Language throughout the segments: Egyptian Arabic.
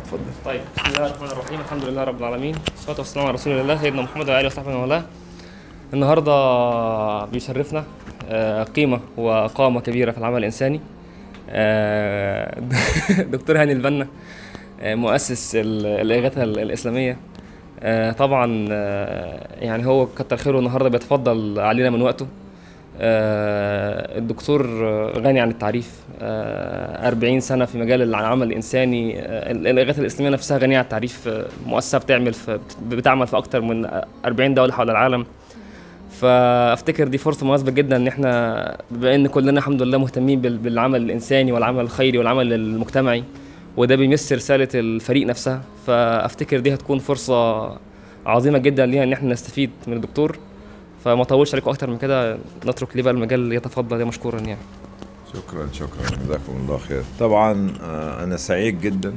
اتفضل طيب بسم الله الرحمن الرحيم الحمد لله رب العالمين والصلاه والسلام على رسول الله سيدنا محمد وعلى اله وصحبه ومن النهارده بيشرفنا آه، قيمه وقامه كبيره في العمل الانساني آه، دكتور هاني البنا آه، مؤسس ال- الاغاثه ال- الاسلاميه آه، طبعا آه، يعني هو كتر خيره النهارده بيتفضل علينا من وقته آه، الدكتور آه، غني عن التعريف آه، 40 سنة في مجال العمل الإنساني آه، الإغاثة الإسلامية نفسها غنية عن التعريف آه، مؤسسة بتعمل في بتعمل في أكتر من 40 دولة حول العالم فافتكر دي فرصه مناسبه جدا ان احنا بما ان كلنا الحمد لله مهتمين بال- بالعمل الانساني والعمل الخيري والعمل المجتمعي وده بيمس رساله الفريق نفسها فافتكر دي هتكون فرصه عظيمه جدا ليها ان احنا نستفيد من الدكتور فما اطولش عليكم اكتر من كده نترك ليه بقى المجال يتفضل مشكورا يعني شكرا شكرا جزاكم الله خير طبعا آه، انا سعيد جدا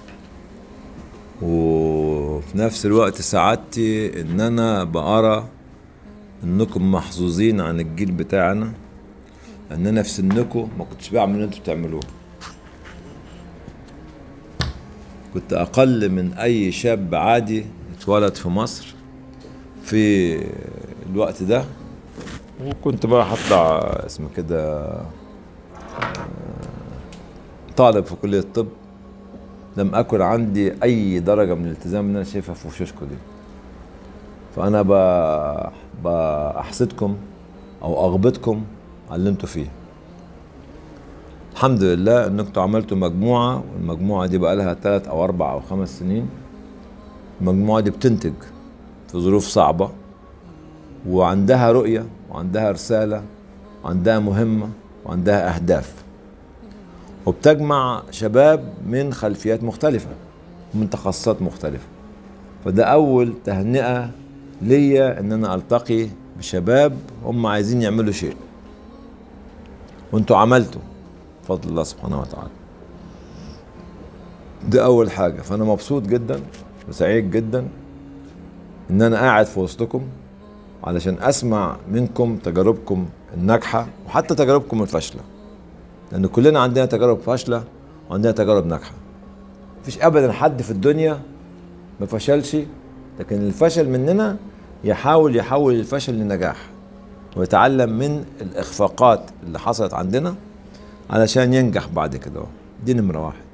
وفي نفس الوقت سعادتي ان انا بقرا انكم محظوظين عن الجيل بتاعنا ان انا في سنكم ما كنتش بعمل اللي انتوا بتعملوه كنت اقل من اي شاب عادي اتولد في مصر في الوقت ده وكنت بقى هطلع اسمه كده طالب في كلية الطب لم أكن عندي أي درجة من الالتزام اللي أنا شايفها في وشوشكم دي فأنا ب- بأحسدكم أو أغبطكم على اللي أنتوا فيه الحمد لله إنكم عملتوا مجموعة والمجموعة دي بقى لها ثلاث أو أربع أو خمس سنين المجموعة دي بتنتج في ظروف صعبة وعندها رؤية وعندها رسالة وعندها مهمة وعندها أهداف وبتجمع شباب من خلفيات مختلفة ومن تخصصات مختلفة فده أول تهنئة ليا إن أنا ألتقي بشباب هم عايزين يعملوا شيء وانتوا عملتوا بفضل الله سبحانه وتعالى ده أول حاجة فأنا مبسوط جدا وسعيد جدا إن أنا قاعد في وسطكم علشان أسمع منكم تجاربكم الناجحة وحتى تجاربكم الفاشلة لان كلنا عندنا تجارب فاشله وعندنا تجارب ناجحه مفيش ابدا حد في الدنيا ما فشلش لكن الفشل مننا يحاول يحول الفشل لنجاح ويتعلم من الاخفاقات اللي حصلت عندنا علشان ينجح بعد كده دي نمره واحد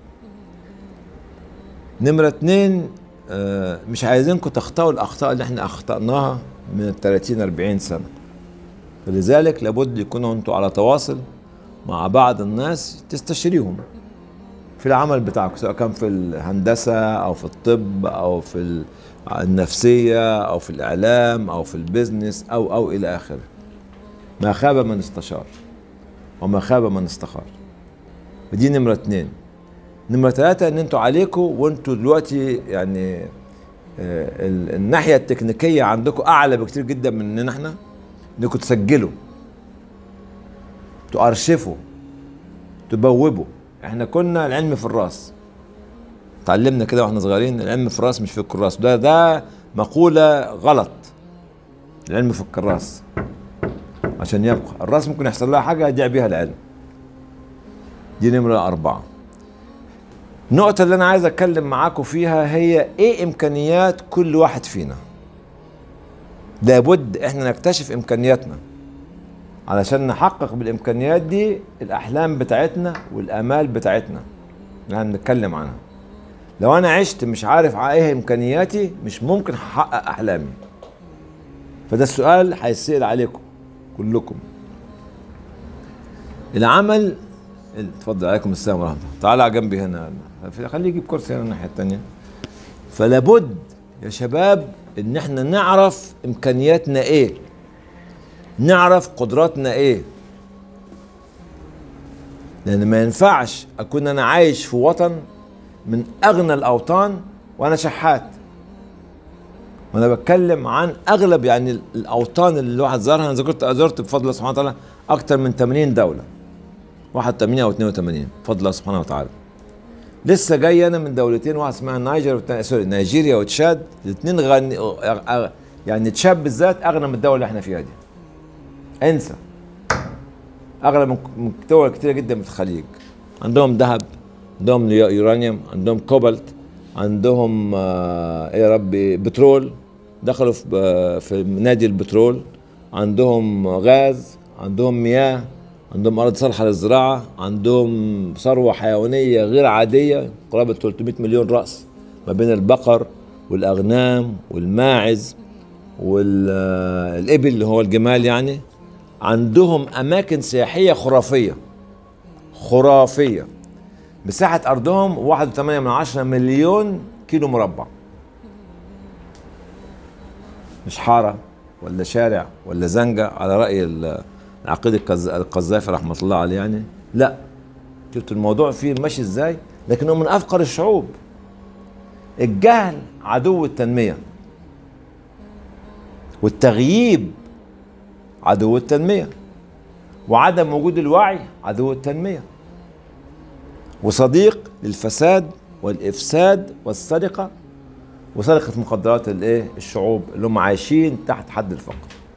نمرة اتنين آه، مش عايزينكم تخطئوا الأخطاء اللي احنا أخطأناها من ال 30 40 سنة فلذلك لابد يكونوا انتوا على تواصل مع بعض الناس تستشيريهم في العمل بتاعك سواء كان في الهندسة أو في الطب أو في ال- النفسية أو في الإعلام أو في البيزنس أو أو إلى آخره ما خاب من استشار وما خاب من استخار ودي نمرة اتنين نمرة ثلاثة إن أنتوا عليكم وأنتوا دلوقتي يعني آه، ال- الناحية التكنيكية عندكم أعلى بكتير جدا مننا إحنا إنكم تسجلوا تؤرشفوا تبوبوا احنا كنا العلم في الراس اتعلمنا كده واحنا صغيرين العلم في الراس مش في الكراس ده ده مقولة غلط العلم في الكراس عشان يبقى الراس ممكن يحصل لها حاجة يضيع بيها العلم دي نمرة أربعة النقطة اللي أنا عايز أتكلم معاكم فيها هي إيه إمكانيات كل واحد فينا لابد إحنا نكتشف إمكانياتنا علشان نحقق بالامكانيات دي الاحلام بتاعتنا والامال بتاعتنا اللي هنتكلم عنها لو انا عشت مش عارف ع- ايه امكانياتي مش ممكن هحقق احلامي فده السؤال هيسأل عليكم كلكم العمل ال- اتفضل عليكم السلام ورحمه الله تعالى على جنبي هنا خليه يجيب كرسي هنا الناحيه الثانيه فلابد يا شباب ان احنا نعرف امكانياتنا ايه نعرف قدراتنا ايه لان ما ينفعش اكون انا عايش في وطن من اغنى الاوطان وانا شحات وانا بتكلم عن اغلب يعني الاوطان اللي الواحد زارها انا ذكرت زرت بفضل الله سبحانه وتعالى اكتر من 80 دوله 81 او 82 بفضل الله سبحانه وتعالى لسه جاي انا من دولتين واحد اسمها نيجر والتانية سوري نيجيريا وتشاد الاثنين غني يعني تشاد بالذات اغنى من الدوله اللي احنا فيها دي انسى اغلى من من دول كتيره جدا من الخليج عندهم ذهب عندهم يورانيوم عندهم كوبالت عندهم آه، ايه يا ربي بترول دخلوا في آه، في نادي البترول عندهم غاز عندهم مياه عندهم أراضي صالحة للزراعة عندهم ثروة حيوانية غير عادية قرابة 300 مليون رأس ما بين البقر والأغنام والماعز والإبل اللي هو الجمال يعني عندهم أماكن سياحية خرافية خرافية مساحة أرضهم 1.8 من عشرة مليون كيلو مربع مش حارة ولا شارع ولا زنقة على رأي ال- العقيد القز- القذافي رحمة الله عليه يعني لا شفت الموضوع فيه ماشي ازاي لكنه من أفقر الشعوب الجهل عدو التنمية والتغييب عدو التنمية وعدم وجود الوعي عدو التنمية وصديق للفساد والإفساد والسرقة وسرقة مخدرات الايه الشعوب اللي هم عايشين تحت حد الفقر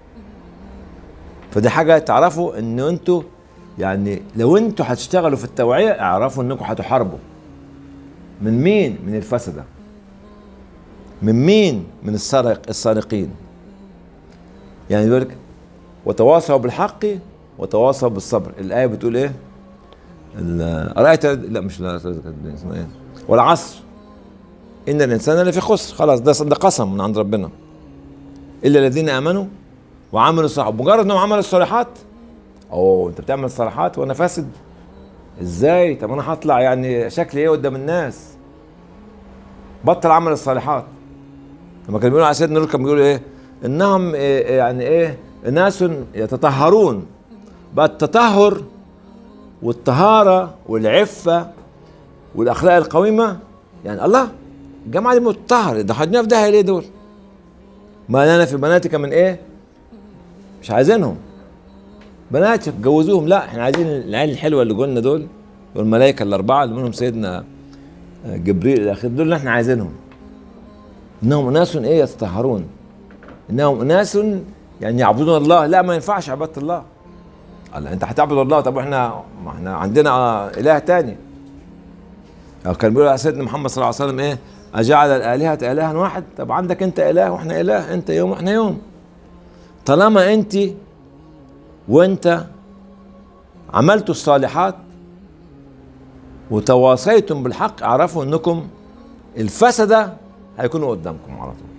فدي حاجة تعرفوا ان انتوا يعني لو انتوا هتشتغلوا في التوعية اعرفوا انكم هتحاربوا من مين؟ من الفسدة من مين؟ من السرق السارقين يعني يقول لك وتواصوا بالحق وتواصوا بالصبر الآية بتقول ايه؟ ال- أرأيت لا مش لا اسمها ايه؟ والعصر إن الإنسان لفي خسر خلاص ده ده قسم من عند ربنا إلا الذين آمنوا وعملوا الصالحات مجرد إنهم عملوا الصالحات أوه أنت بتعمل الصالحات وأنا فاسد إزاي؟ طب أنا هطلع يعني شكلي إيه قدام الناس بطل عمل الصالحات لما كانوا بيقولوا على سيدنا نور كانوا بيقولوا إيه؟ إنهم إيه يعني إيه؟ ناس يتطهرون بقى التطهر والطهارة والعفة والأخلاق القويمة يعني الله الجماعة دي متطهر ده حدنا في داهية ليه دول؟ ما لنا في بناتك من إيه؟ مش عايزينهم بناتك جوزوهم لا احنا عايزين العيال الحلوة اللي قلنا دول والملائكة الأربعة اللي منهم سيدنا جبريل إلى آخره دول اللي احنا عايزينهم إنهم أناس إيه يتطهرون إنهم أناس يعني يعبدون الله لا ما ينفعش عبادة الله قال انت هتعبد الله طب احنا ما احنا عندنا اله تاني أو كان بيقول على سيدنا محمد صلى الله عليه وسلم ايه اجعل الالهه الها واحد طب عندك انت اله واحنا اله انت يوم واحنا يوم طالما انت وانت عملتوا الصالحات وتواصيتم بالحق اعرفوا انكم الفسده هيكونوا قدامكم على طول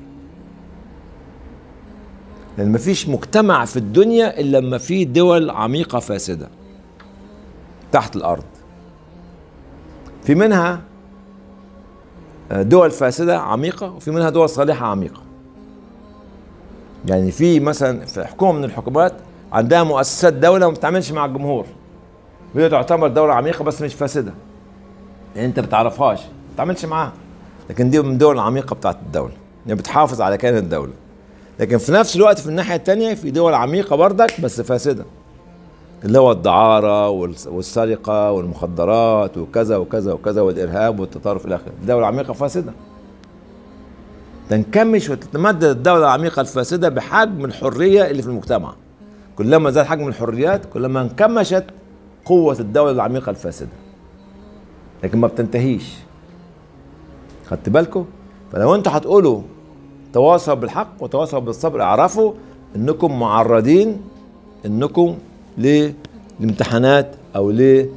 لان مفيش مجتمع في الدنيا الا لما فيه دول عميقه فاسده تحت الارض في منها دول فاسده عميقه وفي منها دول صالحه عميقه يعني في مثلا في حكومه من الحكومات عندها مؤسسات دوله وما بتتعاملش مع الجمهور وهي تعتبر دوله عميقه بس مش فاسده يعني انت بتعرفهاش ما بتتعاملش معاها لكن دي من الدول العميقه بتاعت الدوله يعني بتحافظ على كيان الدوله لكن في نفس الوقت في الناحيه الثانيه في دول عميقه بردك بس فاسده اللي هو الدعاره والس- والسرقه والمخدرات وكذا وكذا وكذا والارهاب والتطرف الى اخره دوله عميقه فاسده تنكمش وتتمدد الدوله العميقه الفاسده بحجم الحريه اللي في المجتمع كلما زاد حجم الحريات كلما انكمشت قوه الدوله العميقه الفاسده لكن ما بتنتهيش خدت بالكم فلو انتوا هتقولوا تواصوا بالحق وتواصوا بالصبر اعرفوا انكم معرضين انكم للامتحانات او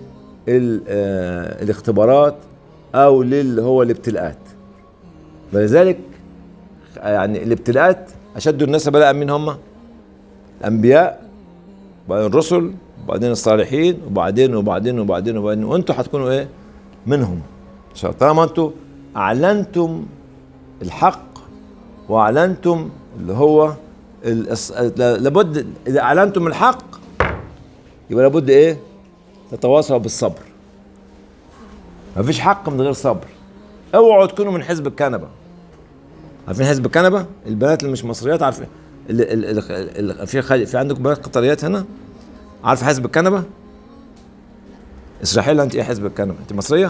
للاختبارات او للي هو الابتلاءات ولذلك يعني الابتلاءات اشد الناس بلاء مين هم؟ الانبياء وبعدين الرسل وبعدين الصالحين وبعدين وبعدين وبعدين وبعدين وانتوا هتكونوا ايه؟ منهم ان شاء الله طالما انتوا اعلنتم الحق واعلنتم اللي هو الإص... لابد اذا اعلنتم الحق يبقى لابد ايه؟ تتواصلوا بالصبر مفيش حق من غير صبر اوعوا تكونوا من حزب الكنبه عارفين حزب الكنبه؟ البنات اللي مش مصريات عارفين ال... ال... ال... ال... في خل... في عندكم بنات قطريات هنا؟ عارف حزب الكنبه؟ اشرحي لها انت ايه حزب الكنبه؟ انت مصريه؟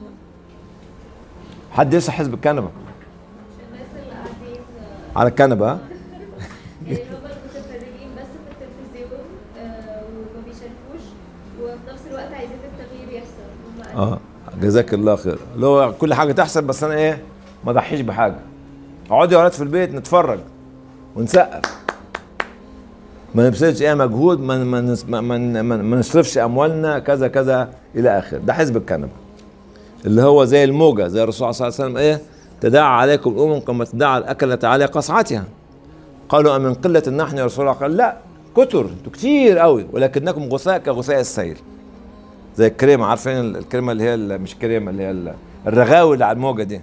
حد يشرح حزب الكنبه الناس اللي قاعدين على الكنبه ها؟ اللي هم المتفرجين بس في التلفزيون آه، وما بيشاركوش وفي نفس الوقت عايزين التغيير يحصل هم اه جزاك الله خير اللي هو كل حاجه تحصل بس انا ايه ما اضحيش بحاجه اقعدوا يا ولاد في البيت نتفرج ونسقف ما نبذلش ايه مجهود ما ما نس- ما, ما, ما, ما نصرفش اموالنا كذا كذا الى اخره ده حزب الكنبه اللي هو زي الموجه زي الرسول صلى الله عليه وسلم ايه تداعى عليكم الامم كما تداعى الاكله على قصعتها قالوا أمن قلة نحن يا رسول الله قال لا كتر انتوا كتير قوي ولكنكم غثاء كغثاء السيل زي الكريمة عارفين ال- الكريمة اللي هي ال- مش كريمة اللي هي ال- الرغاوي اللي على الموجة دي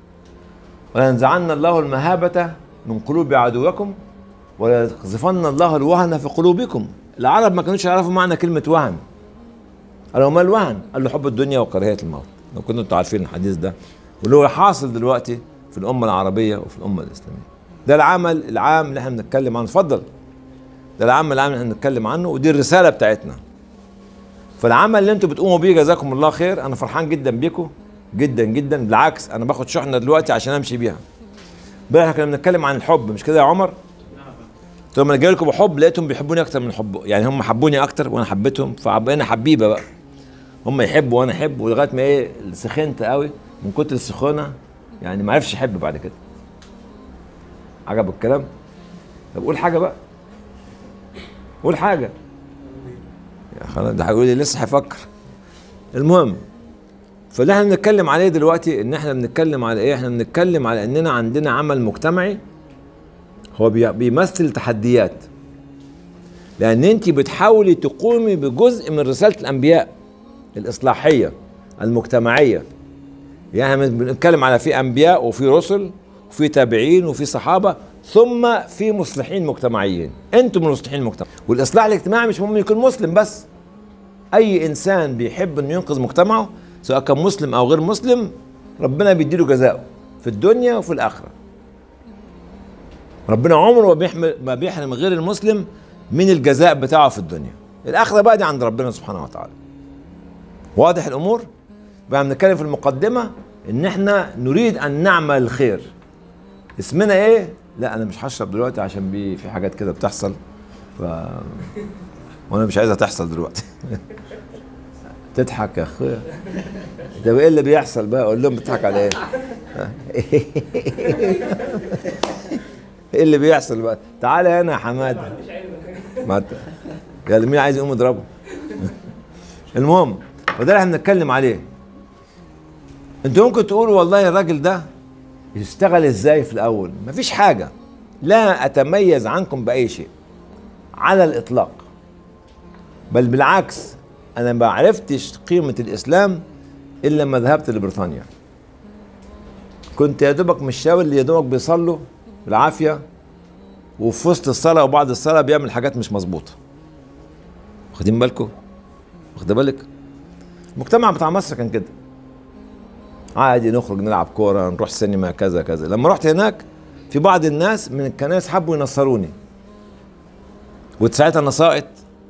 وينزعن الله المهابة من قلوب عدوكم ويقذفن الله الوهن في قلوبكم العرب ما كانوش يعرفوا معنى كلمة وهن قالوا ما الوهن؟ قال له حب الدنيا وكراهية الموت لو كنتوا انتوا عارفين الحديث ده واللي هو حاصل دلوقتي في الأمة العربية وفي الأمة الإسلامية ده العمل العام اللي احنا بنتكلم عنه اتفضل ده العمل العام اللي احنا بنتكلم عنه ودي الرسالة بتاعتنا فالعمل اللي انتوا بتقوموا بيه جزاكم الله خير انا فرحان جدا بيكم جدا جدا بالعكس انا باخد شحنه دلوقتي عشان امشي بيها امبارح كنا بنتكلم عن الحب مش كده يا عمر قلت لهم انا جاي لكم بحب لقيتهم بيحبوني اكتر من حب يعني هم حبوني اكتر وانا حبيتهم فبقينا حبيبه بقى هم يحبوا وانا احب ولغايه ما ايه سخنت قوي من كتر السخونه يعني ما عرفش احب بعد كده عجبك الكلام طب قول حاجه بقى قول حاجه يا خلاص ده هيقول لي لسه هيفكر المهم فاللي احنا بنتكلم عليه دلوقتي ان احنا بنتكلم على ايه احنا بنتكلم على اننا عندنا عمل مجتمعي هو بي- بيمثل تحديات لان انت بتحاولي تقومي بجزء من رساله الانبياء الاصلاحيه المجتمعيه يعني احنا بنتكلم على في انبياء وفي رسل وفي تابعين وفي صحابه ثم في مصلحين مجتمعيين انتم من المصلحين المجتمع والاصلاح الاجتماعي مش مهم يكون مسلم بس اي انسان بيحب انه ينقذ مجتمعه سواء كان مسلم او غير مسلم ربنا بيديله جزاؤه في الدنيا وفي الاخره ربنا عمره ما بيحمل ما بيحرم غير المسلم من الجزاء بتاعه في الدنيا الاخره بقى دي عند ربنا سبحانه وتعالى واضح الامور بقى بنتكلم في المقدمه ان احنا نريد ان نعمل الخير اسمنا ايه لا انا مش هشرب دلوقتي عشان بي في حاجات كده بتحصل ف وانا مش عايزها تحصل دلوقتي تضحك يا اخويا طب ايه اللي بيحصل بقى اقول لهم بتضحك على ايه ايه اللي بيحصل بقى تعالى هنا يا حماده ما ت- يا مين عايز يقوم يضربه المهم وده اللي احنا بنتكلم عليه انتوا ممكن تقولوا والله الراجل ده يشتغل ازاي في الاول مفيش حاجه لا اتميز عنكم باي شيء على الاطلاق بل بالعكس انا ما عرفتش قيمه الاسلام الا لما ذهبت لبريطانيا كنت يا دوبك مش شاور اللي يا دوبك بيصلوا بالعافيه وفي وسط الصلاه وبعد الصلاه بيعمل حاجات مش مظبوطه واخدين بالكم واخد بالك المجتمع بتاع مصر كان كده عادي نخرج نلعب كوره نروح سينما كذا كذا لما رحت هناك في بعض الناس من الكنائس حبوا ينصروني وساعتها انا ساقط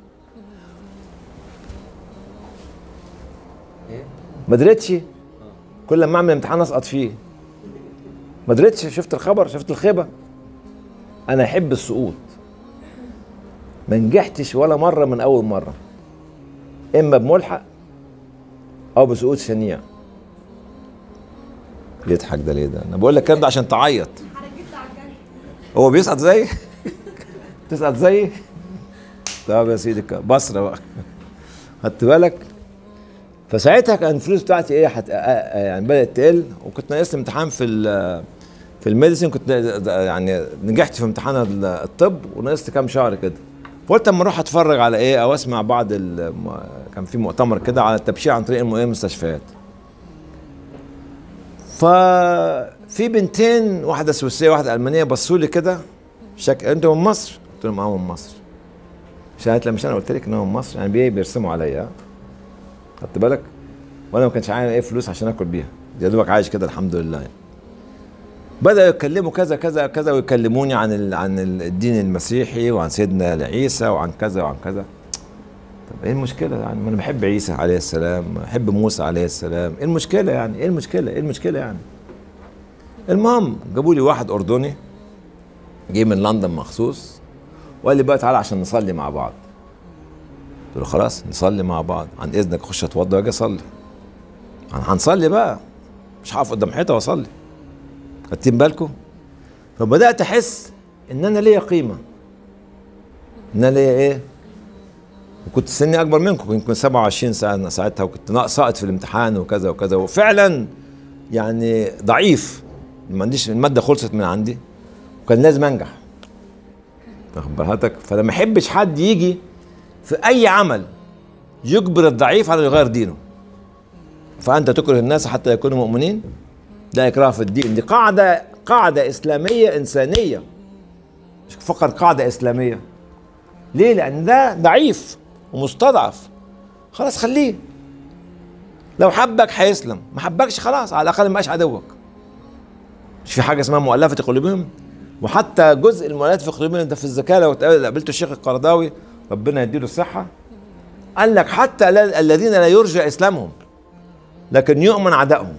ما دريتش كل ما اعمل امتحان اسقط فيه ما دريتش شفت الخبر شفت الخيبه انا احب السقوط ما نجحتش ولا مره من اول مره اما بملحق او بسقوط شنيع يضحك ده ليه ده انا بقول لك الكلام ده عشان تعيط هو بيسقط زي تسقط زي طب يا سيدي ك- بصره بقى خدت بالك فساعتها كان الفلوس بتاعتي ايه حت... يعني بدات تقل وكنت ناقص لي امتحان في ال... في الميديسين كنت يعني نجحت في امتحان ال- الطب ونقصت كام شهر كده فقلت اما اروح اتفرج على ايه او اسمع بعض ال... كان في مؤتمر كده على التبشير عن طريق الم- إيه المستشفيات ففي بنتين واحده سويسريه واحده المانيه بصوا لي كده شك انتوا من مصر؟ قلت لهم اه من مصر شاهدت لما مش انا قلت لك ان هو من مصر يعني بي- بيرسموا عليا ها؟ خدت بالك؟ وانا ما كانش معايا ايه فلوس عشان اكل بيها يا دوبك عايش كده الحمد لله يعني. بدأوا يتكلموا كذا كذا كذا ويكلموني عن ال- عن ال- الدين المسيحي وعن سيدنا عيسى وعن كذا وعن كذا طب ايه المشكلة يعني ما انا بحب عيسى عليه السلام بحب موسى عليه السلام ايه المشكلة يعني ايه المشكلة ايه المشكلة يعني المهم جابوا لي واحد اردني جه من لندن مخصوص وقال لي بقى تعالى عشان نصلي مع بعض قلت له خلاص نصلي مع بعض عن اذنك اخش اتوضى واجي اصلي هنصلي بقى مش هقف قدام حيطه واصلي خدتين بالكم فبدات احس ان انا ليا قيمه ان انا ليا ايه وكنت سني اكبر منكم يمكن 27 سنه ساعتها وكنت ناقص ساقط في الامتحان وكذا وكذا وفعلا يعني ضعيف ما عنديش الماده خلصت من عندي وكان لازم انجح واخد بالك فانا ما احبش حد يجي في اي عمل يجبر الضعيف على يغير دينه فانت تكره الناس حتى يكونوا مؤمنين لا اكراه في الدين دي قاعده قاعده اسلاميه انسانيه مش فقط قاعده اسلاميه ليه لان ده ضعيف ومستضعف خلاص خليه لو حبك هيسلم ما حبكش خلاص على الاقل ما بقاش عدوك مش في حاجه اسمها مؤلفه قلوبهم وحتى جزء المؤلفه في قلوبهم ده في الزكاه لو قابلت الشيخ القرضاوي ربنا يديله الصحه قال لك حتى لا- الذين لا يرجى اسلامهم لكن يؤمن عدائهم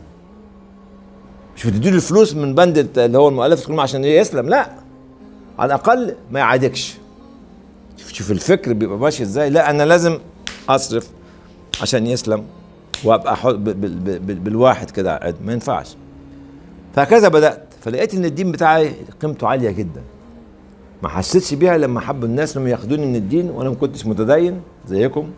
مش بتديله الفلوس من بند الت- اللي هو المؤلف القلوب عشان يسلم لا على الاقل ما يعادكش شوف- شوف الفكر بيبقى ماشي ازاي لا انا لازم اصرف عشان يسلم وابقى حو- ب- ب- ب- ب- بالواحد كده قاعد ما ينفعش فهكذا بدات فلقيت ان الدين بتاعي قيمته عاليه جدا ما حسيتش بيها لما حبوا الناس لما ياخدوني من الدين وانا ما كنتش متدين زيكم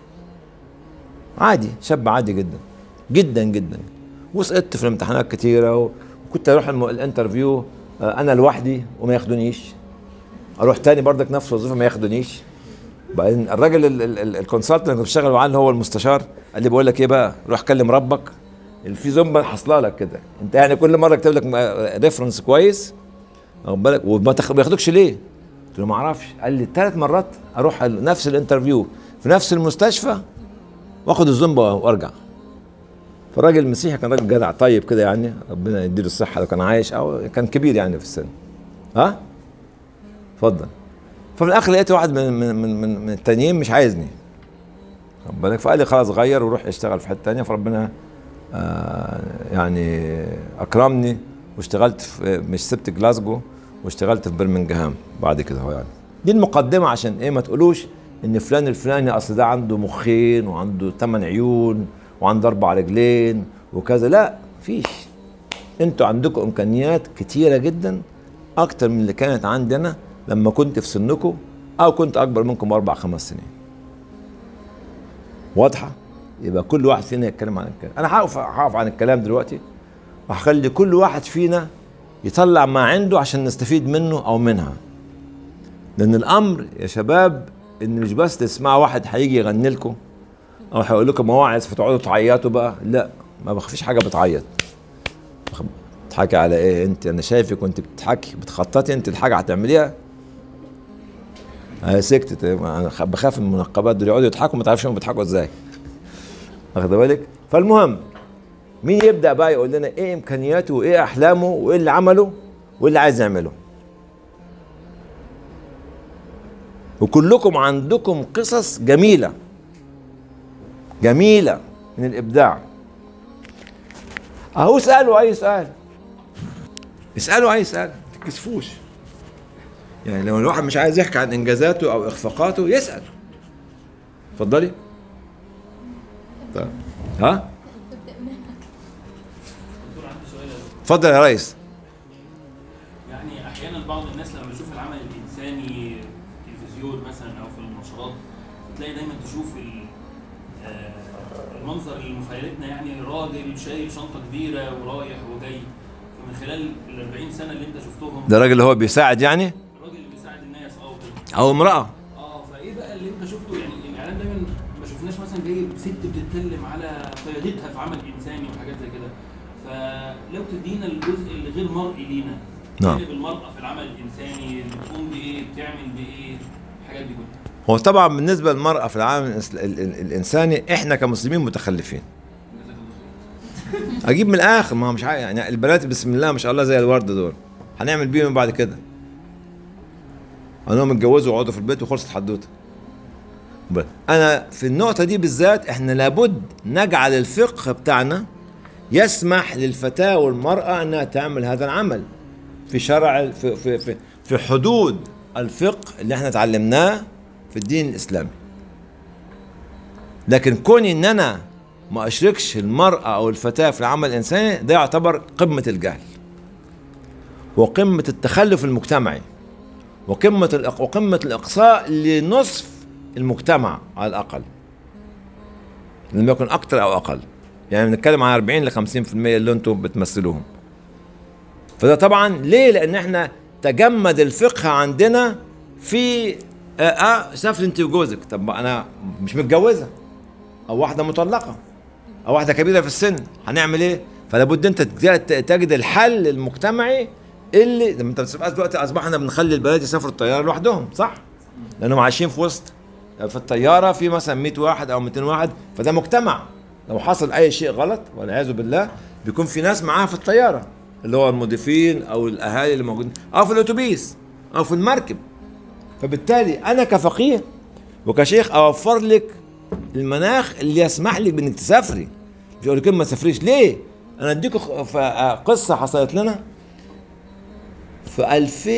عادي شاب عادي جدا جدا جدا وسقطت في الامتحانات كتيره وكنت اروح الم- الانترفيو آه، انا لوحدي وما ياخدونيش اروح تاني برضك نفس الوظيفه ما ياخدونيش بعدين الراجل ال- ال- ال- الكونسلتنت اللي كنت بشتغل معاه اللي هو المستشار قال لي بقول لك ايه بقى روح كلم ربك في زومبا حصله لك كده انت يعني كل مره اكتب لك ريفرنس كويس واخد بالك وما تاخ- ما ياخدوكش ليه؟ قلت له ما اعرفش قال لي ثلاث مرات اروح ال- نفس الانترفيو في نفس المستشفى واخد الزومبا وارجع فالراجل المسيحي كان راجل جدع طيب كده يعني ربنا يديله الصحه لو كان عايش او كان كبير يعني في السن ها اتفضل ففي الاخر لقيت واحد من من من, من, من التانيين مش عايزني واخد بالك فقال لي خلاص غير وروح اشتغل في حته تانيه فربنا آه يعني اكرمني واشتغلت في مش سبت جلاسجو واشتغلت في برمنجهام بعد كده هو يعني دي المقدمه عشان ايه ما تقولوش ان فلان الفلاني اصل ده عنده مخين وعنده ثمان عيون وعنده اربع رجلين وكذا لا فيش انتوا عندكم امكانيات كتيره جدا اكتر من اللي كانت عندنا لما كنت في سنكم او كنت اكبر منكم باربع خمس سنين واضحه يبقى كل واحد فينا يتكلم عن الكلام انا هقف هقف عن الكلام دلوقتي وهخلي كل واحد فينا يطلع ما عنده عشان نستفيد منه او منها لان الامر يا شباب ان مش بس تسمعوا واحد هيجي يغني لكم او هيقول لكم مواعظ فتقعدوا تعيطوا بقى لا ما فيش حاجه بتعيط بتضحكي على ايه انت انا شايفك وانت بتضحكي بتخططي انت الحاجه هتعمليها هي سكتت انا خ- بخاف من المنقبات دول يقعدوا يضحكوا ما تعرفش هم بيضحكوا ازاي واخد بالك فالمهم مين يبدا بقى يقول لنا ايه امكانياته وايه احلامه وايه اللي عمله وايه اللي عايز يعمله وكلكم عندكم قصص جميله جميله من الابداع اهو اسالوا اي سؤال اسالوا اي سؤال ما تتكسفوش يعني لو الواحد مش عايز يحكي عن انجازاته او اخفاقاته يسال اتفضلي طيب ها اتفضل يا ريس يعني احيانا بعض الناس لما بيشوف العمل الانساني في التلفزيون مثلا او في النشرات بتلاقي دايما تشوف ال- آه، المنظر اللي مخيلتنا يعني راجل شايل شنطه كبيره ورايح وجاي فمن خلال ال 40 سنه اللي انت شفتهم ده الراجل اللي هو بيساعد يعني الراجل اللي بيساعد الناس اه وكده. او امراه اه فايه بقى اللي انت شفته يعني الاعلام دايما ما شفناش مثلا جايب ست بتتكلم على قيادتها في عمل انساني وحاجات زي كده فلو تدينا الجزء اللي غير مرئي لينا نعم. جانب المرأة في العمل الإنساني بتقوم بإيه بتعمل بإيه الحاجات دي كلها هو طبعا بالنسبه للمراه في العالم الإس- ال- ال- الانساني احنا كمسلمين متخلفين جزاك الله خير اجيب من الاخر ما هو مش عارف يعني البنات بسم الله ما شاء الله زي الورد دول هنعمل بيهم بعد كده انهم اتجوزوا وقعدوا في البيت وخلصت حدوته بس انا في النقطه دي بالذات احنا لابد نجعل الفقه بتاعنا يسمح للفتاه والمراه انها تعمل هذا العمل في شرع في في في, في حدود الفقه اللي احنا اتعلمناه في الدين الاسلامي لكن كوني ان انا ما اشركش المراه او الفتاه في العمل الانساني ده يعتبر قمه الجهل وقمه التخلف المجتمعي وقمه الإق- وقمه الاقصاء لنصف المجتمع على الاقل لم يكن اكثر او اقل يعني بنتكلم عن 40 ل 50% اللي انتم بتمثلوهم فده طبعا ليه لان احنا تجمد الفقه عندنا في اه, آه سافر انت وجوزك طب ما انا مش متجوزه او واحده مطلقه او واحده كبيره في السن هنعمل ايه فلا بد انت تج- تجد الحل المجتمعي اللي لما انت بتبقى دلوقتي اصبحنا بنخلي البلد يسافروا الطياره لوحدهم صح لانهم عايشين في وسط في الطياره في مثلا 100 واحد او 200 واحد فده مجتمع لو حصل اي شيء غلط والعياذ بالله بيكون في ناس معاها في الطياره اللي هو المضيفين او الاهالي اللي موجودين او في الاتوبيس او في المركب فبالتالي انا كفقيه وكشيخ اوفر لك المناخ اللي يسمح لك بانك تسافري مش اقول لك ما تسافريش ليه؟ انا اديكم خ- ف- آه، قصه حصلت لنا في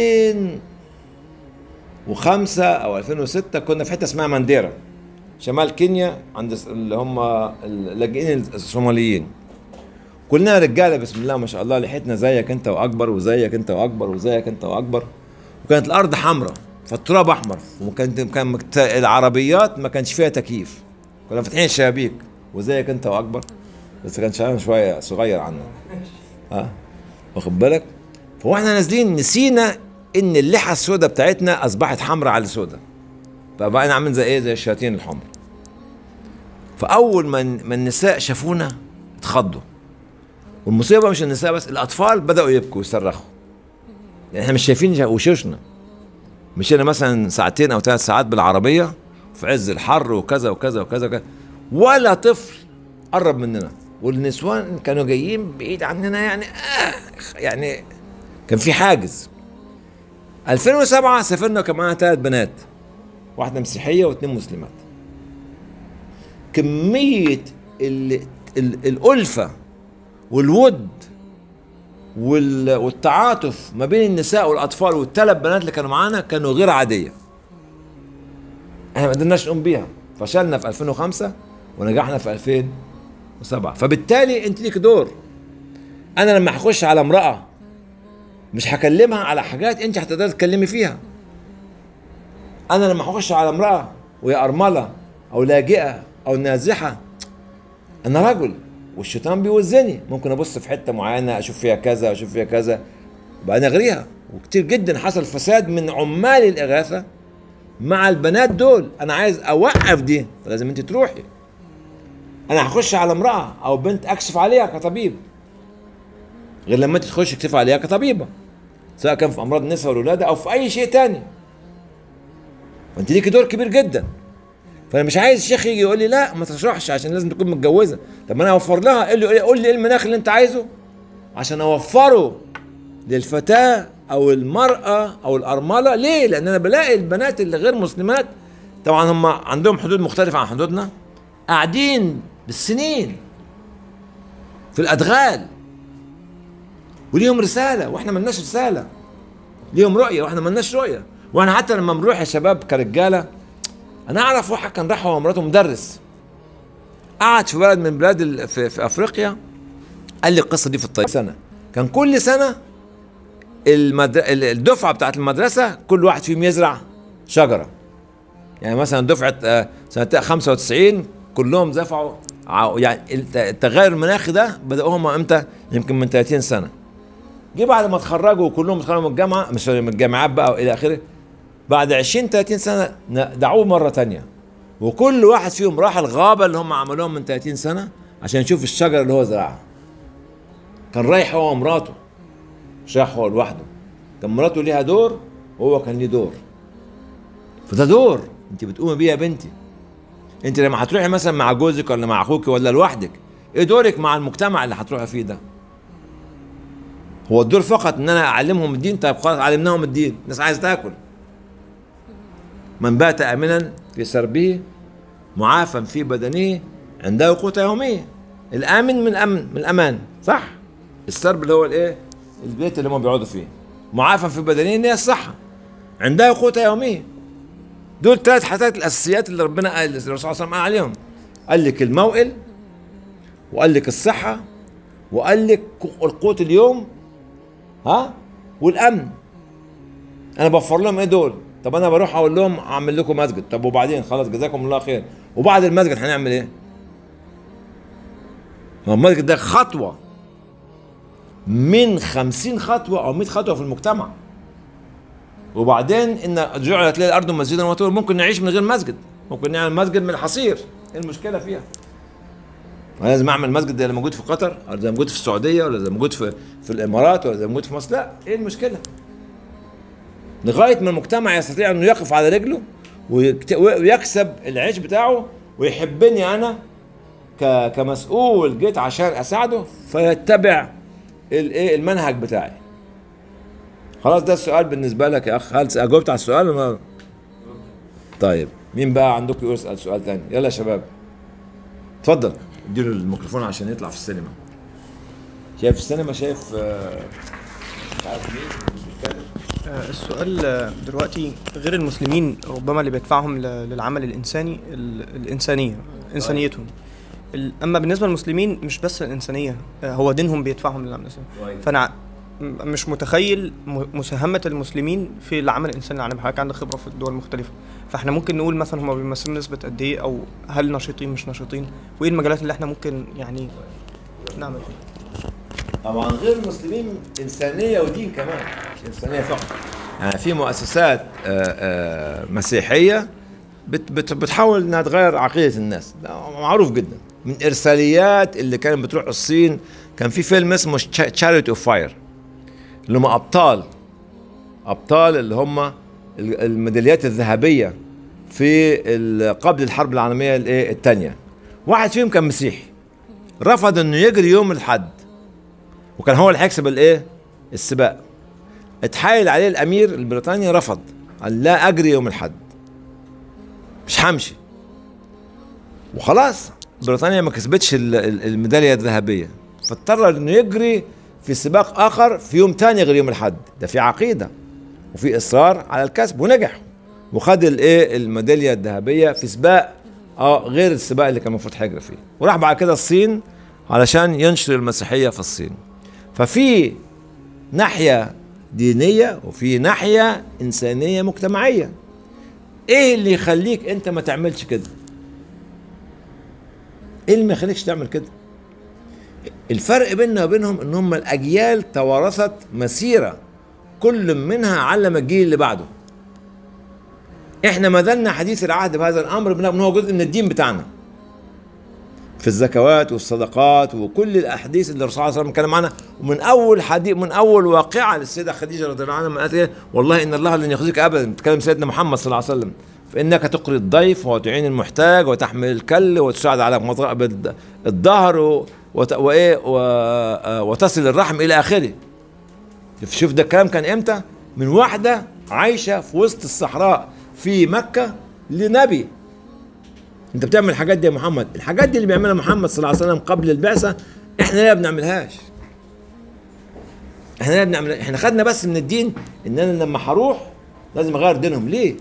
2005 او 2006 كنا في حته اسمها مانديرا شمال كينيا عند الس- اللي هم اللاجئين الصوماليين كلنا رجاله بسم الله ما شاء الله لحيتنا زيك انت واكبر وزيك انت واكبر وزيك انت واكبر وكانت الارض حمراء فالتراب احمر وكانت كان مكت- العربيات ما كانش فيها تكييف كنا فاتحين الشبابيك وزيك انت واكبر بس كان شعرنا شويه صغير عننا ها واخد بالك فهو احنا نازلين نسينا ان اللحى السوداء بتاعتنا اصبحت حمراء على سوداء فبقينا عاملين زي ايه زي الشياطين الحمر فاول ما ما النساء شافونا اتخضوا والمصيبه مش النساء بس الاطفال بداوا يبكوا ويصرخوا لان احنا مش شايفين وشوشنا مشينا مثلا ساعتين او ثلاث ساعات بالعربيه في عز الحر وكذا وكذا وكذا, وكذا. ولا طفل قرب مننا والنسوان كانوا جايين بعيد عننا يعني آه يعني كان في حاجز 2007 سافرنا كان معانا ثلاث بنات واحده مسيحيه واثنين مسلمات كميه ال ال الالفه والود وال والتعاطف ما بين النساء والاطفال والثلاث بنات اللي كانوا معانا كانوا غير عاديه احنا ما قدرناش نقوم بيها فشلنا في 2005 ونجحنا في 2007 فبالتالي انت ليك دور انا لما هخش على امراه مش هكلمها على حاجات انت هتقدري تتكلمي فيها انا لما هخش على امراه وهي ارمله او لاجئه او نازحه انا رجل والشيطان بيوزني ممكن ابص في حته معينه اشوف فيها كذا اشوف فيها كذا وبعدين اغريها وكتير جدا حصل فساد من عمال الاغاثه مع البنات دول انا عايز اوقف دي فلازم انت تروحي انا هخش على امراه او بنت اكشف عليها كطبيب غير لما انت تخش تكشف عليها كطبيبه سواء كان في امراض النساء والولاده او في اي شيء تاني وانت ليكي دور كبير جدا فانا مش عايز الشيخ يجي يقول لي لا ما تشرحش عشان لازم تكون متجوزه طب ما انا اوفر لها قول لي قول لي ايه المناخ اللي انت عايزه عشان اوفره للفتاه او المراه او الارمله ليه لان انا بلاقي البنات اللي غير مسلمات طبعا هم عندهم حدود مختلفه عن حدودنا قاعدين بالسنين في الادغال وليهم رساله واحنا ملناش رساله ليهم رؤيه واحنا ملناش رؤيه واحنا حتى لما بنروح يا شباب كرجاله انا اعرف واحد كان راح هو ومراته مدرس قعد في بلد من بلاد ال- في, في افريقيا قال لي القصه دي في الطيب سنه كان كل سنه المدر... ال- الدفعه بتاعت المدرسه كل واحد فيهم يزرع شجره يعني مثلا دفعه آه، سنه 95 كلهم دفعوا ع- يعني الت- التغير المناخي ده بدأوا هم امتى؟ يمكن من 30 سنه جه بعد ما اتخرجوا وكلهم اتخرجوا من الجامعه مش من الجامعات بقى والى اخره بعد 20 30 سنه ن- دعوه مره تانية وكل واحد فيهم راح الغابه اللي هم عملوها من 30 سنه عشان يشوف الشجره اللي هو زرعها كان رايح هو ومراته مش رايح هو لوحده كان مراته ليها دور وهو كان ليه دور فده دور انت بتقومي بيه يا بنتي انت لما هتروحي مثلا مع جوزك ولا مع اخوك ولا لوحدك ايه دورك مع المجتمع اللي هتروحي فيه ده هو الدور فقط ان انا اعلمهم الدين طيب خلاص علمناهم الدين الناس عايزه تاكل من بات امنا في سربه معافى في بدنه عنده قوت يوميه الامن من امن من الامان صح السرب اللي هو الايه البيت اللي هم بيقعدوا فيه معافى في بدنه ان هي الصحه عنده قوت يوميه دول ثلاث حاجات الاساسيات اللي ربنا قال الرسول صلى الله عليه وسلم قال عليهم قال لك الموئل وقال لك الصحه وقال لك القوت اليوم ها والامن انا بوفر لهم ايه دول طب انا بروح اقول لهم اعمل لكم مسجد طب وبعدين خلاص جزاكم الله خير وبعد المسجد هنعمل ايه ما هو المسجد ده خطوه من خمسين خطوه او 100 خطوه في المجتمع وبعدين ان جعلت لي الارض مسجدا وطهورا ممكن نعيش من غير مسجد ممكن نعمل مسجد من الحصير ايه المشكله فيها أنا لازم اعمل مسجد زي اللي موجود في قطر ولا زي موجود في السعوديه ولا زي موجود في في الامارات ولا زي موجود في مصر لا ايه المشكله لغايه ما المجتمع يستطيع انه يقف على رجله ويكت- ويكسب العيش بتاعه ويحبني انا ك- كمسؤول جيت عشان اساعده فيتبع الايه المنهج بتاعي خلاص ده السؤال بالنسبه لك يا اخ هل جاوبت على السؤال ولا ما- طيب مين بقى عندكم يسال سؤال تاني يلا يا شباب اتفضل اديله الميكروفون عشان يطلع في السينما شايف السينما شايف آه، مش عارف مين بيتكلم آه، السؤال آه، دلوقتي غير المسلمين ربما اللي بيدفعهم ل- للعمل الإنساني ال- الإنسانية إنسانيتهم ال- أما بالنسبة للمسلمين مش بس الإنسانية آه، هو دينهم بيدفعهم للعمل الإنساني طيب. فأنا ع- م- مش متخيل م- مساهمة المسلمين في العمل الإنساني يعني حضرتك عندك خبرة في الدول المختلفة فاحنا ممكن نقول مثلا هم بيمثلوا نسبة قد إيه أو هل نشيطين مش نشيطين وإيه المجالات اللي احنا ممكن يعني نعمل فيها طبعا غير المسلمين انسانيه ودين كمان مش انسانيه فقط يعني في مؤسسات آه، آه، مسيحيه بت بت بتحاول انها تغير عقيده الناس ده معروف جدا من ارساليات اللي كانت بتروح الصين كان في فيلم اسمه تشاريت اوف فاير اللي هم ابطال ابطال اللي هم ال- الميداليات الذهبيه في ال- قبل الحرب العالميه الايه الثانيه واحد فيهم كان مسيحي رفض انه يجري يوم الحد وكان هو اللي هيكسب الايه السباق اتحايل عليه الامير البريطاني رفض قال لا اجري يوم الحد مش همشي وخلاص بريطانيا ما كسبتش ال- ال- الميداليه الذهبيه فاضطر انه يجري في سباق اخر في يوم تاني غير يوم الحد ده في عقيده وفي اصرار على الكسب ونجح وخد الايه الميداليه الذهبيه في سباق اه غير السباق اللي كان المفروض هيجري فيه وراح بعد كده الصين علشان ينشر المسيحيه في الصين ففي ناحيه دينيه وفي ناحيه انسانيه مجتمعيه ايه اللي يخليك انت ما تعملش كده ايه اللي ما يخليكش تعمل كده الفرق بيننا وبينهم ان هم الاجيال توارثت مسيره كل منها علم الجيل اللي بعده احنا ما زلنا حديث العهد بهذا الامر بناء ان هو جزء من الدين بتاعنا في الزكوات والصدقات وكل الاحاديث اللي الرسول صلى الله عليه وسلم اتكلم عنها ومن اول حديث من اول واقعه للسيده خديجه رضي الله عنها لما قالت ايه والله ان الله لن يخزيك ابدا بتكلم سيدنا محمد صلى الله عليه وسلم فانك تقري الضيف وتعين المحتاج وتحمل الكل وتساعد على مضرب الظهر و- وت- وايه و- آه، وتصل الرحم الى اخره شوف شوف ده الكلام كان امتى من واحده عايشه في وسط الصحراء في مكه لنبي انت بتعمل الحاجات دي يا محمد الحاجات دي اللي بيعملها محمد صلى الله عليه وسلم قبل البعثه احنا لا بنعملهاش احنا لا بنعمل احنا خدنا بس من الدين ان انا لما هروح لازم اغير دينهم ليه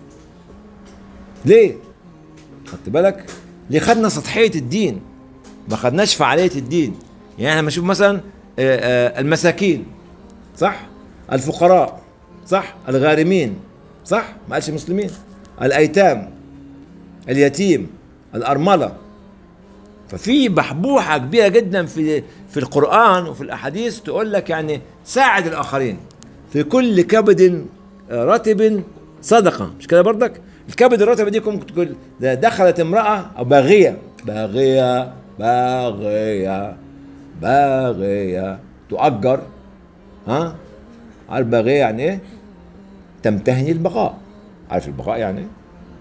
ليه خدت بالك ليه خدنا سطحيه الدين ما خدناش فعاليه الدين يعني احنا لما نشوف مثلا آه، آه، المساكين صح الفقراء صح الغارمين صح ما قالش مسلمين الايتام اليتيم الأرملة ففي بحبوحة كبيرة جدا في في القرآن وفي الأحاديث تقول لك يعني ساعد الآخرين في كل كبد رطب صدقة مش كده برضك الكبد الرطب دي ممكن تقول ده دخلت امرأة أو باغية باغية باغية باغية تؤجر ها عارف باغية يعني ايه تمتهني البقاء عارف البقاء يعني ايه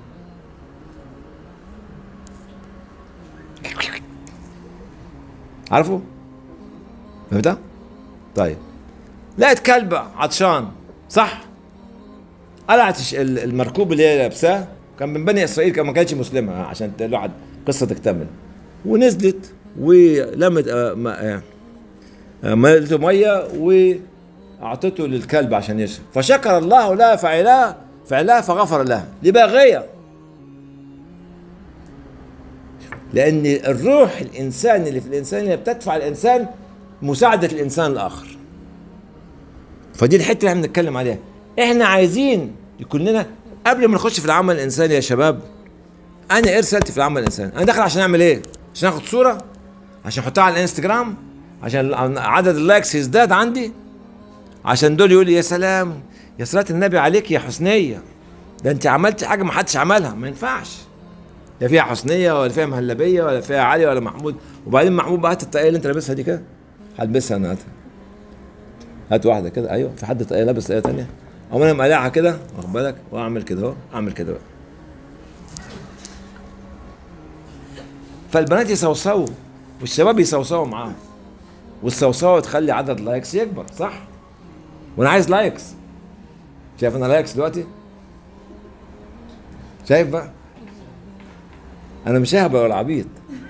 عارفه؟ فهمتها؟ طيب لقيت كلب عطشان صح؟ قلعت الش- ال- المركوب اللي هي لابساه كان من بني اسرائيل كان ما كانتش مسلمه عشان الواحد قصه تكتمل ونزلت ولمت آه، ما- آه، آه، ملته ميه واعطته للكلب عشان يشرب فشكر الله لها فعلها فعلها فغفر لها دي باغيه لان الروح الانساني اللي في الانسان هي بتدفع الانسان مساعده الانسان الاخر فدي الحته اللي احنا بنتكلم عليها احنا عايزين يكون لنا قبل ما نخش في العمل الانساني يا شباب انا ايه رسالتي في العمل الانساني انا داخل عشان اعمل ايه عشان اخد صوره عشان احطها على الانستجرام عشان عدد اللايكس يزداد عندي عشان دول يقول لي يا سلام يا صلاة النبي عليك يا حسنية ده انت عملتي حاجة ما حدش عملها ما ينفعش لا فيها حسنية ولا فيها مهلبية ولا فيها علي ولا محمود وبعدين محمود بقى هات الطاقية اللي انت لابسها دي كده هلبسها انا هاتها هات واحدة كده ايوه في حد طاقية لابس طاقية تانية او انا مقلعها كده واخد بالك واعمل كده اهو اعمل كده بقى فالبنات يصوصوا والشباب يصوصوا معاهم والصوصوه تخلي عدد لايكس يكبر صح؟ وانا عايز لايكس شايف انا لايكس دلوقتي؟ شايف بقى؟ انا مش ههبل ولا عبيط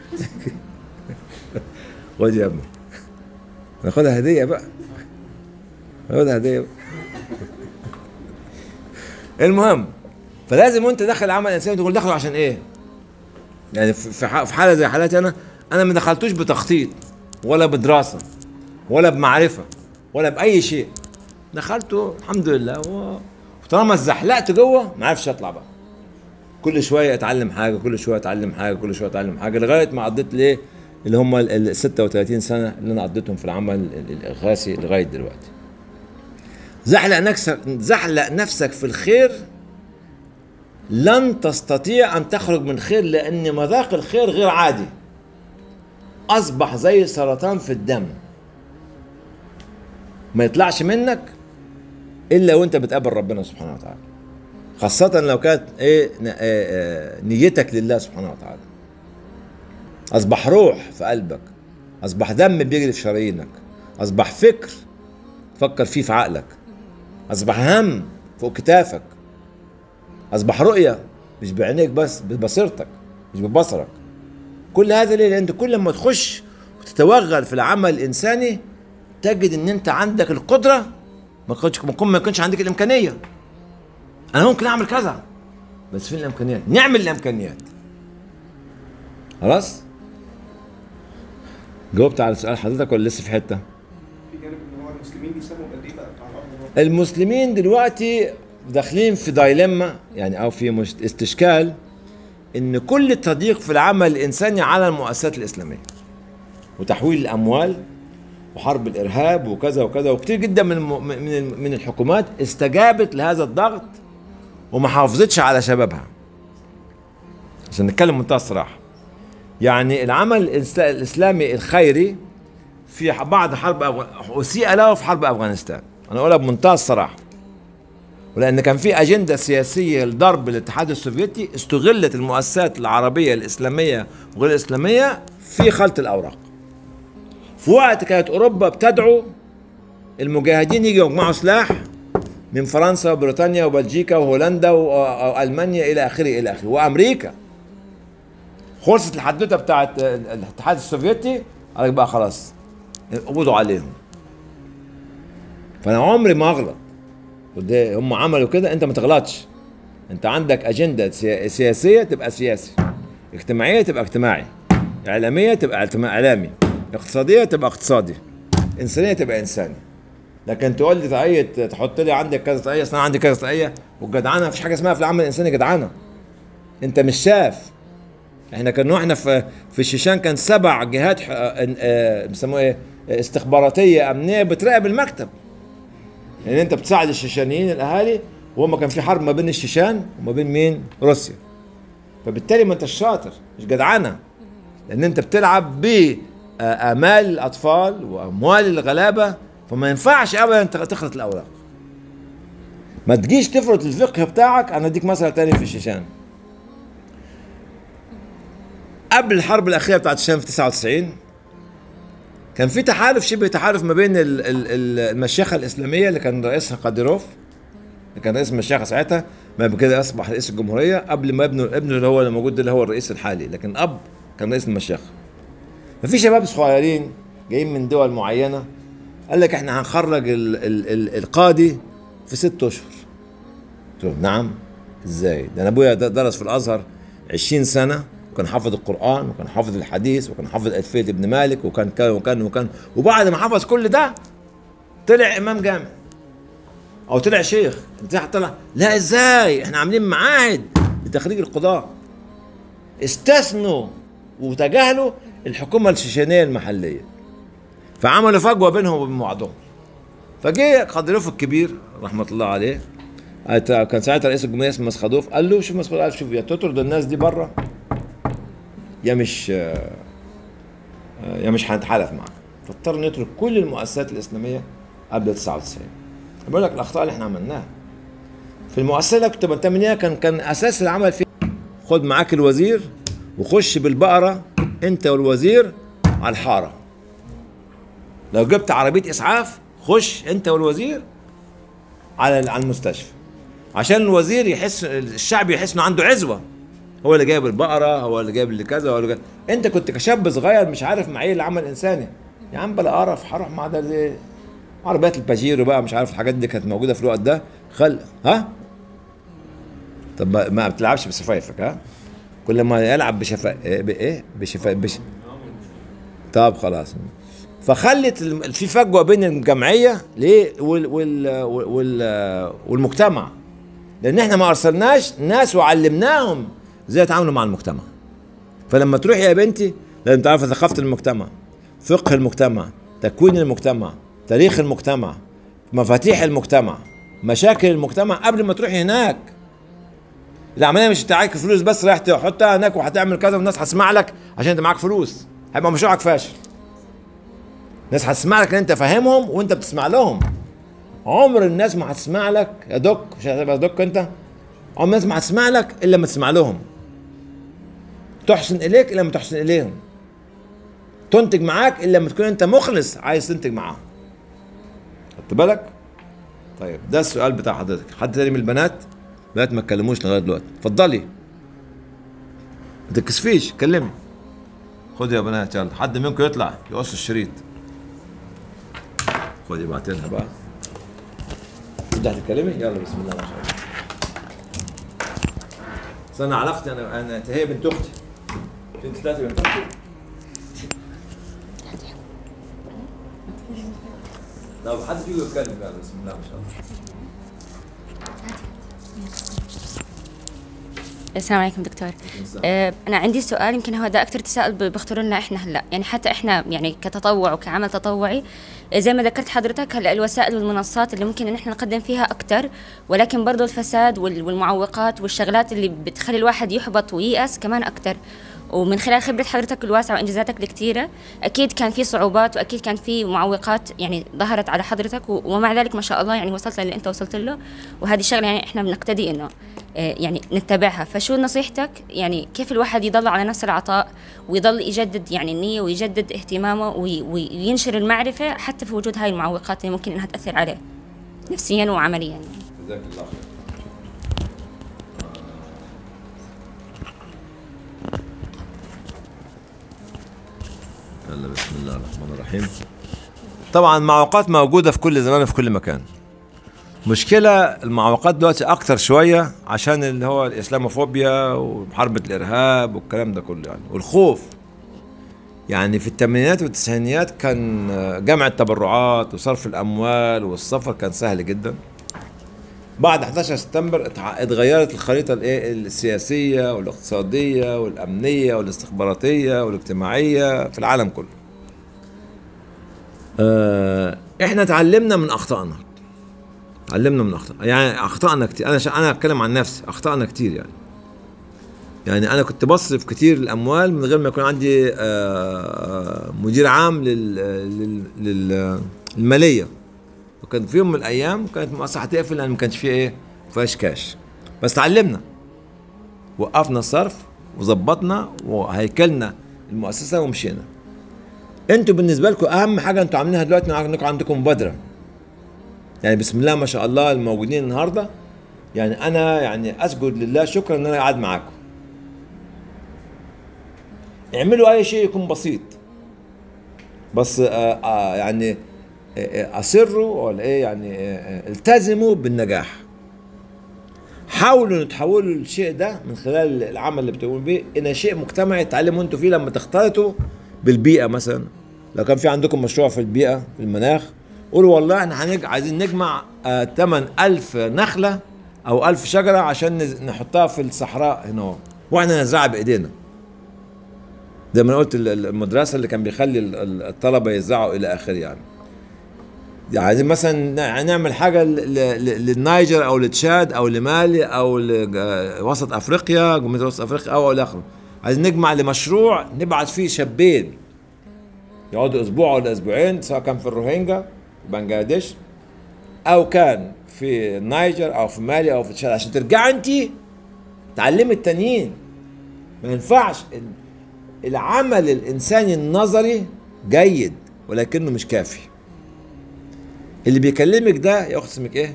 خد يا ابني ناخدها هديه بقى ناخدها هديه بقى المهم فلازم وانت داخل عمل انساني تقول داخله عشان ايه؟ يعني في في ح- في حاله زي حالتي انا انا ما دخلتوش بتخطيط ولا بدراسه ولا بمعرفه ولا باي شيء دخلته الحمد لله و- وطالما اتزحلقت جوه ما عرفش اطلع بقى كل شويه اتعلم حاجه كل شويه اتعلم حاجه كل شويه اتعلم حاجه لغايه ما قضيت ليه اللي هم ال ال 36 سنه اللي انا قضيتهم في العمل ال- الاغاثي لغايه دلوقتي زحلق نفسك زحلق نفسك في الخير لن تستطيع ان تخرج من خير لان مذاق الخير غير عادي اصبح زي سرطان في الدم ما يطلعش منك الا وانت بتقابل ربنا سبحانه وتعالى خاصة لو كانت ايه ن- آه، آه، نيتك لله سبحانه وتعالى اصبح روح في قلبك اصبح دم بيجري في شرايينك اصبح فكر تفكر فيه في عقلك اصبح هم فوق كتافك اصبح رؤية مش بعينيك بس ببصيرتك مش ببصرك كل هذا ليه؟ لان انت كل ما تخش وتتوغل في العمل الانساني تجد ان انت عندك القدره ما كنتش ممكن ما يكونش عندك الامكانيه انا ممكن اعمل كذا بس فين الامكانيات نعمل الامكانيات خلاص جاوبت على سؤال حضرتك ولا لسه في حته في جانب ان هو المسلمين بيسموا قد ايه بقى على ارض الواقع المسلمين دلوقتي داخلين في دايلما يعني او في مش- استشكال ان كل التضييق في العمل الانساني على المؤسسات الاسلاميه وتحويل الاموال وحرب الارهاب وكذا وكذا وكتير جدا من الم- من الم- من الحكومات استجابت لهذا الضغط وما حافظتش على شبابها عشان نتكلم بمنتهى الصراحه يعني العمل الإس- الاسلامي الخيري في بعض حرب أفغ... أسيء له في حرب أفغانستان أنا أقولها بمنتهى الصراحة ولأن كان في أجندة سياسية لضرب الاتحاد السوفيتي استغلت المؤسسات العربية الإسلامية وغير الإسلامية في خلط الأوراق في وقت كانت أوروبا بتدعو المجاهدين يجوا يجمعوا سلاح من فرنسا وبريطانيا وبلجيكا وهولندا و- وألمانيا إلى آخره إلى آخره وأمريكا خلصت الحدوته بتاعت الاتحاد السوفيتي قال لك بقى خلاص قبضوا عليهم فانا عمري ما اغلط وده هم عملوا كده انت ما تغلطش انت عندك اجنده سيا- سياسيه تبقى سياسي اجتماعيه تبقى اجتماعي اعلاميه تبقى اعتما- اعلامي اقتصاديه تبقى اقتصادي انسانيه تبقى انساني لكن تقول لي طاقيه تحط لي عندك كذا طاقيه اصل انا عندي كذا طاقيه والجدعنه مفيش حاجه اسمها في العمل الانساني جدعنه انت مش شاف احنا كنا احنا في في الشيشان كان سبع جهات ح- اه، اه، بيسموها ايه استخباراتيه امنيه بتراقب المكتب يعني انت بتساعد الشيشانيين الاهالي وهم كان في حرب ما بين الشيشان وما بين مين روسيا فبالتالي ما انت شاطر مش جدعنه لان انت بتلعب بامال الاطفال واموال الغلابه فما ينفعش ابدا تخ- تخلط الاوراق ما تجيش تفرض الفقه بتاعك انا اديك مثل تاني في الشيشان قبل الحرب الاخيره بتاعت الشام في 99 كان في تحالف شبه تحالف ما بين ال- ال- ال- المشيخه الاسلاميه اللي كان رئيسها قادروف اللي كان رئيس المشيخه ساعتها ما كده اصبح رئيس الجمهوريه قبل ما ابنه ابنه اللي هو اللي موجود ده اللي هو الرئيس الحالي لكن اب كان رئيس المشيخه ففي شباب صغيرين جايين من دول معينه قال لك احنا هنخرج ال ال ال القاضي في ست اشهر قلت له نعم ازاي ده انا ابويا د- درس في الازهر 20 سنه وكان حافظ القران وكان حافظ الحديث وكان حافظ الفيه ابن مالك وكان كان وكان وكان وبعد ما حفظ كل ده طلع امام جامع او طلع شيخ انت طلع لا ازاي احنا عاملين معاهد لتخريج القضاه استثنوا وتجاهلوا الحكومه الشيشانيه المحليه فعملوا فجوه بينهم وبين بعضهم فجه خضروف الكبير رحمه الله عليه قالت- كان ساعتها رئيس الجمهوريه اسمه مسخدوف قال له شوف مسخدوف قال شوف يا تطرد الناس دي بره يا مش آه، آه، يا مش هنتحالف معاك فاضطر نترك كل المؤسسات الاسلاميه قبل 99 بقول لك الاخطاء اللي احنا عملناها في المؤسسه اللي كنت بنتمي ليها كان كان اساس العمل فيه خد معاك الوزير وخش بالبقره انت والوزير على الحاره لو جبت عربيه اسعاف خش انت والوزير على على المستشفى عشان الوزير يحس الشعب يحس انه عنده عزوه هو اللي جايب البقره هو اللي جايب اللي كذا هو اللي جايب انت كنت كشاب صغير مش عارف معايير العمل الانساني يا عم بلا قرف هروح مع ده زي عربيات الباجيرو بقى مش عارف الحاجات دي كانت موجوده في الوقت ده خل ها طب ما- ما بتلعبش بسفايفك ها كل ما يلعب بشفا إيه، بايه بشفا بش طب خلاص فخلت الم- في فجوه بين الجمعيه ليه وال وال وال والمجتمع لان احنا ما ارسلناش ناس وعلمناهم ازاي يتعاملوا مع المجتمع فلما تروح يا بنتي لازم تعرف ثقافه المجتمع فقه المجتمع تكوين المجتمع تاريخ المجتمع مفاتيح المجتمع مشاكل المجتمع قبل ما تروحي هناك العمليه مش انت معاك فلوس بس رايح تحطها هناك وهتعمل كذا والناس هتسمع لك عشان انت معاك فلوس هيبقى مشروعك فاشل الناس هتسمع لك ان انت فاهمهم وانت بتسمع لهم عمر الناس ما هتسمع لك يا دوك مش هتبقى دوك انت عمر الناس ما هتسمع لك الا لما تسمع لهم تحسن اليك الا لما تحسن اليهم تنتج معاك الا لما تكون انت مخلص عايز تنتج معاهم خدت بالك طيب ده السؤال بتاع حضرتك حد تاني من البنات بنات ما اتكلموش لغايه دلوقتي اتفضلي ما تتكسفيش كلمي خد يا بنات يلا حد منكم يطلع يقص الشريط خدي ابعت لها بقى انت هتتكلمي يلا بسم الله ما شاء الله بس انا علاقتي انا انا هي بنت اختي انت ثلاثه بنت اختي طب حد فيكم يتكلم بقى بسم الله ما شاء الله السلام عليكم دكتور آه، انا عندي سؤال يمكن هو ده اكثر تساؤل ب- بيخطر لنا احنا هلا يعني حتى احنا يعني كتطوع وكعمل تطوعي آه، زي ما ذكرت حضرتك هلا الوسائل والمنصات اللي ممكن ان احنا نقدم فيها اكثر ولكن برضو الفساد وال- والمعوقات والشغلات اللي بتخلي الواحد يحبط وييأس كمان اكثر ومن خلال خبرة حضرتك الواسعة وإنجازاتك الكثيرة أكيد كان في صعوبات وأكيد كان في معوقات يعني ظهرت على حضرتك و- ومع ذلك ما شاء الله يعني وصلت للي أنت وصلت له وهذه الشغلة يعني إحنا بنقتدي إنه آه، يعني نتبعها فشو نصيحتك يعني كيف الواحد يضل على نفس العطاء ويضل يجدد يعني النية ويجدد اهتمامه وي- وينشر المعرفة حتى في وجود هاي المعوقات اللي ممكن إنها تأثر عليه نفسيا وعمليا يعني. جزاك الله خير يلا بسم الله الرحمن الرحيم طبعا معوقات موجودة في كل زمان وفي كل مكان مشكلة المعوقات دلوقتي أكتر شوية عشان اللي هو الإسلاموفوبيا ومحاربة الإرهاب والكلام ده كله يعني والخوف يعني في الثمانينات والتسعينيات كان جمع التبرعات وصرف الأموال والسفر كان سهل جدا بعد 11 سبتمبر اتع- اتغيرت الخريطة الايه السياسية والاقتصادية والأمنية والاستخباراتية والاجتماعية في العالم كله. آه احنا اتعلمنا من أخطائنا. اتعلمنا من أخطائنا، يعني أخطأنا كتير، أنا شا... أنا أتكلم عن نفسي، أخطأنا كتير يعني. يعني أنا كنت بصرف كتير الأموال من غير ما يكون عندي آه مدير عام لل... لل... لل... للمالية. وكان في يوم من الايام كانت المؤسسه هتقفل لان ما كانش فيه ايه ما فيهاش كاش بس اتعلمنا وقفنا الصرف وظبطنا وهيكلنا المؤسسه ومشينا انتوا بالنسبه لكم اهم حاجه انتوا عاملينها دلوقتي انكم عندكم مبادره يعني بسم الله ما شاء الله الموجودين النهارده يعني انا يعني اسجد لله شكرا ان انا قاعد معاكم اعملوا اي شيء يكون بسيط بس آه آه يعني آه، آه، اصروا ولا ايه يعني آه، آه، التزموا بالنجاح حاولوا تحولوا الشيء ده من خلال العمل اللي بتقوموا بيه الى شيء مجتمعي تعلموا انتوا فيه لما تختلطوا بالبيئه مثلا لو كان في عندكم مشروع في البيئه في المناخ قولوا والله احنا هنج... عايزين نجمع آه 8000 نخله او 1000 شجره عشان نز- نحطها في الصحراء هنا اهو. واحنا نزرعها بايدينا زي ما انا قلت ال- ال- المدرسه اللي كان بيخلي ال- ال- الطلبه يزرعوا الى اخره يعني يعني عايزين مثلا نع- نعمل حاجه ل- ل- للنيجر او لتشاد او لمالي او لوسط افريقيا جمهوريه وسط افريقيا او الى اخره عايزين نجمع لمشروع نبعت فيه شابين يقعدوا اسبوع ولا اسبوعين سواء كان في الروهينجا بنجلاديش او كان في النيجر او في مالي او في تشاد عشان ترجع انت تعلمي التانيين ما ينفعش ال- العمل الانساني النظري جيد ولكنه مش كافي اللي بيكلمك ده يا اخت اسمك ايه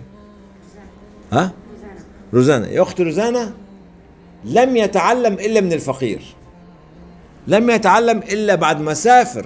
ها روزانا يا اخت روزانا لم يتعلم الا من الفقير لم يتعلم الا بعد ما سافر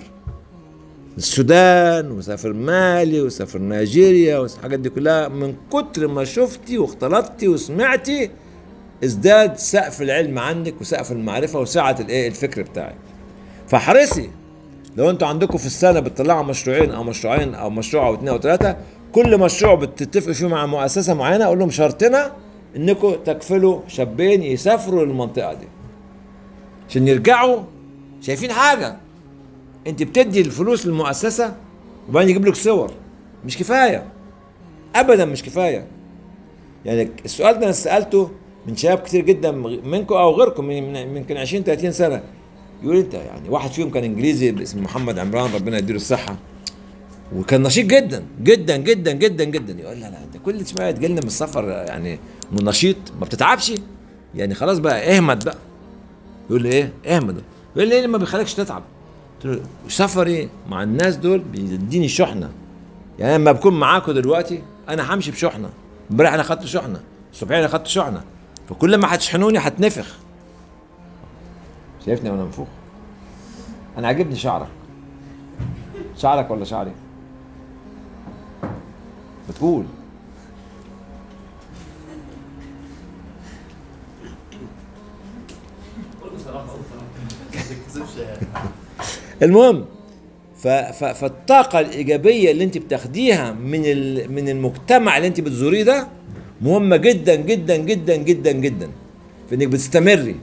السودان وسافر مالي وسافر نيجيريا والحاجات دي كلها من كتر ما شفتي واختلطتي وسمعتي ازداد سقف العلم عندك وسقف المعرفه وسعه الايه الفكر بتاعك فاحرصي لو انتوا عندكم في السنه بتطلعوا مشروعين او مشروعين او مشروع او اثنين او ثلاثه كل مشروع بتتفقوا فيه مع مؤسسه معينه اقول لهم شرطنا انكم تكفلوا شابين يسافروا للمنطقه دي عشان يرجعوا شايفين حاجه انت بتدي الفلوس للمؤسسه وبعدين يجيب لك صور مش كفايه ابدا مش كفايه يعني السؤال ده انا سالته من شباب كتير جدا منكم او غيركم من من- يمكن 20 30 سنه يقول انت يعني واحد فيهم كان انجليزي باسم محمد عمران ربنا يديله الصحه وكان نشيط جدا جدا جدا جدا جدا يقول لا لا انت كل شويه تجي لنا من السفر يعني نشيط ما بتتعبش يعني خلاص بقى اهمد بقى يقول لي ايه اهمد يقول لي ايه اللي ما بيخليكش تتعب قلت له سفري مع الناس دول بيديني شحنه يعني أنا لما بكون معاكم دلوقتي انا همشي بشحنه امبارح انا خدت شحنه الصبحيه انا خدت شحنه فكل ما هتشحنوني هتنفخ شايفني وانا منفوخ انا عاجبني شعرك شعرك ولا شعري بتقول المهم ف... ف... فالطاقة الإيجابية اللي أنت بتاخديها من ال... من المجتمع اللي أنت بتزوريه ده مهمة جدا جدا جدا جدا جدا في إنك بتستمري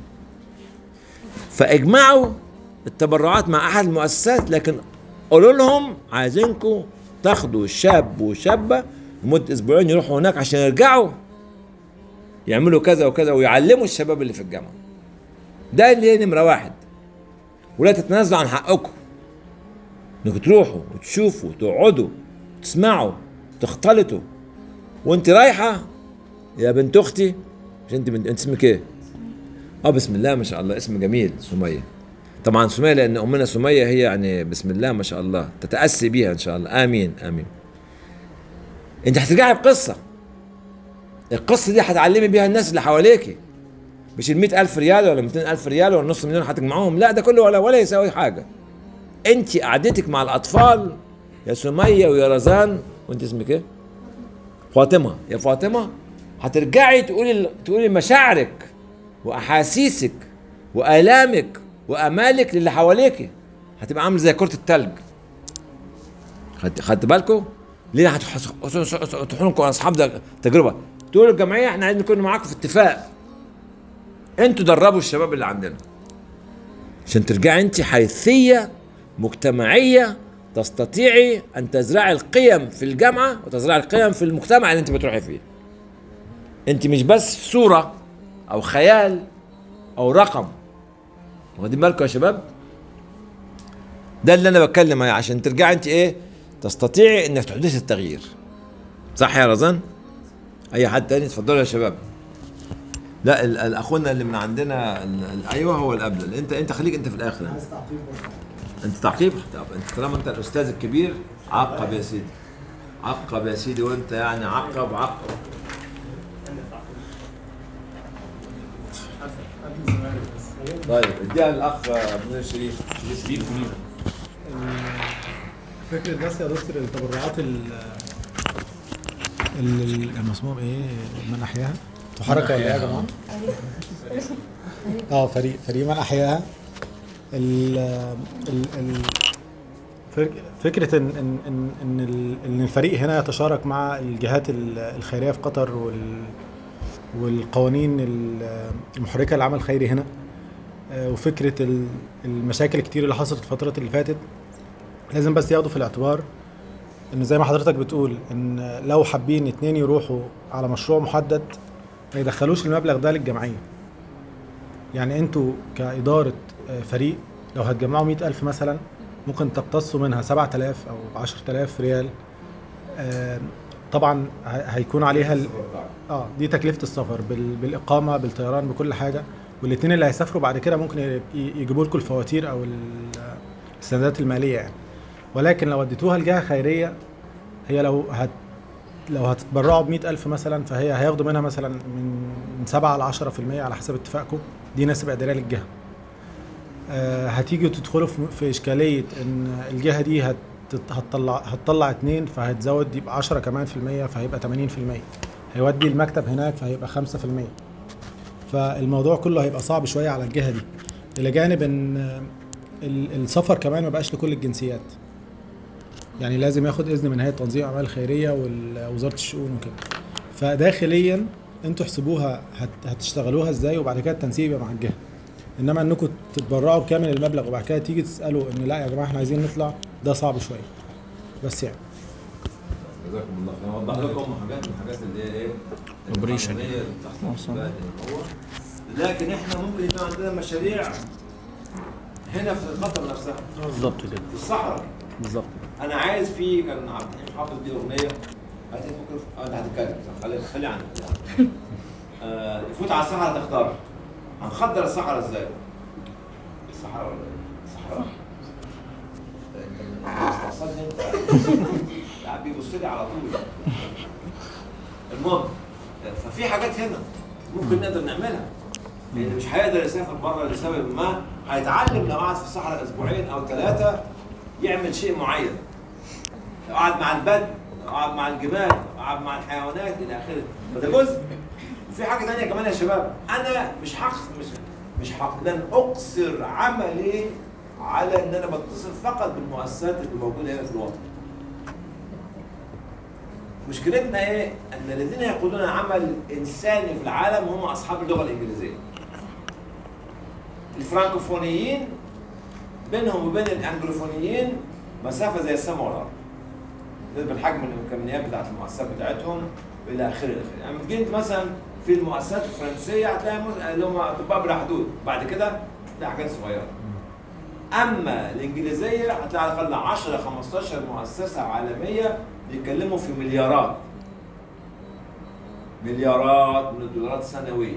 فاجمعوا التبرعات مع أحد المؤسسات لكن قولوا لهم عايزينكم تاخدوا الشاب وشابة لمدة أسبوعين يروحوا هناك عشان يرجعوا يعملوا كذا وكذا ويعلموا الشباب اللي في الجامعة ده اللي هي نمرة واحد ولا تتنازلوا عن حقكم انكم تروحوا وتشوفوا وتقعدوا تسمعوا تختلطوا وانت رايحه يا بنت اختي مش انت بنت انت اسمك ايه؟ اه بسم الله ما شاء الله اسم جميل سميه طبعا سميه لان امنا سميه هي يعني بسم الله ما شاء الله تتاسي بيها ان شاء الله امين امين انت هترجعي بقصه القصه دي هتعلمي بيها الناس اللي حواليكي مش ال ألف ريال ولا 200 ألف ريال ولا نص مليون هتجمعوهم لا ده كله ولا ولا يساوي حاجه انت قعدتك مع الاطفال يا سميه ويا رزان وانت اسمك ايه؟ فاطمه يا فاطمه هترجعي تقولي تقولي مشاعرك واحاسيسك والامك وامالك للي حواليك هتبقى عامل زي كره التلج خدت خدت بالكم؟ ليه هتروحوا لكم اصحاب ده تجربه تقولوا الجمعيه احنا عايزين نكون معاكم في اتفاق انتوا دربوا الشباب اللي عندنا عشان ترجعي انت حيثيه مجتمعيه تستطيعي ان تزرعي القيم في الجامعه وتزرعي القيم في المجتمع اللي انت بتروحي فيه انت مش بس صوره او خيال او رقم واخدين بالكم يا شباب ده اللي انا بتكلم عليه عشان ترجعي انت ايه تستطيعي انك تحدثي التغيير صح يا رزان اي حد تاني اتفضلوا يا شباب لا ال- ال- اخونا اللي من عندنا ال- ال- ايوه هو الابدل انت انت خليك انت في الاخر انت تعقيب طب انت طالما انت الاستاذ الكبير عقب يا سيدي عقب يا سيدي وانت يعني عقب عقب طيب اديها للاخ منير شريف شريف منير فكرة بس يا دكتور التبرعات ال ال- كان اسمهم ايه من احياها انتوا حركه ولا ايه يا جماعه؟ اه فريق فريق من احياها ال ال ال فك- فكره ان ان ان ان ال- ان الفريق هنا يتشارك مع الجهات ال- الخيريه في قطر وال والقوانين ال- المحركه للعمل الخيري هنا آه، وفكره ال- المشاكل الكتير اللي حصلت الفترات اللي فاتت لازم بس ياخدوا في الاعتبار ان زي ما حضرتك بتقول ان لو حابين اتنين يروحوا على مشروع محدد ما يدخلوش المبلغ ده للجمعيه يعني انتوا كإدارة آه، فريق لو هتجمعوا مئة ألف مثلا ممكن تقتصوا منها سبعة آلاف أو عشرة آلاف ريال آه، طبعا ه- هيكون عليها ال... اه دي تكلفة السفر بال... بالإقامة بالطيران بكل حاجة والاتنين اللي هيسافروا بعد كده ممكن ي- يجيبوا لكم الفواتير أو ال- السندات المالية يعني ولكن لو اديتوها لجهة خيرية هي لو هت لو هتتبرعوا ب ألف مثلا فهي هياخدوا منها مثلا من من 7 ل 10% على حسب اتفاقكم دي نسبة إدارية للجهة. آه، هتيجوا تدخلوا في في إشكالية إن الجهة دي هت هتطلع هتطلع اتنين فهتزود يبقى 10 كمان في المية فهيبقى 80% هيودي المكتب هناك فهيبقى 5% فالموضوع كله هيبقى صعب شوية على الجهة دي إلى جانب إن آه، ال- السفر كمان ما بقاش لكل الجنسيات يعني لازم ياخد اذن من هيئه تنظيم الاعمال الخيريه ووزاره الشؤون وكده فداخليا انتوا احسبوها هت هتشتغلوها ازاي وبعد كده التنسيق يبقى مع الجهه انما انكم تتبرعوا بكامل المبلغ وبعد كده تيجي تسالوا ان لا يا جماعه احنا عايزين نطلع ده صعب شويه بس يعني جزاكم الله خير أنا وضح لكم حاجات من الحاجات اللي هي ايه Operation. القانونية اللي بتحصل في البلد اللي هو لكن احنا ممكن يكون عندنا مشاريع هنا في قطر نفسها بالظبط كده في الصحراء بالظبط انا عايز في كان عبد الحليم حافظ دي اغنيه هتفكر اه انت هتتكلم صح خلي خلي عنك آه يفوت على الصحراء تختار هنخدر الصحراء ازاي؟ الصحراء ولا ايه؟ الصحراء انت مستعصلني انت قاعد بيبص لي على طول المهم ففي حاجات هنا ممكن نقدر نعملها لان مش هيقدر يسافر بره لسبب ما هيتعلم لو قعد في الصحراء اسبوعين او ثلاثه يعمل شيء معين لو قعد مع البدو لو قعد مع الجمال لو قعد مع الحيوانات الى اخره فده جزء وفي حاجه ثانيه كمان يا شباب انا مش حق مش مش حق لن اقصر عملي على ان انا بتصل فقط بالمؤسسات اللي موجوده هنا في الوطن مشكلتنا ايه؟ ان الذين يقودون عمل انساني في العالم هم اصحاب اللغه الانجليزيه. الفرانكوفونيين بينهم وبين الانجلوفونيين مسافه زي السماء والارض. بالنسبه لحجم الامكانيات بتاعت المؤسسات بتاعتهم الى اخره الى اخره. يعني تجي انت مثلا في المؤسسات الفرنسيه هتلاقي مس- اللي هم اطباء بلا حدود، بعد كده تلاقي حاجات صغيره. اما الانجليزيه هتلاقي على الاقل 10 15 مؤسسه عالميه بيتكلموا في مليارات مليارات من الدولارات سنويا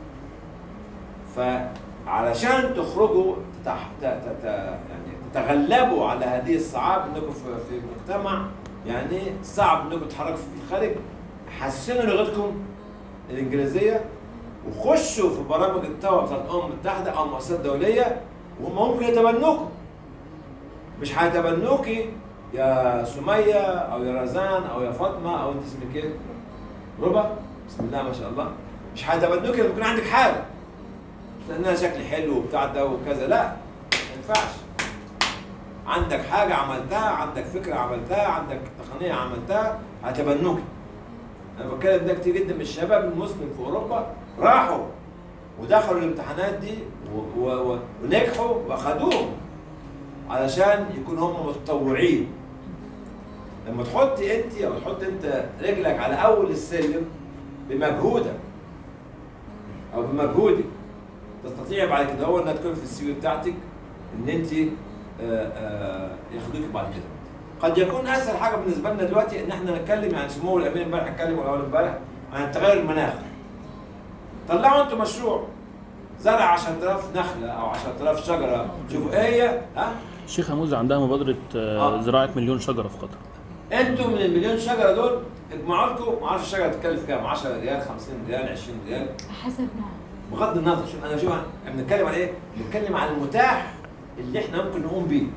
فعلشان تخرجوا تح... ت... ت... ت... يعني تتغلبوا على هذه الصعاب انكم في... في مجتمع يعني صعب انكم تتحركوا في الخارج حسنوا لغتكم الانجليزيه وخشوا في برامج التوعيه بتاعت الامم المتحده او مؤسسات دوليه وهم ممكن يتبنوكم مش هيتبنوكي يا سمية أو يا رزان أو يا فاطمة أو أنت اسمك إيه؟ ربا بسم الله ما شاء الله مش هيتبنوكي لما يكون عندك حاجة مش لأن أنا شكلي حلو وبتاع ده وكذا لا ما ينفعش عندك حاجة عملتها عندك فكرة عملتها عندك تقنية عملتها هيتبنوكي أنا بتكلم ده كتير جدا من الشباب المسلم في أوروبا راحوا ودخلوا الامتحانات دي و- و- و- ونجحوا واخدوهم علشان يكونوا هم متطوعين لما تحط انت او تحط انت رجلك على اول السلم بمجهودك او بمجهودك تستطيع بعد كده هو انها تكون في السي في بتاعتك ان انت آه، آه، ياخدوك بعد كده قد يكون اسهل حاجه بالنسبه لنا دلوقتي ان احنا نتكلم يعني سمو الامين امبارح اتكلم ولا اول امبارح عن تغير المناخ طلعوا انتوا مشروع زرع 10000 نخله او 10000 شجره شوفوا ايه هي ها الشيخ موزة عندها مبادرة آه، آه. زراعة مليون شجرة في قطر انتوا من المليون شجره دول اجمعوا لكم ما اعرفش الشجره تتكلف كام 10 ريال 50 ريال 20 ريال حسب نوع بغض النظر شوف انا شوف احنا بنتكلم عن ايه؟ بنتكلم عن المتاح اللي احنا ممكن نقوم بيه.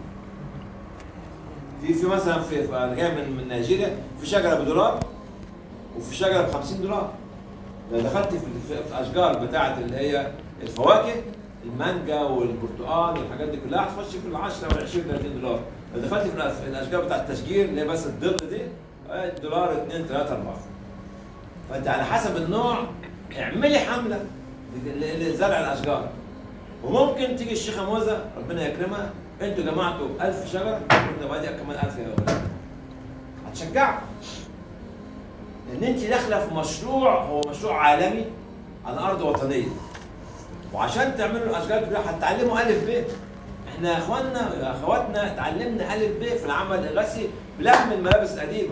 في في مثلا في في- انا جاي من من نيجيريا في شجره بدولار وفي شجره ب 50 دولار. لو دخلت في في الاشجار بتاعه اللي هي الفواكه المانجا والبرتقال والحاجات دي كلها هتخش في ال 10 وال 20 30 دولار لو دخلت في الأس- في الاشجار بتاعه التشجير اللي هي بس الظل دي آه، دولار 2 3 4 فانت على حسب النوع اعملي حمله ل- لزرع الاشجار وممكن تيجي الشيخه موزه ربنا يكرمها انتوا جمعتوا 1000 شجره كنا بادئ كمان 1000 يا اولاد هتشجعوا لان انت داخله في مشروع هو مشروع عالمي على ارض وطنيه وعشان تعملوا الاشجار كلها هتتعلموا الف ب احنا يا اخواننا يا اخواتنا اتعلمنا الف ب في العمل الغسي بلم الملابس القديمه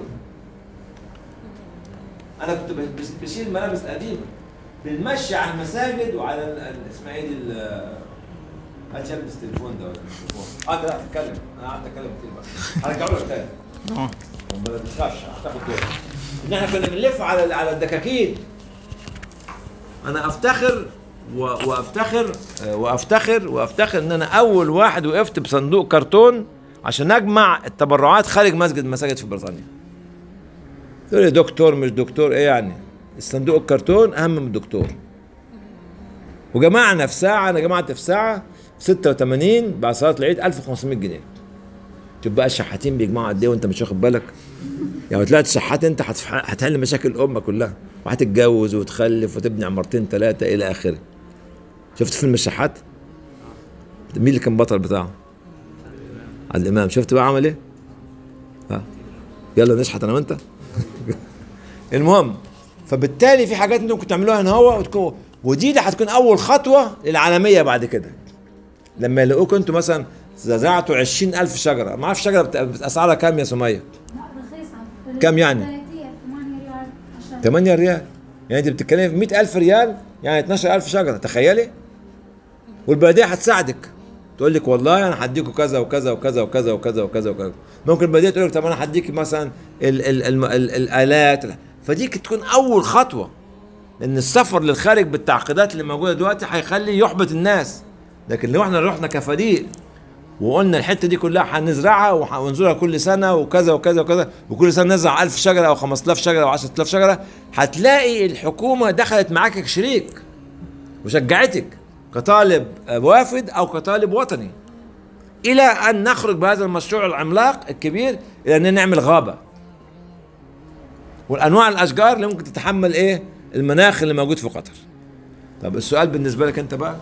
انا كنت بس- بشيل الملابس القديمه بنمشي على المساجد وعلى ال- ال- اسمها ايه دي ال- هات يلبس التليفون ده ولا التليفون اه لا تتكلم انا قعدت اتكلم كتير بقى هرجعه لك تاني ما تخافش هتاخد دور ان احنا كنا بنلف على على الدكاكين انا افتخر و- وافتخر آه، وافتخر وافتخر ان انا اول واحد وقفت بصندوق كرتون عشان اجمع التبرعات خارج مسجد من المساجد في بريطانيا تقول لي دكتور مش دكتور ايه يعني الصندوق الكرتون اهم من الدكتور وجمعنا في ساعه انا جمعت في ساعه 86 بعد صلاه العيد 1500 جنيه شوف بقى الشحاتين بيجمعوا قد ايه وانت مش واخد بالك يعني لو طلعت شحات انت هتف- هتحل مشاكل الامه كلها وهتتجوز وتخلف وتبني عمارتين ثلاثه الى اخره شفت فيلم الشحات مين اللي كان بطل بتاعه عادل امام شفت بقى عمل ايه ها يلا نشحت انا وانت المهم فبالتالي في حاجات انتم ممكن تعملوها هنا هو وتكون ودي اللي هتكون اول خطوه للعالميه بعد كده لما يلاقوكم انتم مثلا زرعتوا 20000 شجره ما اعرفش شجره بت- باسعارها كام يا سميه لا رخيصة كم يعني؟ 30 8 ريال 10 8 ريال يعني انت بتتكلم في 100000 ريال يعني 12000 شجره تخيلي والبلديه هتساعدك تقول لك والله انا هديكوا كذا وكذا وكذا وكذا وكذا وكذا وكذا ممكن البلديه تقول لك طب انا هديك مثلا ال ال ال ال الالات فدي تكون اول خطوه لان السفر للخارج بالتعقيدات اللي موجوده دلوقتي هيخلي يحبط الناس لكن لو احنا رحنا كفريق وقلنا الحته دي كلها هنزرعها وح- ونزورها كل سنه وكذا وكذا وكذا وكل سنه نزرع 1000 شجره او 5000 شجره او 10000 شجره هتلاقي الحكومه دخلت معاك كشريك وشجعتك كطالب آه، وافد او كطالب وطني الى ان نخرج بهذا المشروع العملاق الكبير الى ان نعمل غابه والانواع الاشجار اللي ممكن تتحمل ايه المناخ اللي موجود في قطر طب السؤال بالنسبه لك انت بقى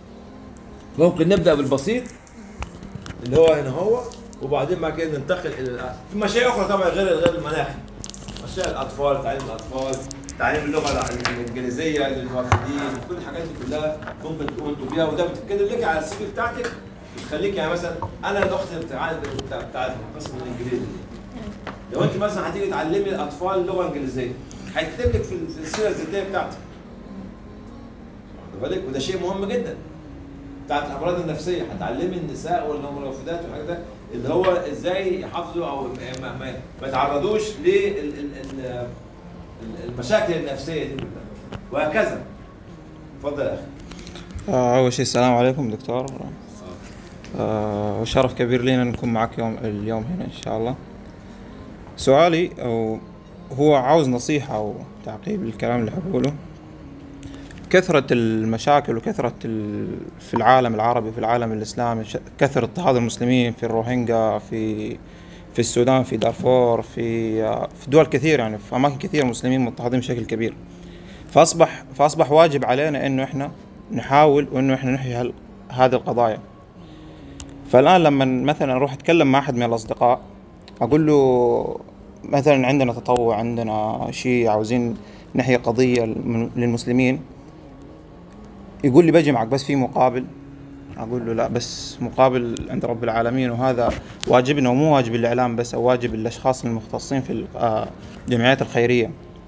ممكن نبدا بالبسيط اللي هو هنا هو وبعدين بعد كده ننتقل الى الآ- في مشاريع اخرى طبعا غير غير المناخي مشاريع الاطفال تعليم الاطفال تعليم اللغه الع- الانجليزيه للوافدين كل الحاجات دي كلها ممكن تقوموا انتوا بيها وده بتتكلم لك على السي في بتاعتك بتخليك يعني مثلا انا الاخت بتاع بتاع بتاعت القسم الانجليزي لو انت مثلا هتيجي تعلمي الاطفال لغه انجليزيه هيكتب لك في في السيره الذاتيه بتاعتك واخد بالك وده شيء مهم جدا بتاعت الامراض النفسيه هتعلمي النساء والمرافدات والحاجات ده اللي هو ازاي يحافظوا او ما, ما, ما يتعرضوش للمشاكل النفسيه دي كلها وهكذا اتفضل يا اخي آه، أول شيء السلام عليكم دكتور آه، وشرف كبير لينا نكون معك يوم اليوم هنا إن شاء الله سؤالي أو هو عاوز نصيحة أو تعقيب للكلام اللي حقوله كثرة المشاكل وكثرة ال... في العالم العربي في العالم الإسلامي ش- كثرة اضطهاد المسلمين في الروهينجا في في السودان في دارفور في آه، في دول كثير يعني في أماكن كثير المسلمين مضطهدين بشكل كبير فاصبح فاصبح واجب علينا انه احنا نحاول وانه احنا نحيي هال- هذه القضايا فالان لما مثلا اروح اتكلم مع احد من الاصدقاء اقول له مثلا عندنا تطوع عندنا شيء عاوزين نحيي قضيه الم- للمسلمين يقول لي بجي معك بس في مقابل اقول له لا بس مقابل عند رب العالمين وهذا واجبنا ومو واجب الاعلام بس او واجب الاشخاص المختصين في ال- آه، الجمعيات الخيريه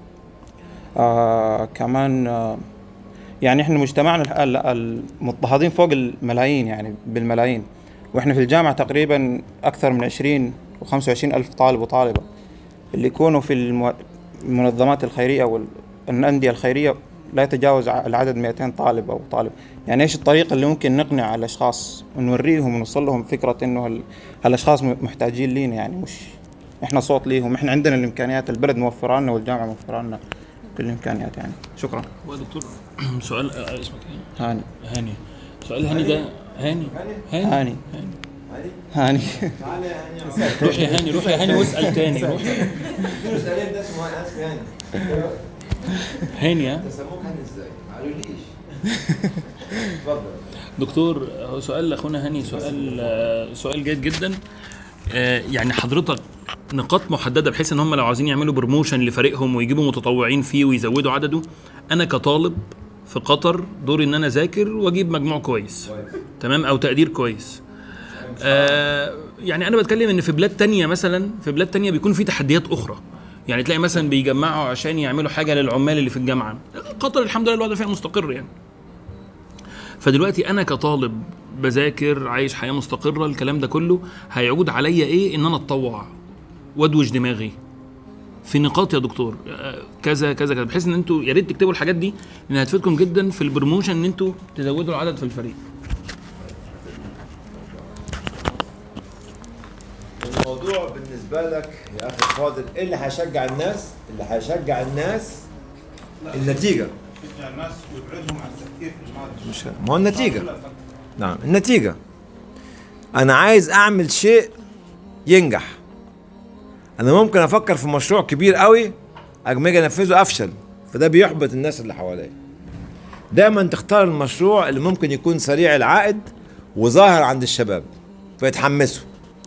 آه كمان آه يعني احنا مجتمعنا الح- ال- المضطهدين فوق الملايين يعني بالملايين واحنا في الجامعة تقريبا أكثر من 20 و 25 ألف طالب وطالبة اللي يكونوا في المو- المنظمات الخيرية والأندية الخيرية لا يتجاوز ع- العدد 200 طالب أو طالب يعني إيش الطريقة اللي ممكن نقنع الأشخاص ونوريهم ونوصل لهم فكرة إنه هال- هالأشخاص م- محتاجين لينا يعني مش إحنا صوت ليهم إحنا عندنا الإمكانيات البلد موفرة لنا والجامعة موفرة لنا كل الامكانيات يعني شكرا هو يا دكتور سؤال آه، اسمك ايه؟ هاني هاني سؤال هاني ده هاني هاني هاني هاني روح يا هاني روح يا هاني واسال تاني روح ده اسمه يعني هاني ها تسموك هاني ازاي؟ ما قالوليش اتفضل دكتور هو سؤال لاخونا هاني سؤال آه، سؤال جيد جدا آه، يعني حضرتك نقاط محدده بحيث ان هم لو عايزين يعملوا بروموشن لفريقهم ويجيبوا متطوعين فيه ويزودوا عدده انا كطالب في قطر دوري ان انا اذاكر واجيب مجموع كويس تمام او تقدير كويس آه يعني انا بتكلم ان في بلاد تانية مثلا في بلاد تانية بيكون في تحديات اخرى يعني تلاقي مثلا بيجمعوا عشان يعملوا حاجه للعمال اللي في الجامعه قطر الحمد لله الوضع فيها مستقر يعني فدلوقتي انا كطالب بذاكر عايش حياه مستقره الكلام ده كله هيعود عليا ايه ان انا اتطوع وادوج دماغي في نقاط يا دكتور آه، كذا كذا كذا بحيث ان انتوا يا ريت تكتبوا الحاجات دي لان هتفيدكم جدا في البروموشن ان انتوا تزودوا العدد في الفريق الموضوع بالنسبة لك يا أخي الفاضل إيه اللي هيشجع الناس؟ اللي هيشجع الناس النتيجة الناس ويبعدهم عن التفكير في الماضي مش ما هو النتيجة نعم النتيجة أنا عايز أعمل شيء ينجح أنا ممكن أفكر في مشروع كبير قوي أجي أجي أنفذه أفشل فده بيحبط الناس اللي حواليا دايما تختار المشروع اللي ممكن يكون سريع العائد وظاهر عند الشباب فيتحمسوا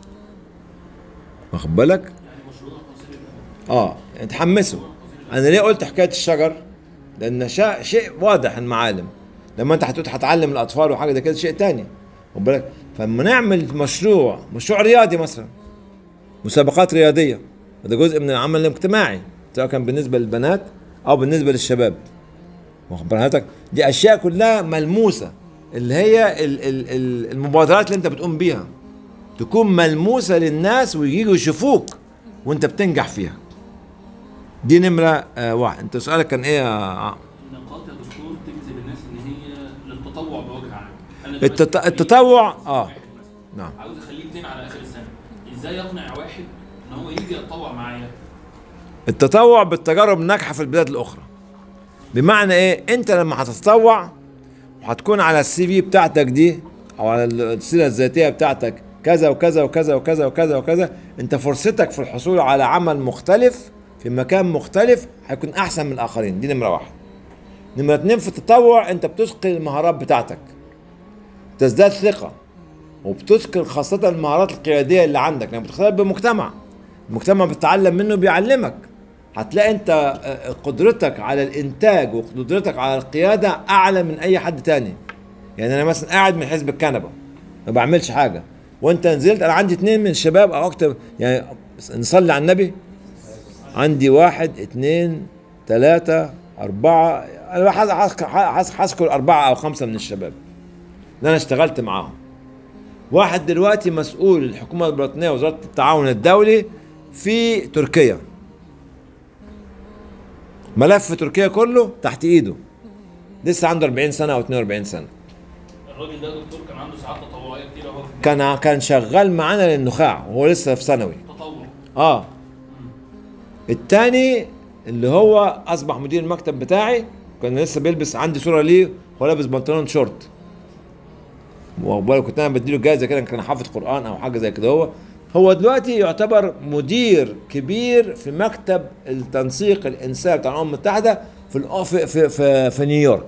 واخد بالك؟ اه يتحمسوا انا ليه قلت حكايه الشجر؟ لان شا... شيء واضح المعالم لما انت هتقول هتعلم الاطفال وحاجه زي كده شيء تاني واخد بالك؟ فلما نعمل مشروع مشروع رياضي مثلا مسابقات رياضيه وده جزء من العمل الاجتماعي سواء كان بالنسبه للبنات او بالنسبه للشباب واخد بال حضرتك؟ دي اشياء كلها ملموسه اللي هي ال- ال- ال- المبادرات اللي انت بتقوم بيها تكون ملموسه للناس ويجوا يشوفوك وانت بتنجح فيها دي نمره آه واحد انت سؤالك كان ايه يا ع- نقاط يا دكتور تجذب الناس ان هي للتطوع بوجه عام أنا دلوقتي التط... فريق التطوع اه واحد مثلاً. نعم عاوز اخليه 200 على اخر السنه ازاي اقنع واحد ان هو يجي يتطوع معايا التطوع بالتجارب الناجحه في البلاد الاخرى بمعنى ايه انت لما هتتطوع وهتكون على السي في بتاعتك دي او على السيره الذاتيه بتاعتك كذا وكذا وكذا وكذا وكذا وكذا انت فرصتك في الحصول على عمل مختلف في مكان مختلف هيكون احسن من الاخرين دي نمره واحد نمره اتنين في التطوع انت بتثقل المهارات بتاعتك تزداد ثقه وبتذكر خاصة المهارات القيادية اللي عندك لما بتختلط بمجتمع المجتمع بتتعلم منه بيعلمك هتلاقي انت آه، قدرتك على الانتاج وقدرتك على القيادة اعلى من اي حد تاني يعني انا مثلا قاعد من حزب الكنبة ما بعملش حاجة وانت نزلت انا عندي اتنين من الشباب او اكتر يعني نصلي على النبي عندي واحد اتنين تلاتة أربعة أنا حاس- حاس- حاس- هذكر أربعة أو خمسة من الشباب اللي أنا اشتغلت معاهم واحد دلوقتي مسؤول الحكومة البريطانية وزارة التعاون الدولي في تركيا ملف تركيا كله تحت ايده لسه عنده 40 سنة او 42 سنة الراجل ده يا دكتور كان عنده ساعات تطوعيه كتير اهو في كان كان شغال معانا للنخاع وهو لسه في ثانوي التطوع اه التاني اللي هو اصبح مدير المكتب بتاعي كان لسه بيلبس عندي صوره ليه هو لابس بنطلون شورت وبالك كنت انا بديله جايزه كده كان حافظ قران او حاجه زي كده هو هو دلوقتي يعتبر مدير كبير في مكتب التنسيق الانساني بتاع الامم المتحده في الأو- في في, في, في نيويورك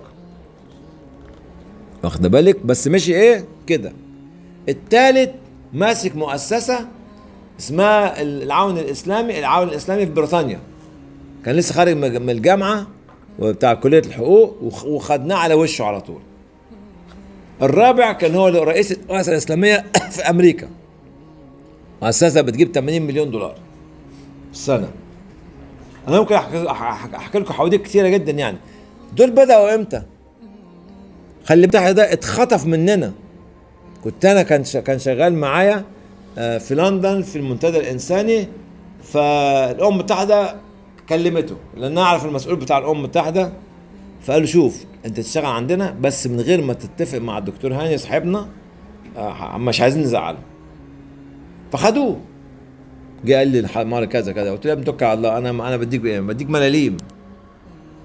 واخد بالك بس ماشي ايه كده التالت ماسك مؤسسه اسمها العون الاسلامي العون الاسلامي في بريطانيا كان لسه خارج من من الجامعه وبتاع كليه الحقوق وخ- وخدناه على وشه على طول الرابع كان هو رئيس المؤسسه الاسلاميه في امريكا مؤسسه بتجيب 80 مليون دولار في السنه انا ممكن احكي, أحكي, أحكي لكم حواديت كتيره جدا يعني دول بداوا امتى خلي بالك ده اتخطف مننا كنت انا كان ش- كان شغال معايا آه، في لندن في المنتدى الانساني فالامم المتحده كلمته لان انا اعرف المسؤول بتاع الامم المتحده فقال له شوف انت تشتغل عندنا بس من غير ما تتفق مع الدكتور هاني صاحبنا آه، مش عايزين نزعله فخدوه جه قال لي الحمار كذا كذا قلت له يا ابني توكل على الله انا انا بديك بديك ملاليم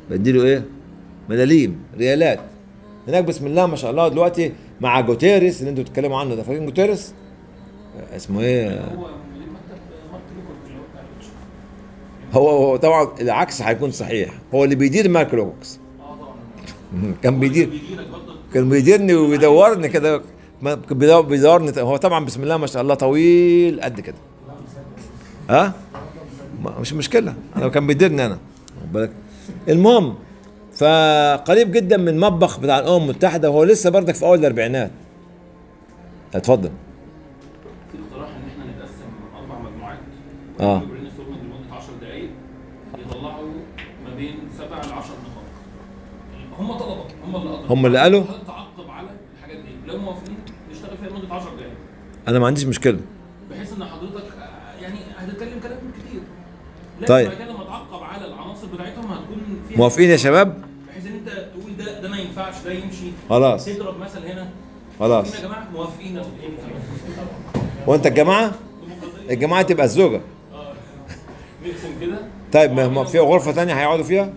بديله ايه ملاليم ريالات هناك بسم الله ما شاء الله دلوقتي مع جوتيرس اللي انتوا بتتكلموا عنه ده فاكرين جوتيرس آه، اسمه ايه هو ليه مكتب مارك روبرت اللي هو بتاع الإرشاد. هو هو طبعا العكس هيكون صحيح هو اللي بيدير مارك روكس اه طبعا كان بيدير بيديرك برضه كان بيديرني وبيدورني كده ما- كان بيدور- بيدورني هو طبعا بسم الله ما شاء الله طويل قد كده ها ما- مش مشكله انا كان بيديرني انا واخد بالك المهم فقريب جدا من المطبخ بتاع الامم المتحده وهو لسه بردك في اول الاربعينات اتفضل في اقتراح ان احنا نقسم اربع مجموعات اه برين ستورمنج لمده 10 دقائق يطلعوا ما بين سبع ل 10 نقاط هم طلبه هم اللي قدروا هم اللي قالوا؟ حضرتك تعقب على الحاجات دي لو موافقين نشتغل فيها لمده 10 دقائق انا ما عنديش مشكله بحيث ان حضرتك آه، يعني هتتكلم كلام كتير لكن طيب. بعد كده لما تعقب على العناصر بتاعتهم هتكون فيها موافقين يا شباب بحيث ان انت تقول ده ده ما ينفعش ده يمشي خلاص. تضرب مثل هنا خلاص. موافقين يا جماعه موافقين وانت الجماعه الجماعه تبقى الزوجه نقسم كده طيب ما ما في غرفه تانية هيقعدوا فيها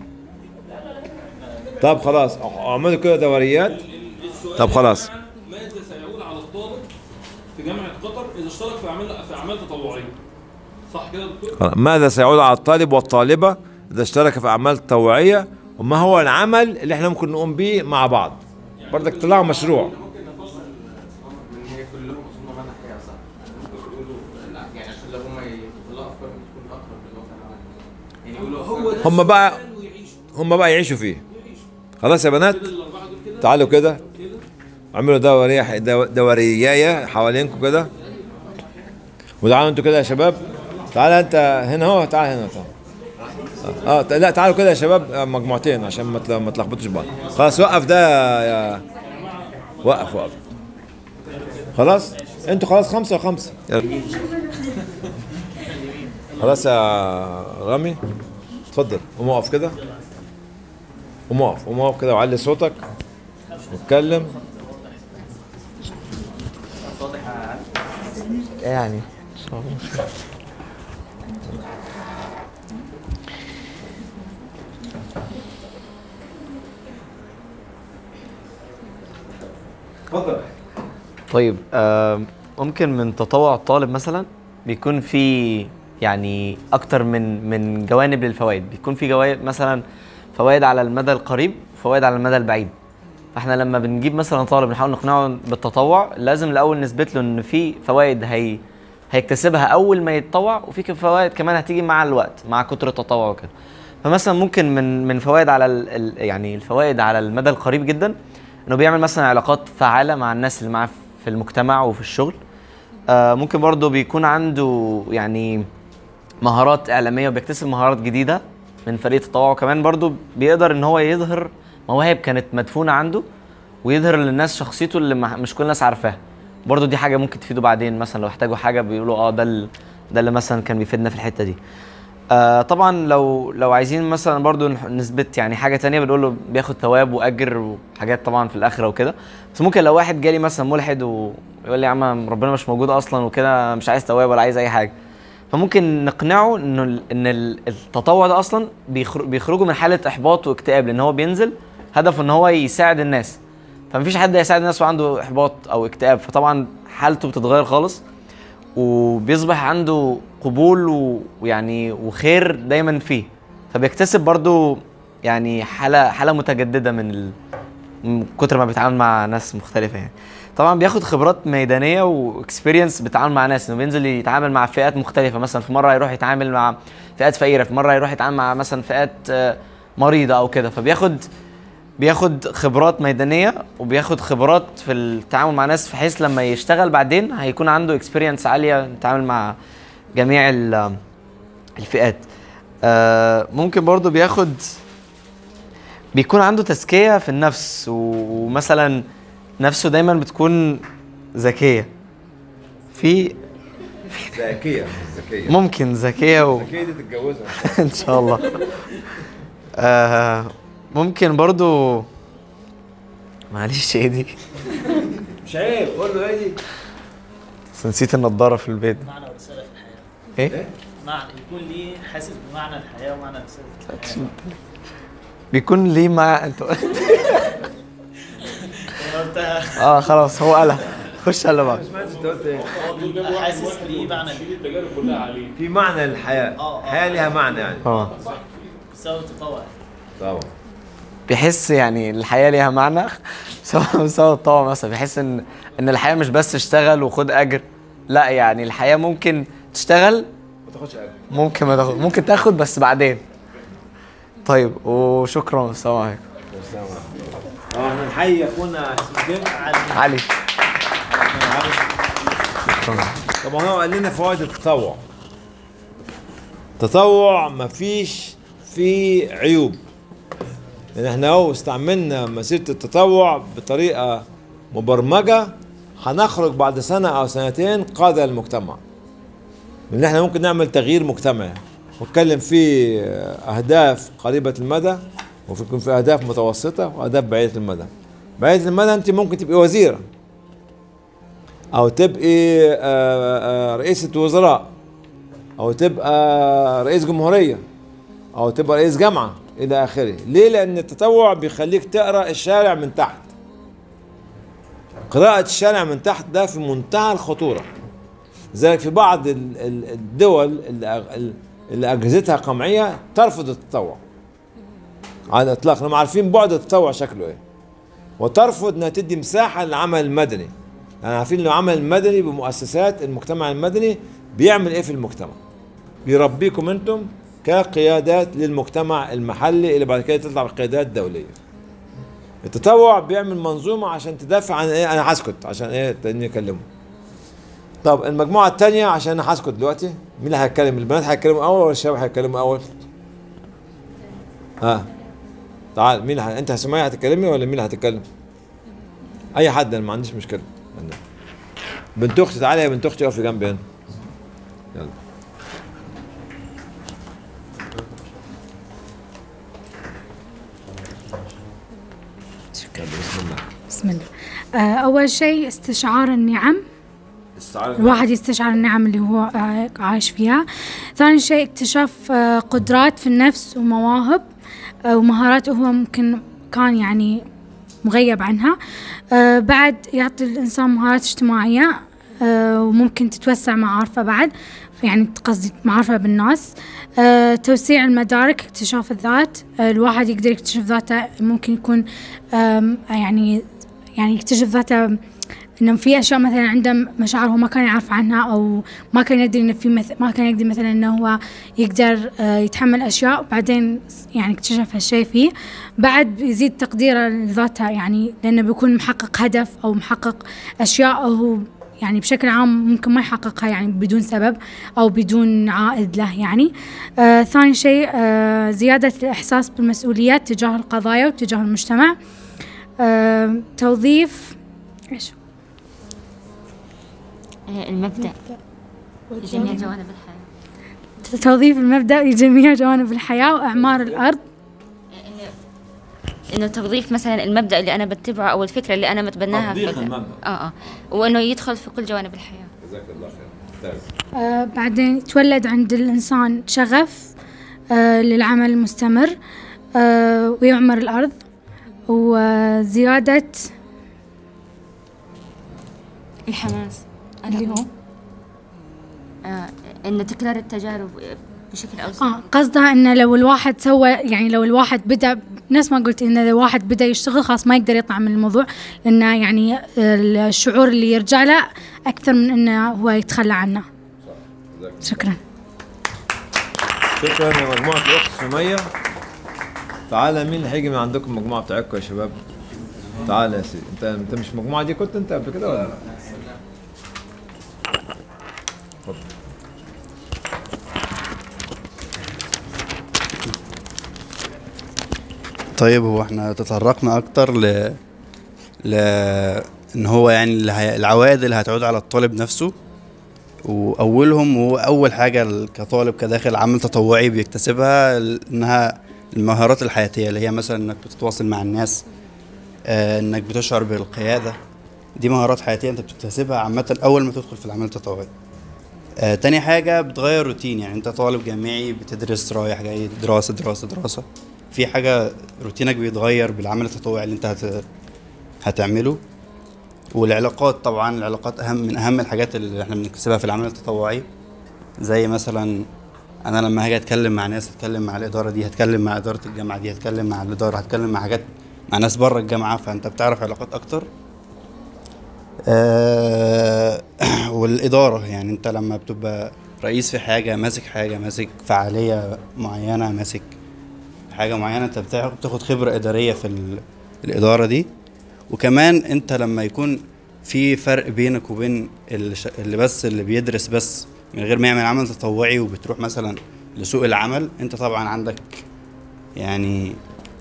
طب خلاص اعملوا كده دوريات السؤال طب خلاص ماذا سيعود على الطالب في جامعه قطر اذا اشترك في اعمال في اعمال تطوعيه صح كده يا دكتور؟ خلاص. ماذا سيعود على الطالب والطالبه اذا اشترك في اعمال تطوعيه وما هو العمل اللي احنا ممكن نقوم به مع بعض برضك طلعوا مشروع من هي كلهم اظن ما حاجه صح ممكن يقولوا لا يعني عشان لو هم يطلعوا افكار تكون اقرب للواقع العملي يعني يقولوا هو ده هم بقى السؤال ويعيش هم بقى يعيشوا فيه خلاص يا بنات كده الاربعه دول كده تعالوا كده كده اعملوا دورية دو- دورياية حوالينكم كده وتعالوا انتوا كده يا شباب تعال انت هنا اهو تعال هنا تعال اه ت- لا تعالوا كده يا شباب آه، مجموعتين عشان ما تل- ما تلخبطوش بعض خلاص وقف ده يا وقف وقف خلاص انتوا خلاص خمسة وخمسة يلا. خلاص يا رامي اتفضل قوم اقف كده قوم اقف قوم اقف كده وعلي صوتك واتكلم يعني ان شاء الله اتفضل طيب آه ممكن من تطوع الطالب مثلا بيكون في يعني اكتر من من جوانب للفوائد بيكون في جوانب مثلا فوائد على المدى القريب وفوائد على المدى البعيد فاحنا لما بنجيب مثلا طالب نحاول نقنعه بالتطوع لازم الاول نثبت له ان في فوائد هي هيكتسبها اول ما يتطوع وفي فوائد كمان هتيجي مع الوقت مع كتر التطوع وكده فمثلا ممكن من من فوائد على ال ال يعني الفوائد على المدى القريب جدا انه بيعمل مثلا علاقات فعاله مع الناس اللي معاه في المجتمع وفي الشغل آه ممكن برضه بيكون عنده يعني مهارات اعلاميه وبيكتسب مهارات جديده من فريق التطوع وكمان برضه بيقدر ان هو يظهر مواهب كانت مدفونه عنده ويظهر للناس شخصيته اللي ما- مش كل الناس عارفاها برضه دي حاجه ممكن تفيده بعدين مثلا لو احتاجوا حاجه بيقولوا اه ده ال- ده اللي مثلا كان بيفيدنا في الحته دي آه طبعا لو لو عايزين مثلا برضو نح- نثبت يعني حاجه تانية بنقول له بياخد ثواب واجر وحاجات طبعا في الاخره وكده بس ممكن لو واحد جالي مثلا ملحد ويقول لي يا عم ربنا مش موجود اصلا وكده مش عايز ثواب ولا عايز اي حاجه فممكن نقنعه انه ال- ان ال- التطوع ده اصلا بيخر- بيخرجوا من حاله احباط واكتئاب لان هو بينزل هدفه ان هو يساعد الناس فمفيش حد هيساعد الناس وعنده احباط او اكتئاب فطبعا حالته بتتغير خالص وبيصبح عنده قبول و- ويعني وخير دايما فيه فبيكتسب برضو يعني حالة حالة متجددة من ال... من كتر ما بيتعامل مع ناس مختلفة يعني طبعا بياخد خبرات ميدانية واكسبيرينس بالتعامل مع ناس انه بينزل يتعامل مع فئات مختلفة مثلا في مرة يروح يتعامل مع فئات فقيرة في مرة يروح يتعامل مع مثلا فئات آه، مريضة او كده فبياخد بياخد خبرات ميدانيه وبياخد خبرات في التعامل مع ناس بحيث لما يشتغل بعدين هيكون عنده اكسبيرينس عاليه يتعامل مع جميع ال- الفئات آه، ممكن برضو بياخد بيكون عنده تزكيه في النفس و- ومثلا نفسه دايما بتكون ذكيه في ذكية ذكية ممكن ذكيه و... ذكية دي تتجوزها ان شاء الله آه ممكن برضو معلش ايه دي مش عيب قول له ايه دي بس نسيت النضاره في البيت معنى ورسالة في الحياة ايه معنى يكون ليه حاسس بمعنى الحياة ومعنى رسالة الحياة بيكون ليه مع انت اه خلاص هو قالها خش على بعض حاسس ليه معنى التجارب كلها عليه في معنى للحياه الحياه ليها معنى يعني اه بسبب التطوع طبعا بيحس يعني الحياه ليها معنى سواء بسبب الطبع مثلا بيحس ان ان الحياه مش بس اشتغل وخد اجر لا يعني الحياه ممكن تشتغل ما تاخدش اجر ممكن ما تاخد ممكن تاخد بس بعدين طيب وشكرا السلام عليكم اه احنا نحيي اخونا اسمه كيف؟ علي شكرا طبعا هو قال لنا فوائد التطوع التطوع مفيش فيه عيوب لان احنا لو استعملنا مسيره التطوع بطريقه مبرمجه هنخرج بعد سنه او سنتين قاده المجتمع لان احنا ممكن نعمل تغيير مجتمعي واتكلم في اهداف قريبه المدى وفي يكون في اهداف متوسطه واهداف بعيده المدى بعيده المدى انت ممكن تبقي وزيره او تبقي آه، آه، رئيسة وزراء او تبقى رئيس جمهورية او تبقى رئيس جامعة الى اخره ليه لان التطوع بيخليك تقرا الشارع من تحت قراءة الشارع من تحت ده في منتهى الخطورة لذلك في بعض ال- ال- الدول اللي أغ- اللي اجهزتها قمعية ترفض التطوع على الاطلاق لما عارفين بعد التطوع شكله ايه وترفض انها تدي مساحة للعمل المدني يعني عارفين ان العمل المدني بمؤسسات المجتمع المدني بيعمل ايه في المجتمع بيربيكم انتم كقيادات للمجتمع المحلي اللي بعد كده تطلع قيادات دوليه التطوع بيعمل منظومه عشان تدافع عن ايه انا هسكت عشان ايه تاني يكلموا طب المجموعه الثانيه عشان انا هسكت دلوقتي مين اللي هيتكلم البنات هيتكلموا اول ولا الشباب هيتكلموا اول ها تعال مين ه... انت سمية هتتكلمي ولا مين اللي هتتكلم اي حد انا ما عنديش مشكله بنت اختي تعالي يا بنت اختي اقفي جنبي هنا يلا يلا بسم الله بسم الله آه، أول شيء استشعار النعم استعار الواحد يستشعر النعم اللي هو آه، عايش فيها ثاني شيء اكتشاف آه، قدرات في النفس ومواهب آه، ومهارات هو ممكن كان يعني مغيب عنها آه، بعد يعطي الإنسان مهارات اجتماعية آه، وممكن تتوسع معارفه بعد يعني قصدي معارفه بالناس آه، توسيع المدارك اكتشاف الذات آه، الواحد يقدر يكتشف ذاته ممكن يكون آم، يعني يعني يكتشف ذاته انه في اشياء مثلا عنده مشاعر هو ما كان يعرف عنها او ما كان يدري انه في مث... ما كان يقدر مثلا انه هو يقدر آه، يتحمل اشياء بعدين يعني اكتشف هالشيء فيه بعد يزيد تقديره لذاته يعني لانه بيكون محقق هدف او محقق اشياء هو يعني بشكل عام ممكن ما يحققها يعني بدون سبب او بدون عائد له يعني آه ثاني شيء آه زياده الاحساس بالمسؤوليات تجاه القضايا وتجاه المجتمع آه توظيف ايش المبدأ لجميع جوانب الحياة توظيف المبدأ لجميع جوانب الحياة وإعمار الأرض انه توظيف مثلا المبدأ اللي انا بتبعه او الفكرة اللي انا متبناها تطبيق في المبدأ. اه اه وانه يدخل في كل جوانب الحياة جزاك الله خير ممتاز آه بعدين يتولد عند الإنسان شغف آه للعمل المستمر آه ويعمر الأرض وزيادة الحماس اللي هو آه انه تكرار التجارب بشكل اوسع اه قصدها انه لو الواحد سوى يعني لو الواحد بدا نفس ما قلت انه لو الواحد بدا يشتغل خلاص ما يقدر يطلع من الموضوع لانه يعني الشعور اللي يرجع له اكثر من انه هو يتخلى عنه شكرا شكرا يا مجموعة الأخت سمية تعالى مين اللي هيجي من عندكم المجموعة بتاعتكم يا شباب؟ تعالى يا سيدي انت انت مش المجموعة دي كنت انت قبل كده ولا لا؟ اتفضل. طيب هو احنا تطرقنا اكتر ل ل ان هو يعني اللي هي- العوائد اللي هتعود على الطالب نفسه واولهم هو اول حاجه ال- كطالب كداخل عمل تطوعي بيكتسبها ال- انها المهارات الحياتيه اللي هي مثلا انك بتتواصل مع الناس آه، انك بتشعر بالقياده دي مهارات حياتيه انت بتكتسبها عامه اول ما تدخل في العمل التطوعي آه، تاني حاجة بتغير روتين يعني انت طالب جامعي بتدرس رايح جاي دراسة دراسة دراسة في حاجه روتينك بيتغير بالعمل التطوعي اللي انت هت... هتعمله والعلاقات طبعا العلاقات اهم من اهم الحاجات اللي احنا بنكتسبها في العمل التطوعي زي مثلا انا لما هاجي اتكلم مع ناس هتكلم مع الاداره دي هتكلم مع اداره الجامعه دي هتكلم مع الاداره هتكلم مع حاجات مع ناس بره الجامعه فانت بتعرف علاقات اكتر آه والاداره يعني انت لما بتبقى رئيس في حاجه ماسك حاجه ماسك فعاليه معينه ماسك حاجه معينه انت بتاخد بتاخد خبره اداريه في ال- الاداره دي وكمان انت لما يكون في فرق بينك وبين الش- اللي بس اللي بيدرس بس من غير ما يعمل عمل تطوعي وبتروح مثلا لسوق العمل انت طبعا عندك يعني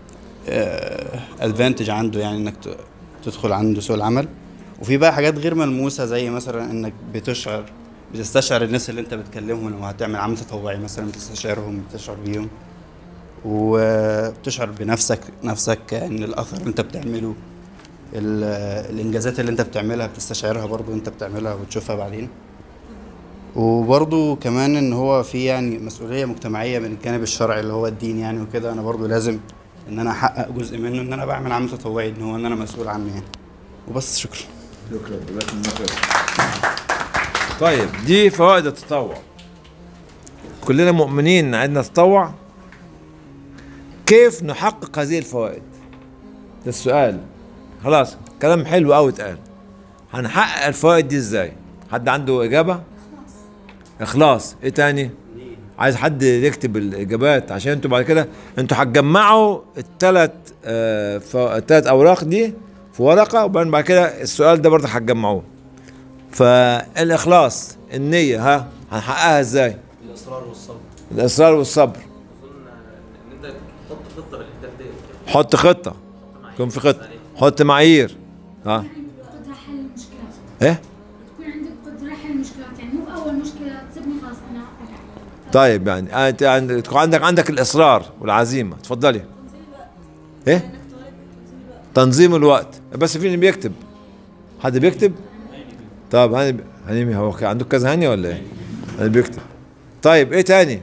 ادفانتج عنده يعني انك ت- تدخل عنده سوق العمل وفي بقى حاجات غير ملموسه زي مثلا انك بتشعر بتستشعر الناس اللي انت بتكلمهم لو هتعمل عمل تطوعي مثلا بتستشعرهم بتشعر بيهم وبتشعر بنفسك نفسك ان الاثر اللي انت بتعمله ال- الانجازات اللي انت بتعملها بتستشعرها برضو انت بتعملها وتشوفها بعدين وبرضو كمان ان هو في يعني مسؤوليه مجتمعيه من الجانب الشرعي اللي هو الدين يعني وكده انا برضو لازم ان انا احقق جزء منه ان انا بعمل عمل تطوعي ان هو ان انا مسؤول عنه يعني وبس شكرا شكرا جزاك الله خير طيب دي فوائد التطوع كلنا مؤمنين ان عندنا تطوع كيف نحقق هذه الفوائد ده السؤال خلاص كلام حلو قوي اتقال هنحقق الفوائد دي ازاي حد عنده اجابه اخلاص ايه تاني عايز حد يكتب الاجابات عشان انتوا بعد كده انتوا هتجمعوا الثلاث آه ف- الثلاث اوراق دي في ورقه وبعدين بعد كده السؤال ده برضه هتجمعوه فالاخلاص النيه ها هنحققها ازاي الاصرار والصبر الاصرار والصبر اظن ان انت تحط خطه بالاهداف ديت حط خطه يكون في خطه حط معايير ها قدرة حل المشكلات ايه تكون عندك قدرة حل المشكلات يعني مو أول مشكلة تصيبني خلاص أنا أقع طيب يعني انت عندك تكون عندك عندك الاصرار والعزيمه تفضلي ايه تنظيم الوقت بس في اللي بيكتب حد بيكتب طب هاني هاني هو عندك كذا هاني ولا ايه هاني بيكتب طيب ايه تاني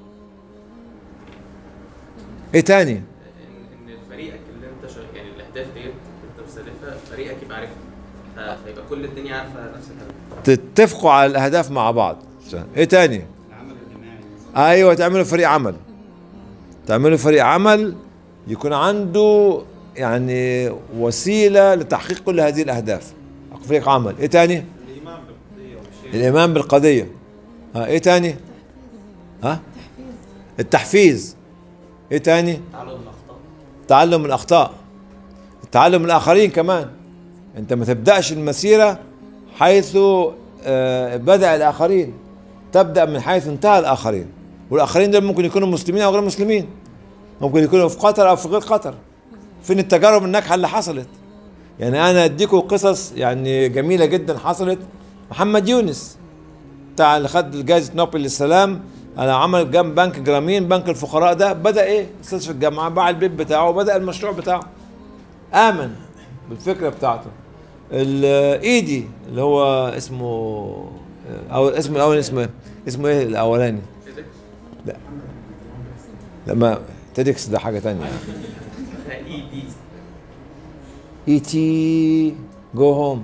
ايه تاني ان ان فريقك اللي انت شغال يعني الاهداف ديت انت مستهدفها فريقك يبقى عارفها ف- فيبقى كل الدنيا عارفه نفس الهدف تتفقوا على الاهداف مع بعض ايه تاني ايوه تعملوا فريق عمل تعملوا فريق عمل يكون عنده يعني وسيله لتحقيق كل هذه الاهداف فريق عمل ايه تاني الايمان بالقضيه ها ايه تاني ها التحفيز ايه تاني تعلم الاخطاء تعلم الاخطاء تعلم الاخرين كمان انت ما تبداش المسيره حيث آه، بدا الاخرين تبدا من حيث انتهى الاخرين والاخرين دول ممكن يكونوا مسلمين او غير مسلمين ممكن يكونوا في قطر او في غير قطر فين التجارب الناجحه اللي حصلت يعني انا اديكم قصص يعني جميله جدا حصلت محمد يونس بتاع اللي خد جائزه نوبل للسلام انا عمل جنب بنك جرامين بنك الفقراء ده بدا ايه استاذ في الجامعه باع البيت بتاعه وبدا المشروع بتاعه امن بالفكره بتاعته الايدي اللي هو اسمه او اسمه الاول اسمه إيه؟ اسمه ايه الاولاني لا لما تيدكس ده حاجه تانية اي دي اي تي جو هوم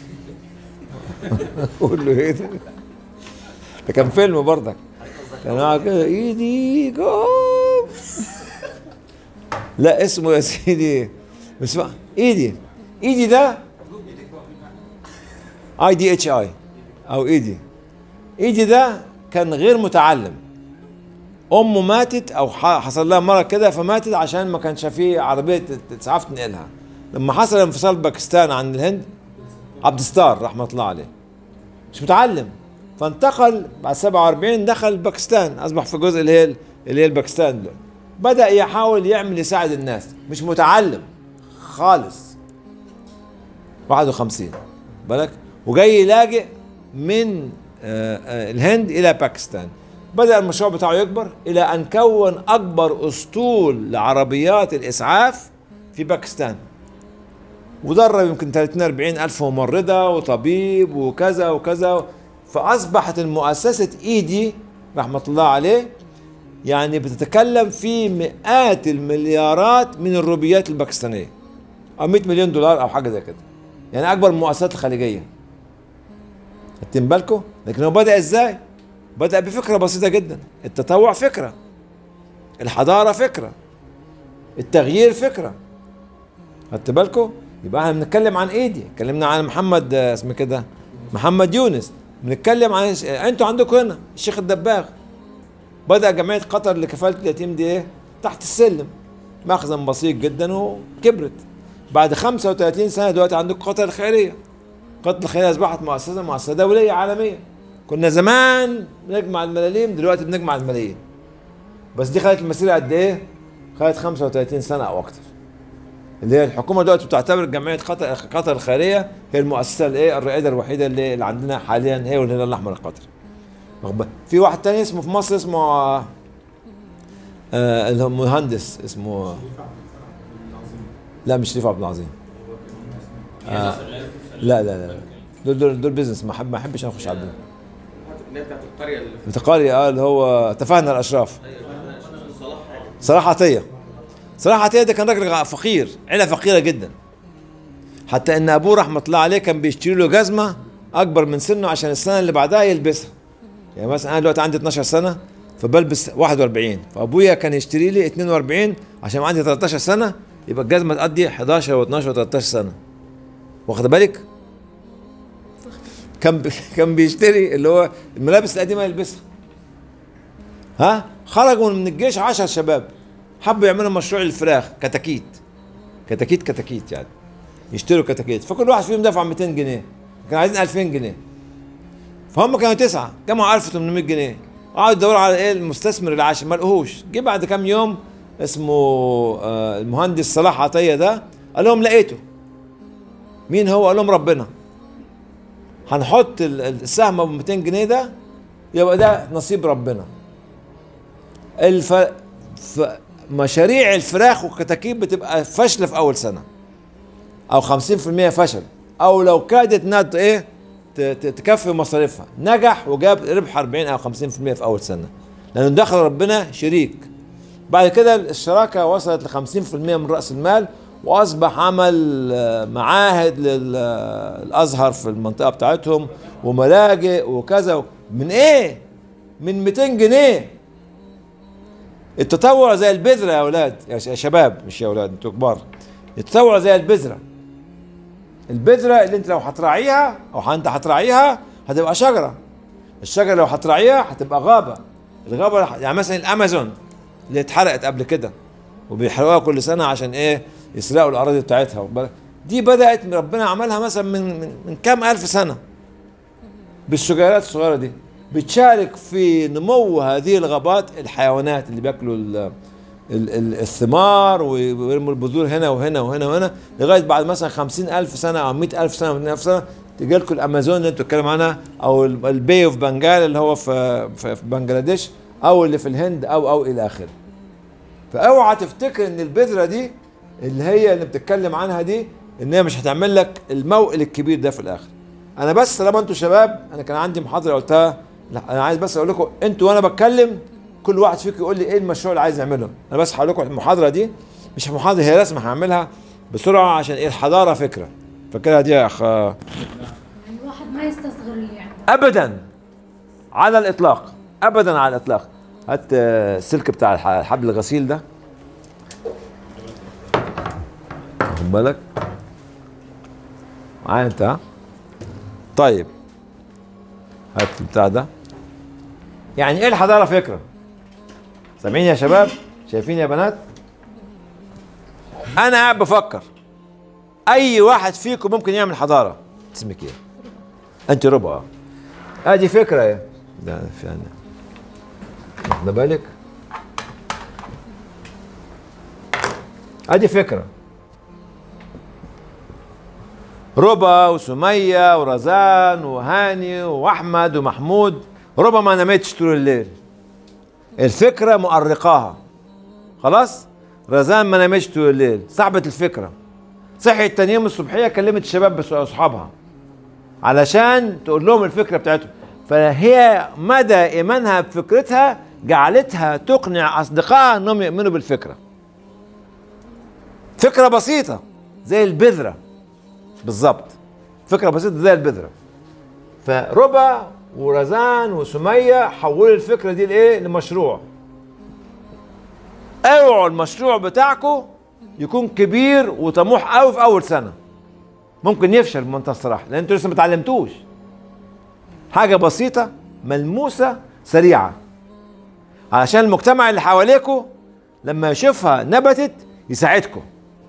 قول له ايه ده ده كان فيلم برضك كان قاعد كده ايدي جو هوم لا اسمه يا سيدي بس ايدي ايدي ده اي دي اتش اي او ايدي ايدي ده كان غير متعلم امه ماتت او ح- حصل لها مرض كده فماتت عشان ما كانش فيه عربيه اسعاف تنقلها لما حصل انفصال باكستان عن الهند عبد الستار رحمه الله عليه مش متعلم فانتقل بعد 47 دخل باكستان اصبح في جزء اللي هي اللي هي الباكستان ده بدا يحاول يعمل يساعد الناس مش متعلم خالص 51 بالك وجاي يلاجئ من آه، آه، الهند الى باكستان بدا المشروع بتاعه يكبر الى ان كون اكبر اسطول لعربيات الاسعاف في باكستان ودرب يمكن 30 40 الف ممرضه وطبيب وكذا وكذا فاصبحت المؤسسه ايدي رحمه الله عليه يعني بتتكلم في مئات المليارات من الروبيات الباكستانيه او 100 مليون دولار او حاجه زي كده يعني اكبر من المؤسسات الخليجيه خدتين بالكم لكن هو بدا ازاي بدا بفكره بسيطه جدا التطوع فكره الحضاره فكره التغيير فكره خدت بالكم يبقى احنا بنتكلم عن ايدي اتكلمنا عن محمد آه، اسمه كده محمد يونس بنتكلم عن انتوا عندكم هنا الشيخ الدباغ بدا جمعيه قطر لكفاله اليتيم دي ايه تحت السلم مخزن بسيط جدا وكبرت بعد 35 سنه دلوقتي عندكم قطر الخيريه قطر الخيريه اصبحت مؤسسه مؤسسه دوليه عالميه كنا زمان بنجمع الملاليم دلوقتي بنجمع الملايين بس دي خدت المسيره قد ايه؟ خدت 35 سنه او اكتر اللي هي الحكومه دلوقتي بتعتبر جمعيه قطر قطر الخيريه هي المؤسسه الايه الرائده الوحيده اللي, اللي عندنا حاليا هي والهلال الاحمر القطري واخد بالك؟ في واحد تاني اسمه في مصر اسمه آه، آه اللي هو مهندس اسمه لا مش شريف عبد العظيم آه لا لا لا دول دول, دول بيزنس ما أحب- ما احبش اخش على البيزنس اللي هي بتاعت القريه اللي في بتقاري اه اللي هو تفاهنا الاشراف صلاح حاجه صلاح عطيه صلاح عطيه ده كان راجل فقير عيله فقيره جدا حتى ان ابوه رحمه الله عليه كان بيشتري له جزمه اكبر من سنه عشان السنه اللي بعدها يلبسها يعني مثلا انا دلوقتي عندي 12 سنه فبلبس 41 فابويا كان يشتري لي 42 عشان عندي 13 سنه يبقى الجزمه تقضي 11 و12 و13 سنه واخد بالك كان بي- كان بيشتري اللي هو الملابس القديمه يلبسها ها خرجوا من الجيش 10 شباب حبوا يعملوا مشروع الفراخ كتاكيت كتاكيت كتاكيت يعني يشتروا كتاكيت فكل واحد فيهم دفع 200 جنيه كانوا عايزين 2000 جنيه فهم كانوا تسعه جمعوا 1800 جنيه قعدوا يدوروا على ايه المستثمر العاشر ما لقوهوش جه بعد كام يوم اسمه آه، المهندس صلاح عطيه ده قال لهم لقيته مين هو قال لهم ربنا هنحط ال- السهم ابو 200 جنيه ده يبقى ده نصيب ربنا الف... ف... مشاريع الفراخ والكتاكيت بتبقى فاشله في اول سنه او 50% فشل او لو كادت انها ت- ايه ت- ت- تكفي مصاريفها نجح وجاب ربح 40 او 50% في اول سنه لانه دخل ربنا شريك بعد كده الشراكه وصلت ل 50% من راس المال واصبح عمل آه، معاهد للازهر في المنطقه بتاعتهم وملاجئ وكذا من ايه؟ من 200 جنيه التطوع زي البذره يا اولاد يا ش- يا شباب مش يا اولاد انتوا كبار التطوع زي البذره البذره اللي انت لو هتراعيها او انت هتراعيها هتبقى شجره الشجره لو هتراعيها هتبقى غابه الغابه رح- يعني مثلا الامازون اللي اتحرقت قبل كده وبيحرقوها كل سنه عشان ايه يسرقوا الاراضي بتاعتها واخد بالك؟ دي بدات من ربنا عملها مثلا من من, من كام الف سنه بالشجيرات الصغيره دي بتشارك في نمو هذه الغابات الحيوانات اللي بياكلوا ال ال ال الثمار ويرموا البذور هنا وهنا وهنا وهنا لغايه بعد مثلا خمسين ألف سنه او مئة ألف سنه و ألف سنه تجي لكم الامازون اللي انتوا بتتكلموا عنها او ال- البي اوف بنجال اللي هو في في في بنجلاديش او اللي في الهند او او الى اخره. فاوعى تفتكر ان البذره دي اللي هي اللي بتتكلم عنها دي ان هي مش هتعمل لك الموئل الكبير ده في الاخر. انا بس طالما انتوا شباب انا كان عندي محاضره قلتها لا انا عايز بس اقول لكم انتوا وانا بتكلم كل واحد فيكم يقول لي ايه المشروع اللي عايز يعمله انا بس هقول لكم المحاضره دي مش محاضره هي رسمه هعملها بسرعه عشان ايه الحضاره فكره فاكرها دي يا اخ يعني الواحد ما يستصغر اللي عنده ابدا على الاطلاق ابدا على الاطلاق هات آه، السلك بتاع الح- الحبل الغسيل ده واخد بالك معايا انت ها طيب هات البتاع ده يعني ايه الحضاره فكره سامعين يا شباب شايفين يا بنات انا قاعد بفكر اي واحد فيكم ممكن يعمل حضاره اسمك ايه انت ربع ادي فكره يا ده فعلا واخد بالك ادي فكره ربا وسمية ورزان وهاني وأحمد ومحمود ربا ما نامتش طول الليل الفكرة مؤرقاها خلاص رزان ما نامتش طول الليل صاحبة الفكرة صحيت تاني يوم الصبحية كلمت الشباب بس أصحابها علشان تقول لهم الفكرة بتاعتهم فهي مدى إيمانها بفكرتها جعلتها تقنع اصدقائها انهم يؤمنوا بالفكره فكره بسيطه زي البذره بالظبط فكره بسيطه زي البذره فربا ورزان وسميه حولوا الفكره دي لايه لمشروع اوعوا المشروع بتاعكم يكون كبير وطموح قوي في اول سنه ممكن يفشل بمنتهى الصراحه لان انتوا لسه ما اتعلمتوش حاجه بسيطه ملموسه سريعه علشان المجتمع اللي حواليكوا لما يشوفها نبتت يساعدكم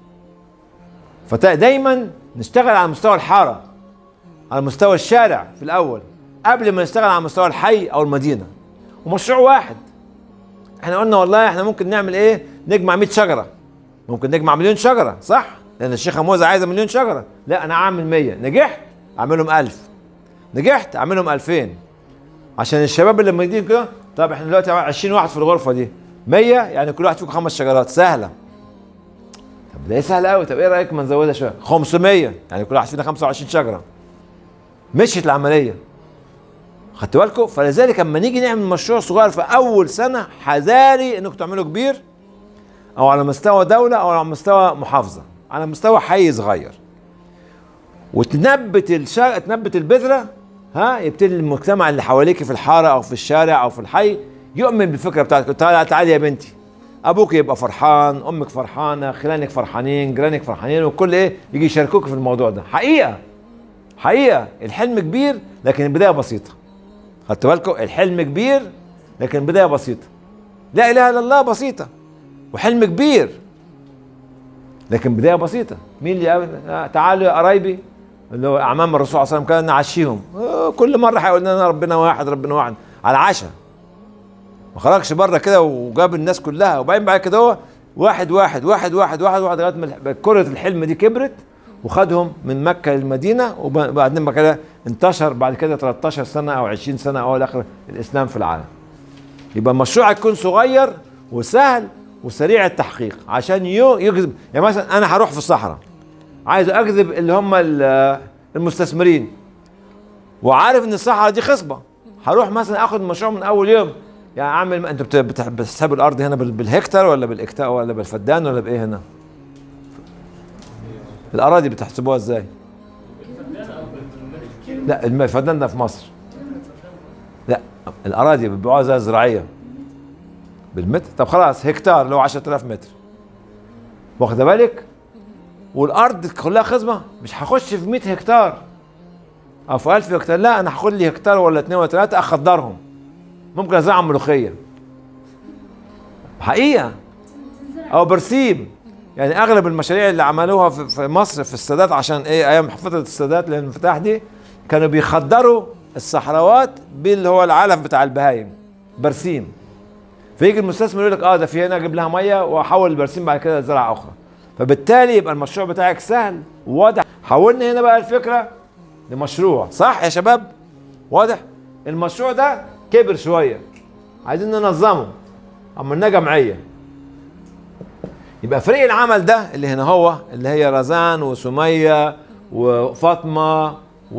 فدايما نشتغل على مستوى الحاره على مستوى الشارع في الاول قبل ما نشتغل على مستوى الحي او المدينه ومشروع واحد احنا قلنا والله احنا ممكن نعمل ايه نجمع 100 شجره ممكن نجمع مليون شجره صح لان الشيخه موزه عايزه مليون شجره لا انا اعمل 100 نجحت اعملهم 1000 نجحت اعملهم 2000 عشان الشباب اللي لما يجي كده طب احنا دلوقتي 20 واحد في الغرفه دي 100 يعني كل واحد فيكم خمس شجرات سهله طب ده سهل قوي طب ايه رايك ما نزودها شويه 500 يعني كل واحد فينا 25 شجره مشيت العمليه خدت بالكم فلذلك اما نيجي نعمل مشروع صغير في اول سنه حذاري انكم تعملوا كبير او على مستوى دوله او على مستوى محافظه على مستوى حي صغير وتنبت الشا... تنبت البذره ها يبتدي المجتمع اللي حواليك في الحاره او في الشارع او في الحي يؤمن بالفكره بتاعتك تعالى تعالي يا بنتي ابوك يبقى فرحان امك فرحانه خلانك فرحانين جيرانك فرحانين والكل ايه يجي يشاركوك في الموضوع ده حقيقه حقيقه الحلم كبير لكن البدايه بسيطه خدتوا بالكم الحلم كبير لكن البدايه بسيطه لا اله الا الله بسيطه وحلم كبير لكن بدايه بسيطه مين اللي قال آه تعالوا يا قرايبي اللي هو اعمام الرسول صلى الله عليه وسلم كان نعشيهم آه كل مره هيقول لنا ربنا واحد ربنا واحد على العشاء ما خرجش بره كده وجاب الناس كلها وبعدين بعد كده هو واحد واحد واحد واحد واحد واحد لغايه ما كره الحلم دي كبرت وخدهم من مكه للمدينه وبعدين بعد كده انتشر بعد كده 13 سنه او 20 سنه او الاخر الاسلام في العالم يبقى المشروع يكون صغير وسهل وسريع التحقيق عشان يجذب يعني مثلا انا هروح في الصحراء عايز اجذب اللي هم المستثمرين وعارف ان الصحراء دي خصبه هروح مثلا اخد مشروع من اول يوم يعني اعمل انتوا بتحسبوا الارض هنا بالهكتار ولا بالاكتاء ولا بالفدان ولا بايه هنا؟ الاراضي بتحسبوها ازاي؟ لا الفدان ده في مصر لا الاراضي بيبيعوها زي زراعيه بالمتر طب خلاص هكتار اللي هو 10000 متر واخده بالك والارض كلها خصبه مش هخش في 100 هكتار او في 1000 هكتار لا انا هاخد لي هكتار ولا اثنين ولا ثلاثه اخضرهم ممكن ازرع ملوخيه حقيقه او برسيم يعني اغلب المشاريع اللي عملوها في مصر في السادات عشان ايه ايام فتره السادات للانفتاح دي كانوا بيخدروا الصحراوات باللي هو العلف بتاع البهايم برسيم فيجي المستثمر يقول لك اه ده في هنا اجيب لها ميه واحول البرسيم بعد كده لزرعه اخرى فبالتالي يبقى المشروع بتاعك سهل وواضح حولنا هنا بقى الفكره لمشروع صح يا شباب واضح المشروع ده كبر شويه عايزين ننظمه عملناه جمعيه يبقى فريق العمل ده اللي هنا هو اللي هي رزان وسميه وفاطمه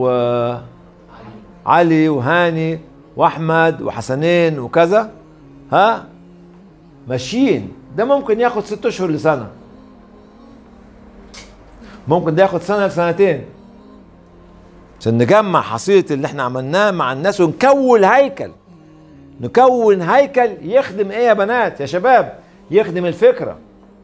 وعلي وهاني واحمد وحسنين وكذا ها ماشيين ده ممكن ياخد ست اشهر لسنه ممكن ده ياخد سنه لسنتين عشان نجمع حصيله اللي احنا عملناه مع الناس ونكون هيكل نكون هيكل يخدم ايه يا بنات يا شباب يخدم الفكره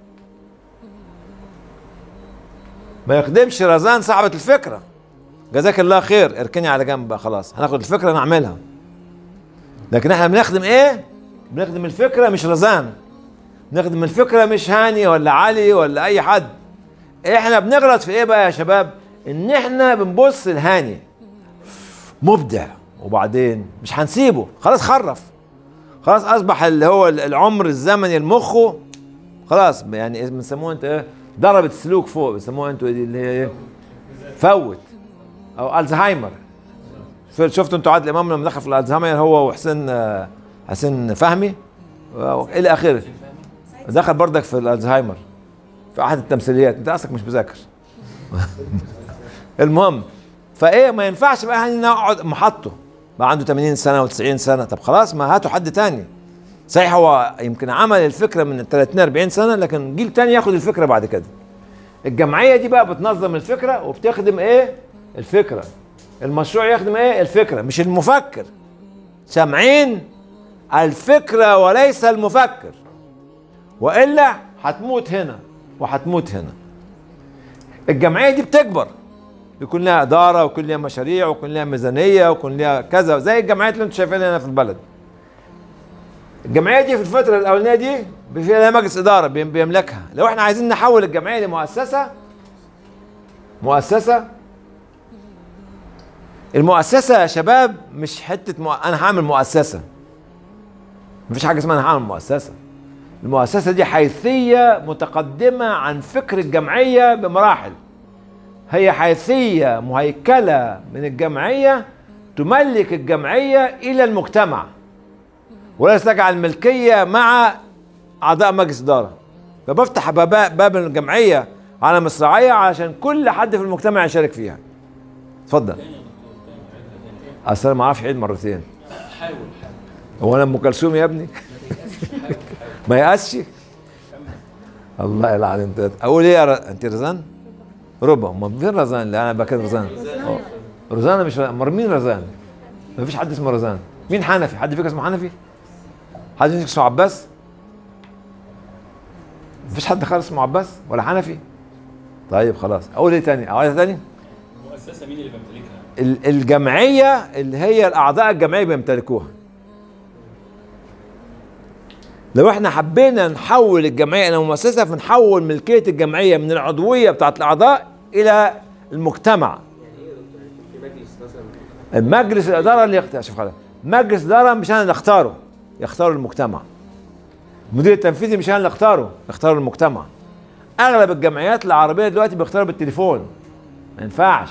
ما يخدمش رزان صاحبة الفكرة جزاك الله خير اركني على جنب بقى خلاص هناخد الفكرة نعملها لكن احنا بنخدم ايه بنخدم الفكرة مش رزان بنخدم الفكرة مش هاني ولا علي ولا اي حد احنا بنغلط في ايه بقى يا شباب ان احنا بنبص لهاني مبدع وبعدين مش هنسيبه خلاص خرف خلاص اصبح اللي هو العمر الزمني المخه خلاص يعني بنسموه انت ايه ضربت السلوك فوق بيسموها انتوا دي اللي هي ايه فوت او الزهايمر شفتوا انتوا عادل امام لما دخل في الالزهايمر هو وحسين حسين فهمي الى اخره دخل بردك في الالزهايمر في احد التمثيليات انت اصلك مش مذاكر المهم فايه ما ينفعش بقى هني نقعد محطه بقى عنده 80 سنه و90 سنه طب خلاص ما هاتوا حد تاني صحيح هو يمكن عمل الفكره من 30 40 سنه لكن جيل تاني ياخد الفكره بعد كده الجمعيه دي بقى بتنظم الفكره وبتخدم ايه الفكره المشروع يخدم ايه الفكره مش المفكر سامعين الفكره وليس المفكر والا هتموت هنا وهتموت هنا الجمعيه دي بتكبر يكون لها اداره ويكون لها مشاريع ويكون لها ميزانيه ويكون لها كذا زي الجمعيات اللي انتم شايفينها هنا في البلد الجمعيه دي في الفتره الاولانيه دي في لها مجلس اداره بيم- بيملكها لو احنا عايزين نحول الجمعيه لمؤسسه مؤسسه المؤسسه يا شباب مش حته مؤ... انا هعمل مؤسسه مفيش حاجه اسمها انا هعمل مؤسسه المؤسسه دي حيثيه متقدمه عن فكر الجمعيه بمراحل هي حيثيه مهيكله من الجمعيه تملك الجمعيه الى المجتمع ولا تجعل الملكيه مع اعضاء مجلس اداره فبفتح باب باب الجمعيه على مصراعيه عشان كل حد في المجتمع يشارك فيها اتفضل اصل أنا ما اعرفش عيد مرتين حاول هو انا ام كلثوم يا ابني ما يأسش الله يلعن انت اقول ايه يا ر... انت رزان ربع ما فين رزان اللي انا بكره رزان أه. رزان مش امال مين رزان ما فيش حد اسمه رزان مين حنفي حد فيكم اسمه حنفي حد فيكم اسمه عباس مفيش حد خالص اسمه عباس ولا حنفي طيب خلاص اقول ايه تاني اقول تاني المؤسسه مين اللي بيمتلكها؟ ال- الجمعيه اللي هي الاعضاء الجمعيه بيمتلكوها لو احنا حبينا نحول الجمعيه الى مؤسسه فنحول ملكيه الجمعيه من العضويه بتاعت الاعضاء الى المجتمع في مجلس مثلا المجلس الاداره اللي يختار شوف خلاص مجلس الاداره مش انا اللي اختاره يختاره المجتمع المدير التنفيذي مش انا اللي اختاره يختاره المجتمع اغلب الجمعيات العربيه دلوقتي بيختاروا بالتليفون ما ينفعش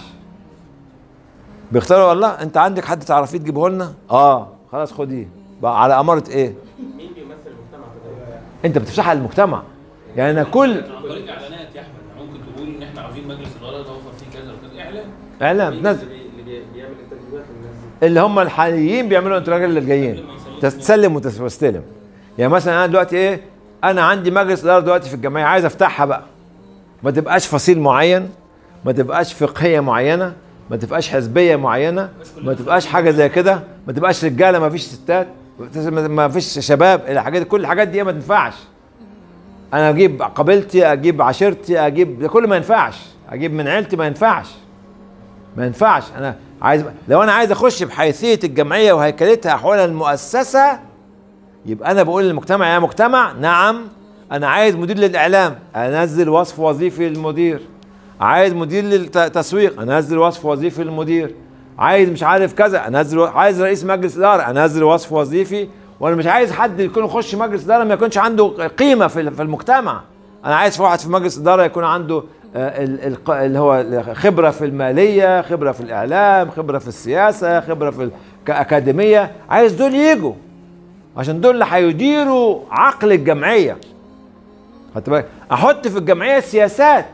بيختاروا والله انت عندك حد تعرفيه تجيبه لنا اه خلاص خديه بقى على اماره ايه مين بيمثل المجتمع كده؟ انت بتفتحها للمجتمع يعني انا كل عن طريق اعلانات يا احمد ممكن تقول ان احنا عاوزين مجلس اداره توفر فيه كذا وكذا اعلان اعلام مين ناس اللي بي- اللي بي- بيعمل انترفيوهات للناس دي؟ اللي هم الحاليين بيعملوا انتراجات اللي جايين تستلم وتستلم يعني مثلا انا دلوقتي ايه انا عندي مجلس اداره دلوقتي في الجمعيه عايز افتحها بقى ما تبقاش فصيل معين ما تبقاش فقهيه معينه ما تبقاش حزبيه معينه ما تبقاش حاجه زي كده ما تبقاش رجاله ما فيش ستات ما فيش شباب الحاجات كل الحاجات دي ما تنفعش انا اجيب قبيلتي اجيب عشيرتي اجيب ده كله ما ينفعش اجيب من عيلتي ما ينفعش ما ينفعش انا عايز لو انا عايز اخش بحيثيه الجمعيه وهيكلتها احولها المؤسسه يبقى انا بقول للمجتمع يا مجتمع نعم انا عايز مدير للاعلام انزل وصف وظيفي للمدير عايز مدير للتسويق انزل وصف وظيفي للمدير عايز مش عارف كذا انزل عايز رئيس مجلس اداره انزل وصف وظيفي وانا مش عايز حد يكون يخش مجلس اداره ما يكونش عنده قيمه في في المجتمع انا عايز في واحد في مجلس اداره يكون عنده آه، ال- ال- اللي هو خبره في الماليه خبره في الاعلام خبره في السياسه خبره في الاكاديميه عايز دول يجوا عشان دول اللي هيديروا عقل الجمعيه خدت بالك احط في الجمعيه سياسات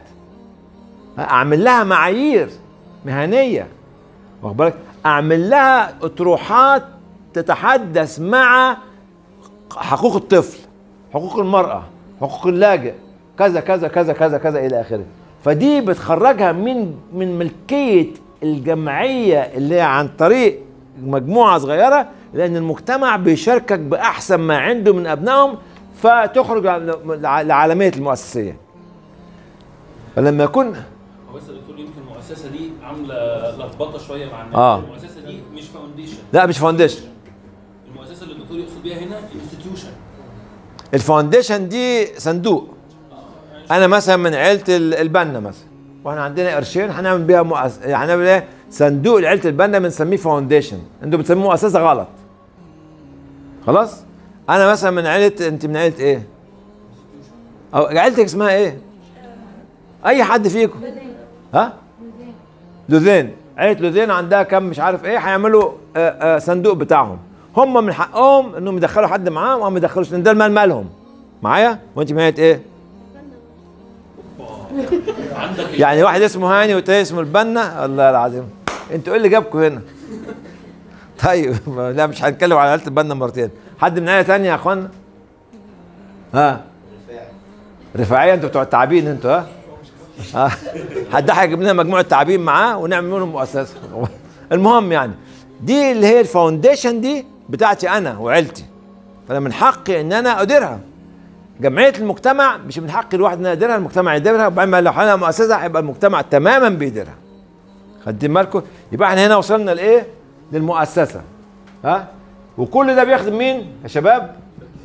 اعمل لها معايير مهنيه واخد بالك اعمل لها اطروحات تتحدث مع حقوق الطفل حقوق المراه حقوق اللاجئ كذا كذا كذا كذا كذا الى اخره فدي بتخرجها من من ملكيه الجمعيه اللي هي عن طريق مجموعه صغيره لان المجتمع بيشاركك باحسن ما عنده من ابنائهم فتخرج لعالميه المؤسسيه فلما يكون هو بس يا دكتور يمكن المؤسسه دي عامله لخبطه شويه مع الناس آه. المؤسسه دي مش فاونديشن لا مش فاونديشن المؤسسه اللي الدكتور يقصد بيها هنا انستتيوشن الفاونديشن دي صندوق انا مثلا من عيله ال- البنا مثلا واحنا عندنا قرشين هنعمل بيها مؤس... هنعمل ايه صندوق لعيله البنا بنسميه فاونديشن انتوا بتسموه مؤسسه غلط خلاص انا مثلا من عيله انت من عيله ايه او عيلتك اسمها ايه اي حد فيكم ها لوذين عيله لوذين عندها كم مش عارف ايه هيعملوا آه، آه، صندوق بتاعهم هم من حقهم انهم يدخلوا حد معاهم او ما يدخلوش لان ده المال مالهم معايا وانت من عيله ايه عندك يعني واحد اسمه هاني والتاني اسمه البنا الله العظيم انتوا ايه اللي جابكم هنا طيب لا مش هنتكلم على عيله البنا مرتين حد من عيله تانية يا اخوانا ها رفاعيه انتوا بتوع التعابين انتوا ها ها حد هيجيب لنا مجموعه تعابين معاه ونعمل منهم مؤسسه المهم يعني دي اللي هي الفاونديشن دي بتاعتي انا وعيلتي فانا من حقي ان انا اديرها جمعيه المجتمع مش من حق الواحد ان يديرها المجتمع يديرها وبعدين لو انا مؤسسه هيبقى المجتمع تماما بيديرها خدين بالكم يبقى احنا هنا وصلنا لايه للمؤسسه ها وكل ده بيخدم مين يا شباب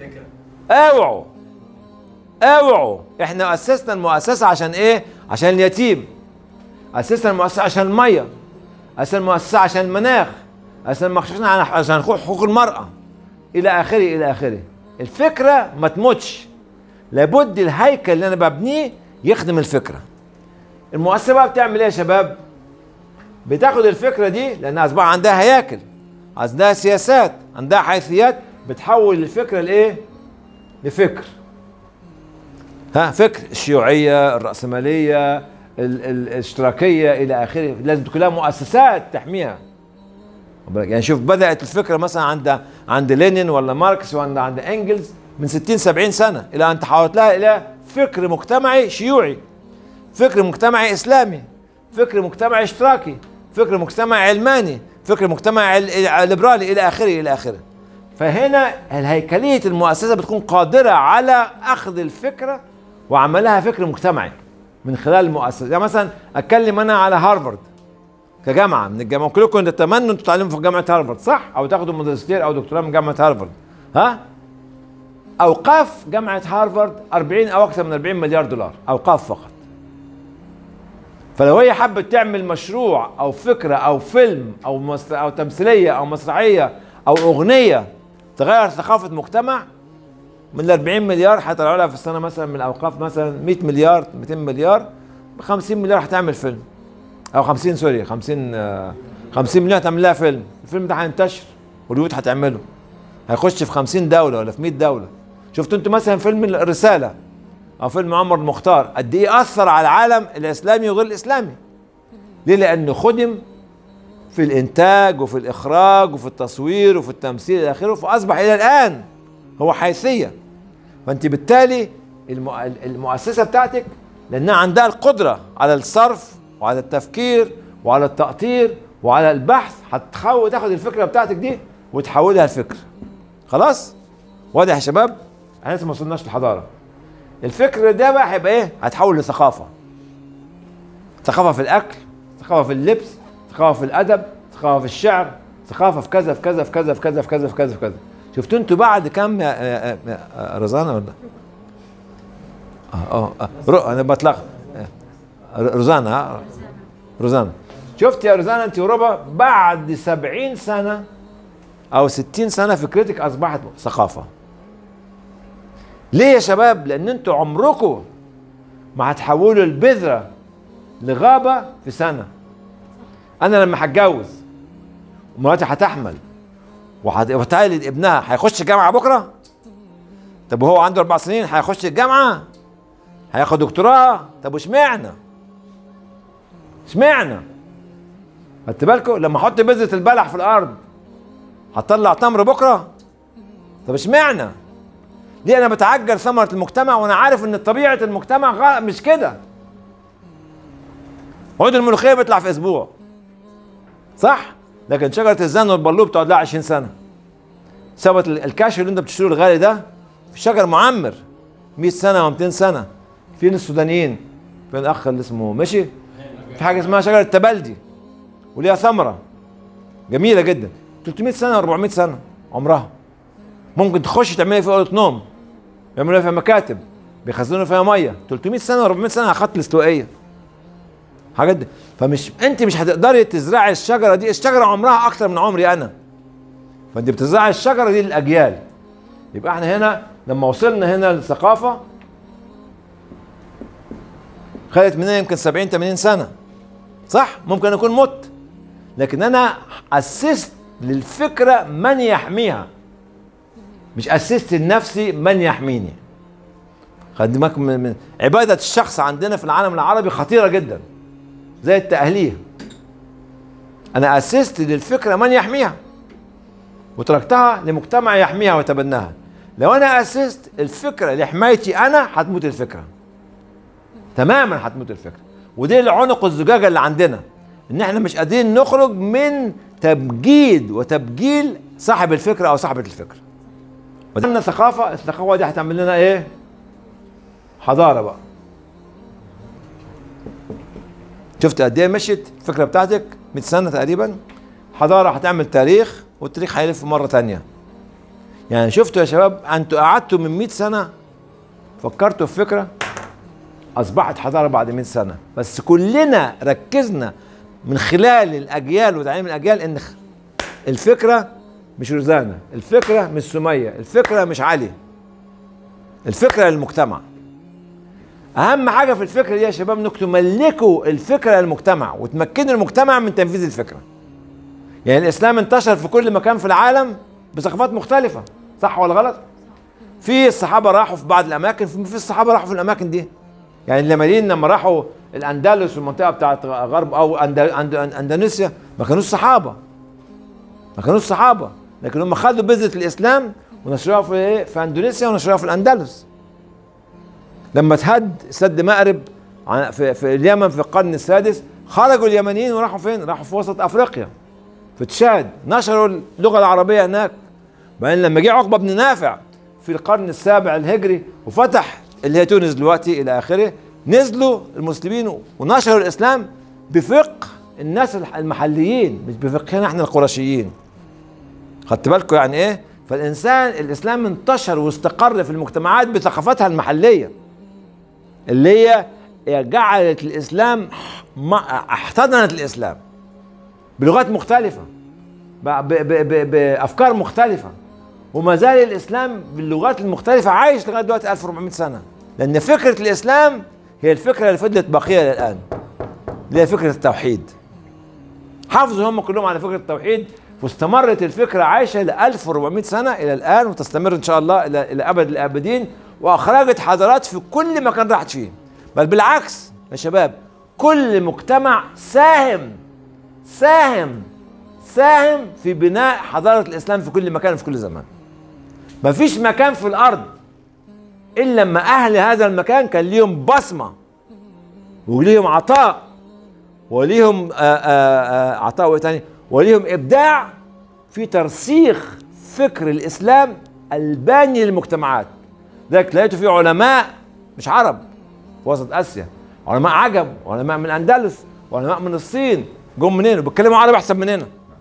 اوعوا اوعوا احنا اسسنا المؤسسه عشان ايه عشان اليتيم اسسنا المؤسسه عشان الميه اسسنا المؤسسه عشان المناخ اسسنا المؤسسه عشان حقوق المراه الى اخره الى اخره الفكره ما تموتش لابد الهيكل اللي انا ببنيه يخدم الفكره المؤسسه بقى بتعمل ايه يا شباب بتاخد الفكره دي لانها اصبح عندها هياكل عندها سياسات عندها حيثيات بتحول الفكره لايه لفكر ها فكر الشيوعيه الراسماليه ال- ال- الاشتراكيه الى اخره لازم تكون لها مؤسسات تحميها يعني شوف بدات الفكره مثلا عند عند لينين ولا ماركس ولا عند انجلز من 60 70 سنه الى ان تحولت لها الى فكر مجتمعي شيوعي فكر مجتمعي اسلامي فكر مجتمعي اشتراكي فكر مجتمعي علماني فكر مجتمعي ال- ليبرالي الى اخره الى اخره فهنا الهيكليه المؤسسه بتكون قادره على اخذ الفكره وعملها فكر مجتمعي من خلال المؤسسه يعني مثلا اتكلم انا على هارفارد كجامعه من الجامعه كلكم تتمنوا انتوا تتعلموا في جامعه هارفارد صح او تاخدوا ماجستير او دكتوراه من جامعه هارفارد ها اوقاف جامعه هارفارد 40 او اكثر من 40 مليار دولار اوقاف فقط فلو هي حبت تعمل مشروع او فكره او فيلم او مسر او تمثيليه او مسرحيه او اغنيه تغير ثقافه مجتمع من ال 40 مليار هيطلعوا لها في السنه مثلا من الاوقاف مثلا 100 مليار 200 مليار ب 50 مليار هتعمل فيلم او 50 سوري 50 آه، 50 مليون هتعمل لها فيلم الفيلم ده هينتشر هوليوود هتعمله هيخش في 50 دوله ولا في 100 دوله شفتوا انتوا مثلا فيلم الرساله او فيلم عمر المختار قد ايه اثر على العالم الاسلامي وغير الاسلامي ليه لانه خدم في الانتاج وفي الاخراج وفي التصوير وفي التمثيل الى اخره فاصبح الى الان هو حيثيه فانت بالتالي المؤ- المؤسسه بتاعتك لانها عندها القدره على الصرف وعلى التفكير وعلى التأطير وعلى البحث هتحاول تاخد الفكره بتاعتك دي وتحولها لفكر خلاص واضح يا شباب احنا لسه ما وصلناش للحضاره الفكر ده بقى هيبقى ايه هتحول لثقافه ثقافه في الاكل ثقافه في اللبس ثقافه في الادب ثقافه في الشعر ثقافه في كذا في كذا في كذا في كذا في كذا في كذا في كذا شفتوا انتوا بعد كام يا- يا- يا- يا رزانه ولا اه اه, آه. رو انا بطلق روزانا ها روزانا شفت يا روزانا انت وربا بعد سبعين سنة أو ستين سنة فكرتك أصبحت ثقافة ليه يا شباب؟ لأن انتوا عمركم ما هتحولوا البذرة لغابة في سنة أنا لما هتجوز ومراتي هتحمل وهت- وهتولد ابنها هيخش الجامعة بكرة؟ طب وهو عنده أربع سنين هيخش الجامعة؟ هياخد دكتوراه؟ طب واشمعنى؟ اشمعنى؟ خدت بالكم لما احط بذره البلح في الارض هتطلع تمر بكره طب اشمعنى ليه انا بتعجل ثمره المجتمع وانا عارف ان طبيعه المجتمع غ... مش كده عود الملوخيه بيطلع في اسبوع صح لكن شجره الزن والبلوب بتقعد لها 20 سنه ثبت ال- الكاشيو اللي انت بتشتريه الغالي ده في شجر معمر 100 سنه و200 سنه فين السودانيين فين الاخ اللي اسمه مشي في حاجه اسمها شجره تبلدي وليها ثمره جميله جدا 300 سنه 400 سنه عمرها ممكن تخش تعملي فيها اوضه نوم يعملوا فيها مكاتب بيخزنوا فيها ميه 300 سنه 400 سنه على خط الاستوائيه حاجات دي فمش انت مش هتقدري تزرعي الشجره دي الشجره عمرها اكتر من عمري انا فانت بتزرعي الشجره دي للاجيال يبقى احنا هنا لما وصلنا هنا للثقافه خدت مننا يمكن 70 80 سنه صح ممكن اكون مت لكن انا اسست للفكره من يحميها مش اسست لنفسي من يحميني خد بالك من, من عباده الشخص عندنا في العالم العربي خطيره جدا زي التأهليه انا اسست للفكره من يحميها وتركتها لمجتمع يحميها ويتبناها لو انا اسست الفكره لحمايتي انا هتموت الفكره تماما هتموت الفكره ودي العنق الزجاجه اللي عندنا ان احنا مش قادرين نخرج من تبجيد وتبجيل صاحب الفكره او صاحبه الفكره ودنا ثقافه الثقافه دي هتعمل لنا ايه حضاره بقى شفت قد ايه مشيت الفكره بتاعتك 100 سنه تقريبا حضاره هتعمل تاريخ والتاريخ هيلف مره تانية يعني شفتوا يا شباب انتوا قعدتوا من 100 سنه فكرتوا في فكره اصبحت حضاره بعد 100 سنه بس كلنا ركزنا من خلال الاجيال وتعليم الاجيال ان خ- الفكره مش روزانا الفكره مش سميه الفكره مش علي الفكره للمجتمع اهم حاجه في الفكره دي يا شباب انكم تملكوا الفكره للمجتمع وتمكنوا المجتمع من تنفيذ الفكره يعني الاسلام انتشر في كل مكان في العالم بثقافات مختلفه صح ولا غلط في الصحابه راحوا في بعض الاماكن في الصحابه راحوا في الاماكن دي يعني اليمنيين لما راحوا الاندلس والمنطقه بتاعت غرب او أند- أند- اندونيسيا ما كانوش صحابه ما كانوش صحابه لكن هم خدوا بذره الاسلام ونشروها في ايه في اندونيسيا ونشروها في الاندلس لما تهد سد مأرب ع- في, في اليمن في القرن السادس خرجوا اليمنيين وراحوا فين؟ راحوا في وسط افريقيا في تشاد نشروا اللغه العربيه هناك بعدين لما جه عقبه بن نافع في القرن السابع الهجري وفتح اللي هي تونس دلوقتي الى اخره نزلوا المسلمين ونشروا الاسلام بفقه الناس الح- المحليين مش بفقهنا احنا القرشيين خدت بالكم يعني ايه فالانسان الاسلام انتشر واستقر في المجتمعات بثقافتها المحليه اللي هي جعلت الاسلام ما- احتضنت الاسلام بلغات مختلفه ب- ب- ب- ب- بافكار مختلفه وما زال الاسلام باللغات المختلفه عايش لغايه دلوقتي 1400 سنه لان فكره الاسلام هي الفكره اللي فضلت باقيه للان اللي هي فكره التوحيد حافظوا هم كلهم على فكره التوحيد واستمرت الفكره عايشه ل 1400 سنه الى الان وتستمر ان شاء الله الى الى ابد الابدين واخرجت حضارات في كل مكان راحت فيه بل بالعكس يا شباب كل مجتمع ساهم ساهم ساهم في بناء حضاره الاسلام في كل مكان في كل زمان مفيش مكان في الارض الا لما اهل هذا المكان كان ليهم بصمه وليهم عطاء وليهم آآ آآ عطاء وايه تاني وليهم ابداع في ترسيخ فكر الاسلام الباني للمجتمعات ذلك لقيتوا في علماء مش عرب في وسط اسيا علماء عجب علماء من الاندلس وعلماء من الصين جم منين وبيتكلموا عربي احسن مننا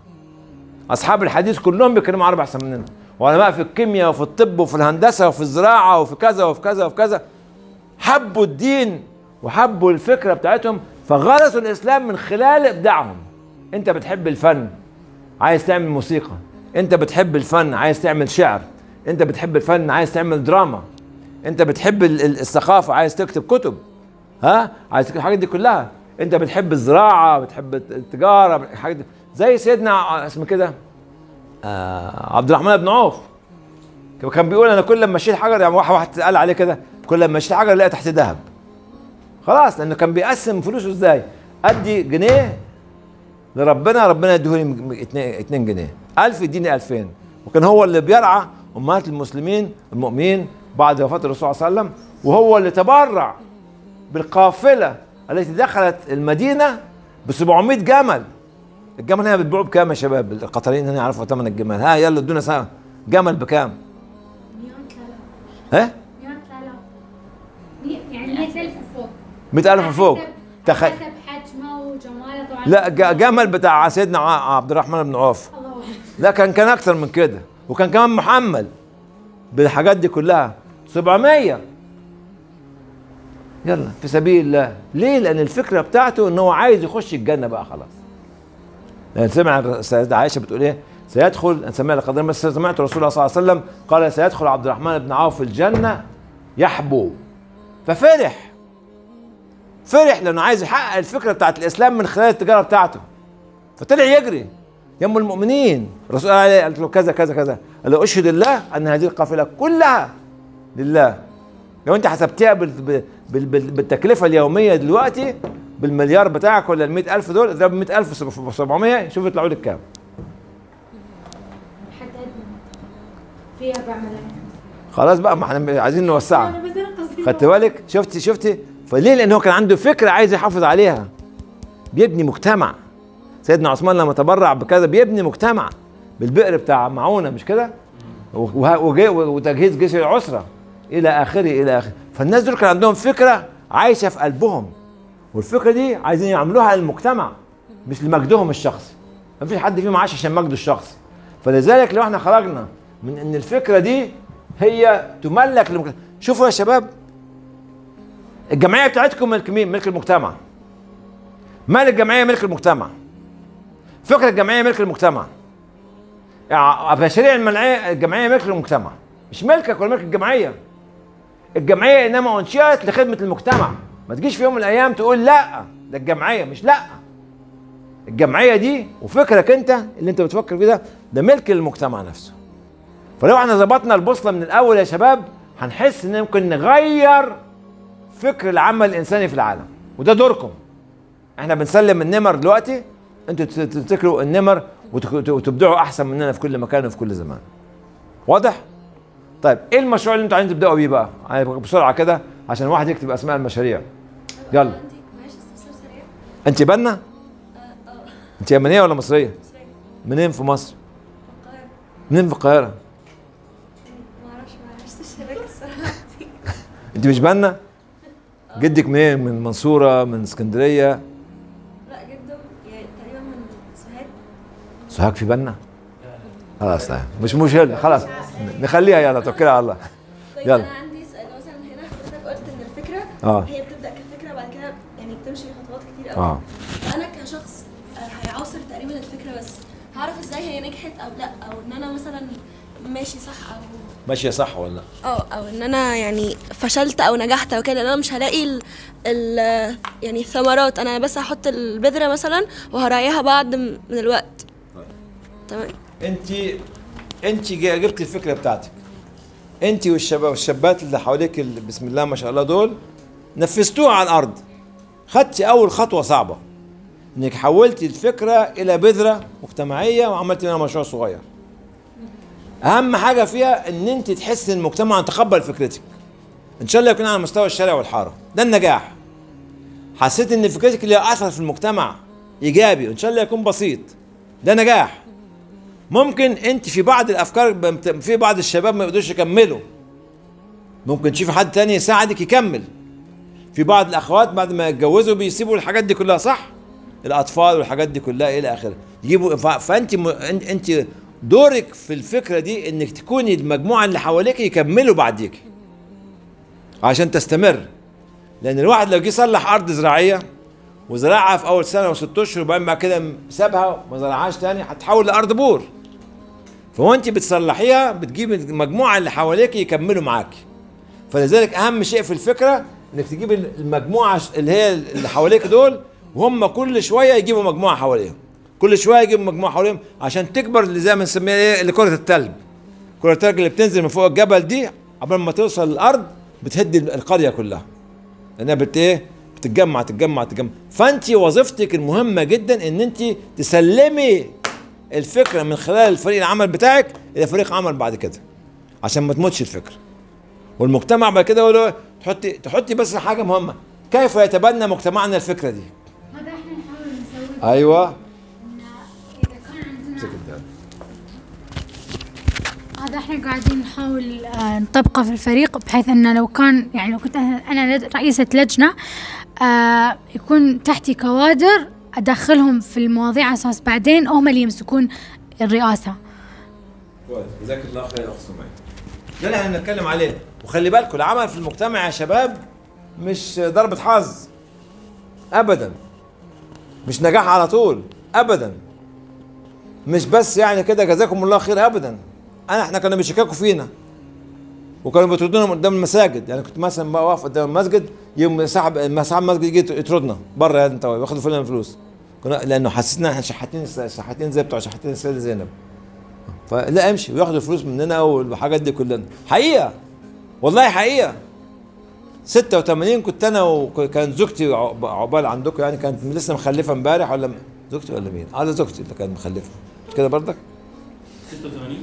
اصحاب الحديث كلهم بيتكلموا عربي احسن مننا وعلماء في الكيمياء وفي الطب وفي الهندسه وفي الزراعه وفي كذا وفي كذا وفي كذا حبوا الدين وحبوا الفكره بتاعتهم فغرسوا الاسلام من خلال ابداعهم انت بتحب الفن عايز تعمل موسيقى انت بتحب الفن عايز تعمل شعر انت بتحب الفن عايز تعمل دراما انت بتحب ال- ال- الثقافه عايز تكتب كتب ها عايز تكتب الحاجات دي كلها انت بتحب الزراعه بتحب التجاره الحاجات دي زي سيدنا ع- اسمه كده آه عبد الرحمن بن عوف كان بيقول انا كل لما اشيل حجر يعني واحد واحد قال عليه كده كل لما اشيل حجر الاقي تحت ذهب خلاص لانه كان بيقسم فلوسه ازاي ادي جنيه لربنا ربنا يديهولي 2 جنيه 1000 يديني 2000 وكان هو اللي بيرعى امهات المسلمين المؤمنين بعد وفاه الرسول صلى الله عليه وسلم وهو اللي تبرع بالقافله التي دخلت المدينه ب 700 جمل الجمل هنا بتبيعوا بكام يا شباب القطريين هنا يعرفوا ثمن الجمال ها يلا ادونا سنه جمل بكام ها يعني 100000 وفوق 100000 وفوق تخيل حسب حجمه وجماله طبعا لا ج- جمل بتاع سيدنا ع- عبد الرحمن بن عوف الله أكبر. لا كان كان اكتر من كده وكان كمان محمل بالحاجات دي كلها 700 يلا في سبيل الله ليه لان الفكره بتاعته ان هو عايز يخش الجنه بقى خلاص لان سمع السيده عائشه بتقول ايه سيدخل انا سمعت لقدر ما سمعت رسول الله صلى الله عليه وسلم قال سيدخل عبد الرحمن بن عوف الجنه يحبو ففرح فرح لانه عايز يحقق الفكره بتاعت الاسلام من خلال التجاره بتاعته فطلع يجري يا ام المؤمنين الرسول قال عليه قالت له كذا كذا كذا قال له اشهد الله ان هذه القافله كلها لله لو انت حسبتها بال بال بال بالتكلفه اليوميه دلوقتي بالمليار بتاعك ولا ال 100000 دول اضرب 100000 في 700 شوف يطلعوا لك كام حتى فيها بعملها خلاص بقى ما احنا عايزين نوسعها انا بس انا قصدي خدت بالك شفتي شفتي فليه لان هو كان عنده فكره عايز يحافظ عليها بيبني مجتمع سيدنا عثمان لما تبرع بكذا بيبني مجتمع بالبئر بتاع معونه مش كده وه- وجي- وتجهيز جيش العسره الى اخره الى اخره فالناس دول كان عندهم فكره عايشه في قلبهم والفكره دي عايزين يعملوها للمجتمع مش لمجدهم الشخصي ما فيش حد فيهم عايش عشان مجده الشخصي فلذلك لو احنا خرجنا من ان الفكره دي هي تملك للمجتمع شوفوا يا شباب الجمعيه بتاعتكم ملك مين؟ ملك المجتمع. مال الجمعيه ملك المجتمع. فكره الجمعيه ملك المجتمع. يعني مشاريع الملعيه الجمعيه ملك المجتمع. مش ملكك ولا ملك الجمعيه. الجمعيه انما انشئت لخدمه المجتمع. ما تجيش في يوم من الايام تقول لا ده الجمعيه مش لا. الجمعيه دي وفكرك انت اللي انت بتفكر فيه ده ده ملك للمجتمع نفسه. فلو احنا ظبطنا البوصله من الاول يا شباب هنحس ان ممكن نغير فكر العمل الانساني في العالم وده دوركم احنا بنسلم النمر دلوقتي انتوا تت- تفتكروا النمر وتك- وتبدعوا احسن مننا في كل مكان وفي كل زمان واضح طيب ايه المشروع اللي انتوا عايزين تبداوا بيه بقى يعني بسرعه كده عشان واحد يكتب اسماء المشاريع يلا معلش استفسار سريع انت بنا اه اه انت يمنيه ولا مصريه مصرية. منين في مصر القاهرة منين في القاهره ما اعرفش ما عرفتش الشبكة الصراحة دي انت مش بنا جدك منين من المنصوره من اسكندريه لا جدا يعني تقريبا من سوهاج سوهاج في بنا خلاص طيب مش مشكله خلاص نخليها يلا توكلي على الله طيب يلا انا عندي سؤال مثلا هنا حضرتك قلت ان الفكرة اه. هي بتبدأ كفكرة بعد كده يعني بتمشي خطوات كتير قوي اه فانا كشخص آه، هيعاصر تقريبا الفكرة بس هعرف ازاي هي نجحت او لا او ان انا مثلا ماشي صح او ماشيه صح ولا لا اه او ان انا يعني فشلت او نجحت او كده لأن انا مش هلاقي ال ال يعني الثمرات انا بس هحط البذره مثلا وهراعيها بعد م- من الوقت تمام انت انت جا- جبت الفكره بتاعتك انت والشباب والشابات اللي حواليك اللي بسم الله ما شاء الله دول نفذتوها على الارض خدتي اول خطوه صعبه انك حولتي الفكره الى بذره مجتمعيه وعملت منها مشروع صغير اهم حاجه فيها ان انت تحس ان المجتمع تقبل فكرتك ان شاء الله يكون على مستوى الشارع والحاره ده النجاح حسيت ان فكرتك ليها اثر في المجتمع ايجابي وان شاء الله يكون بسيط ده نجاح ممكن انت في بعض الافكار بمت- في بعض الشباب ما يقدروش يكملوا ممكن تشوفي حد تاني يساعدك يكمل في بعض الاخوات بعد ما يتجوزوا بيسيبوا الحاجات دي كلها صح الاطفال والحاجات دي كلها الى اخره يجيبوا ف- فانت م... انت انت دورك في الفكره دي انك تكوني المجموعه اللي حواليك يكملوا بعديك عشان تستمر لان الواحد لو جه صلح ارض زراعيه وزرعها في اول سنه وست اشهر وبعدين بعد كده سابها وما زرعهاش تاني هتحول لارض بور فوانت بتصلحيها بتجيب المجموعه اللي حواليك يكملوا معاكي فلذلك اهم شيء في الفكره انك تجيب المجموعه اللي هي اللي حواليك دول وهم كل شويه يجيبوا مجموعه حواليهم كل شويه يجيبوا مجموعه حواليهم عشان تكبر اللي زي ما نسميها ايه اللي كره التلج كره التلج اللي بتنزل من فوق الجبل دي قبل ما توصل للارض بتهد القريه كلها لانها بت ايه بتتجمع تتجمع تتجمع فانت وظيفتك المهمه جدا ان انت تسلمي الفكره من خلال الفريق العمل بتاعك الى فريق عمل بعد كده عشان ما تموتش الفكره والمجتمع بعد كده يقول له تحطي تحطي بس حاجه مهمه كيف يتبنى مجتمعنا الفكره دي هذا احنا نحاول نسويه ايوه اذا كان عندنا هذا احنا قاعدين نحاول آه، نطبقه في الفريق بحيث انه لو كان يعني لو كنت انا أنا لد- رئيسة لجنة آه، يكون تحتي كوادر ادخلهم في المواضيع على اساس بعدين هم اللي يمسكون الرئاسة كويس جزاك الله خير يا اخت سمية ده اللي احنا بنتكلم عليه وخلي بالكم العمل في المجتمع يا شباب مش ضربة حظ ابدا مش نجاح على طول ابدا مش بس يعني كده جزاكم الله خير ابدا انا احنا كانوا بيشككوا فينا وكانوا بيطردونا من قدام المساجد يعني كنت مثلا بقى واقف قدام المسجد يوم صاحب صاحب المسجد يجي يطردنا بره يا انت واخد فلان فلوس كنا لانه حسسنا احنا شحاتين شحاتين زي بتوع شحاتين السيده زينب فلا امشي وياخدوا الفلوس مننا والحاجات دي كلنا حقيقه والله حقيقه 86 كنت انا وكانت زوجتي عق- عقبال عندكم يعني كانت لسه مخلفه امبارح ولا م- زوجتي ولا مين؟ اه ده زوجتي اللي كانت مخلفه مش كده برضك؟ 86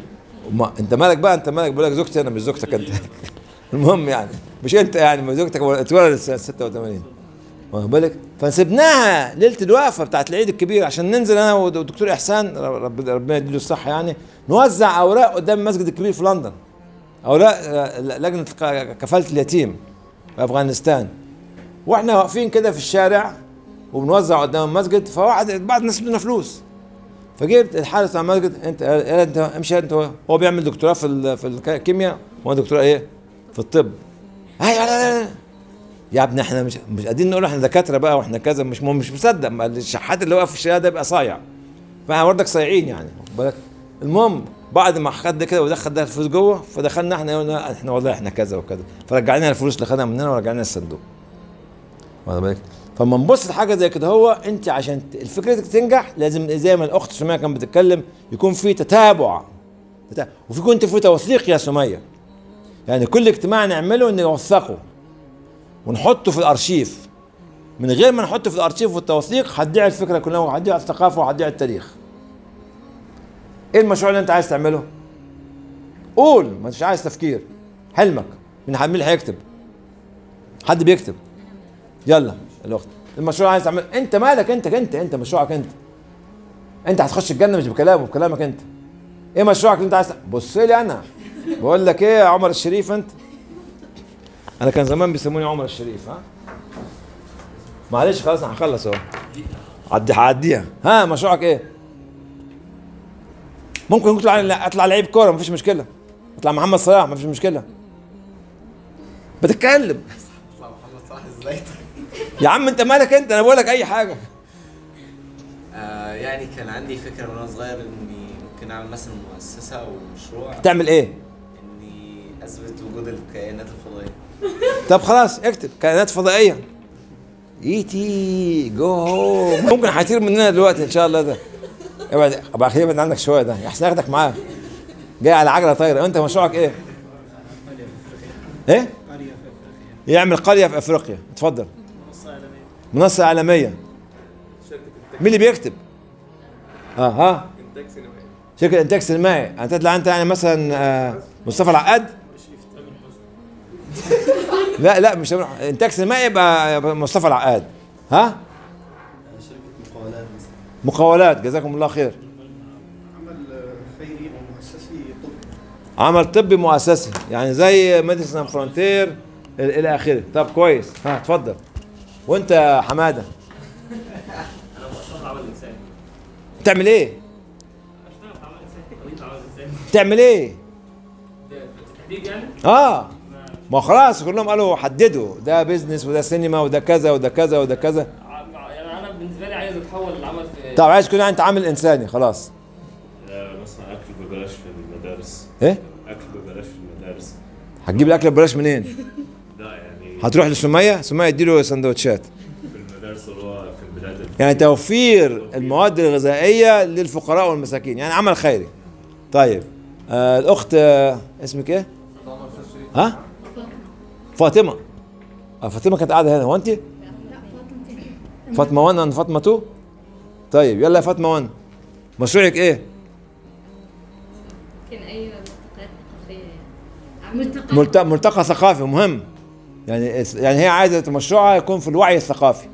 ما انت مالك بقى انت مالك بقول لك زوجتي انا مش زوجتك انت المهم يعني مش انت يعني ما زوجتك اتولدت سنه 86 واخد بالك فسبناها ليله الوقفه بتاعت العيد الكبير عشان ننزل انا والدكتور احسان رب ربنا يديله الصحه يعني نوزع اوراق قدام المسجد الكبير في لندن اوراق آه، لجنه ك- كفاله اليتيم في افغانستان واحنا واقفين كده في الشارع وبنوزع قدام المسجد فواحد بعض الناس ادونا فلوس فجبت الحارس بتاع المسجد انت يا انت امشي انت هو. هو بيعمل دكتوراه في ال- في الكيمياء وانا دكتوراه ايه؟ في الطب ايوه لا لا لا يا ابني احنا مش مش قادرين نقول احنا دكاتره بقى واحنا كذا مش مش مصدق ما الشحات اللي واقف في الشارع ده يبقى صايع فاحنا برضك صايعين يعني واخد بالك المهم بعد ما خد كده ودخل ده الفلوس جوه فدخلنا احنا قلنا احنا والله احنا كذا وكذا فرجعنا الفلوس اللي خدها مننا ورجعنا الصندوق واخد بالك فلما نبص لحاجه زي كده هو انت عشان ت- الفكره دي تنجح لازم زي ما الاخت سميه كانت بتتكلم يكون في تتابع تتا- وفي كنت في توثيق يا سميه يعني كل اجتماع نعمله نوثقه ونحطه في الارشيف من غير ما نحطه في الارشيف والتوثيق هتضيع الفكره كلها وهتضيع الثقافه وهتضيع التاريخ ايه المشروع اللي انت عايز تعمله قول ما انتش عايز تفكير حلمك من مين اللي هيكتب حد بيكتب يلا الاخت المشروع عايز تعمل انت مالك انت انت انت مشروعك انت انت هتخش الجنه مش بكلامه بكلامك انت ايه مشروعك اللي انت عايز تعمل؟ بص لي انا بقول لك ايه يا عمر الشريف انت انا كان زمان بيسموني عمر الشريف ها معلش خلاص انا هخلص اهو عدي هعديها ها مشروعك ايه ممكن اطلع اطلع لعيب كوره مفيش مشكله اطلع محمد صلاح مفيش مشكله بتتكلم محمد صلاح ازاي يا عم انت مالك انت انا بقول لك اي حاجه آه يعني كان عندي فكره وانا صغير اني ممكن اعمل مثلا مؤسسه او مشروع تعمل ايه اني اثبت وجود الكائنات الفضائيه طب خلاص اكتب كائنات فضائيه ايتي جو هوم ممكن هيطير مننا دلوقتي ان شاء الله ده ابعد ابقى ابعد عنك شويه ده احسن اخدك معاه جاي على عجله طايره انت مشروعك ايه؟ ايه؟ يعمل قريه في افريقيا اتفضل منصه عالميه مين اللي بيكتب؟ اه ها شركه انتاج سينمائي انت تطلع انت يعني مثلا آه، مصطفى العقاد لا لا مش انتاج سينمائي يبقى يبقى مصطفى العقاد ها مقاولات مقاولات جزاكم الله خير عمل خيري او مؤسسي طبي عمل طبي مؤسسي يعني زي ميديسن فرونتير ال- الى اخره طب كويس ها اتفضل وانت يا حماده انا مؤسسه عمل انساني تعمل ايه اشتغل في عمل انساني طبيب عمل انساني تعمل ايه ده بالتحديد يعني اه ما خلاص كلهم قالوا حددوا ده بيزنس وده سينما وده كذا وده كذا وده كذا يعني انا بالنسبه لي عايز اتحول للعمل في طب عايز تكون انت عامل انساني خلاص آه، مثلا اكل ببلاش في المدارس ايه اكل ببلاش في المدارس هتجيب الاكل ببلاش منين لا يعني هتروح لسميه سميه اديله سندوتشات في المدارس اللي هو في البلاد ال- يعني توفير المواد الغذائيه للفقراء والمساكين يعني عمل خيري طيب آه الاخت آه اسمك ايه ها فاطمه آه فاطمه كانت قاعده هنا هو انت فاطمه 1 انا فاطمه 2 طيب يلا يا فاطمه 1 مشروعك ايه ممكن اي ملتقيات ثقافيه يعني ملت- ملتقى ثقافي مهم يعني يعني هي عايزه مشروعها يكون في الوعي الثقافي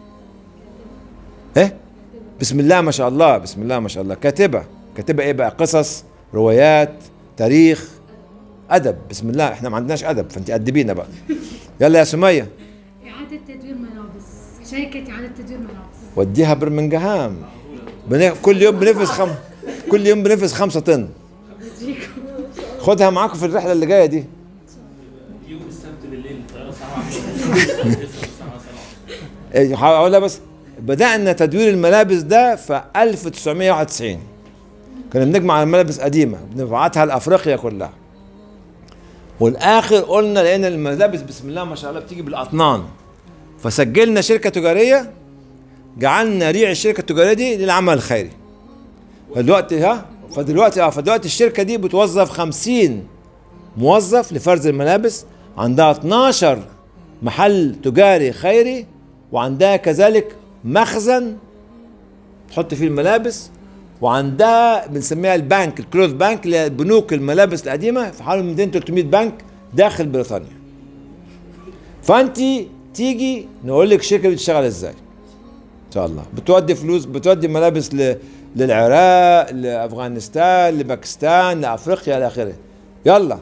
ايه بسم الله ما شاء الله بسم الله ما شاء الله كاتبه كاتبه ايه بقى قصص روايات تاريخ ادب بسم الله احنا ما عندناش ادب فانت ادبينا بقى يلا يا سميه إعادة تدوير ملابس شركة إعادة تدوير ملابس وديها برمنجهام بن- كل يوم بنفذ خم كل يوم بنفذ خمسة طن خدها معاكم في الرحله اللي جايه دي يوم السبت بالليل الطياره الساعه 10 إيه، هقولها بس بدأنا تدوير الملابس ده في 1991 كنا بنجمع الملابس قديمة بنبعتها لأفريقيا كلها والآخر قلنا لأن الملابس بسم الله ما شاء الله بتيجي بالأطنان فسجلنا شركة تجارية جعلنا ريع الشركة التجارية دي للعمل الخيري فدلوقتي ها فدلوقتي اه فدلوقتي الشركة دي بتوظف 50 موظف لفرز الملابس عندها 12 محل تجاري خيري وعندها كذلك مخزن تحط فيه الملابس وعندها بنسميها البنك الكلوث بانك اللي هي بنوك الملابس القديمه في حوالي 200 300 بنك داخل بريطانيا فانت تيجي نقول لك الشركه دي بتشتغل ازاي ان شاء الله بتودي فلوس بتودي ملابس ل... للعراق لافغانستان لباكستان لافريقيا الى اخره يلا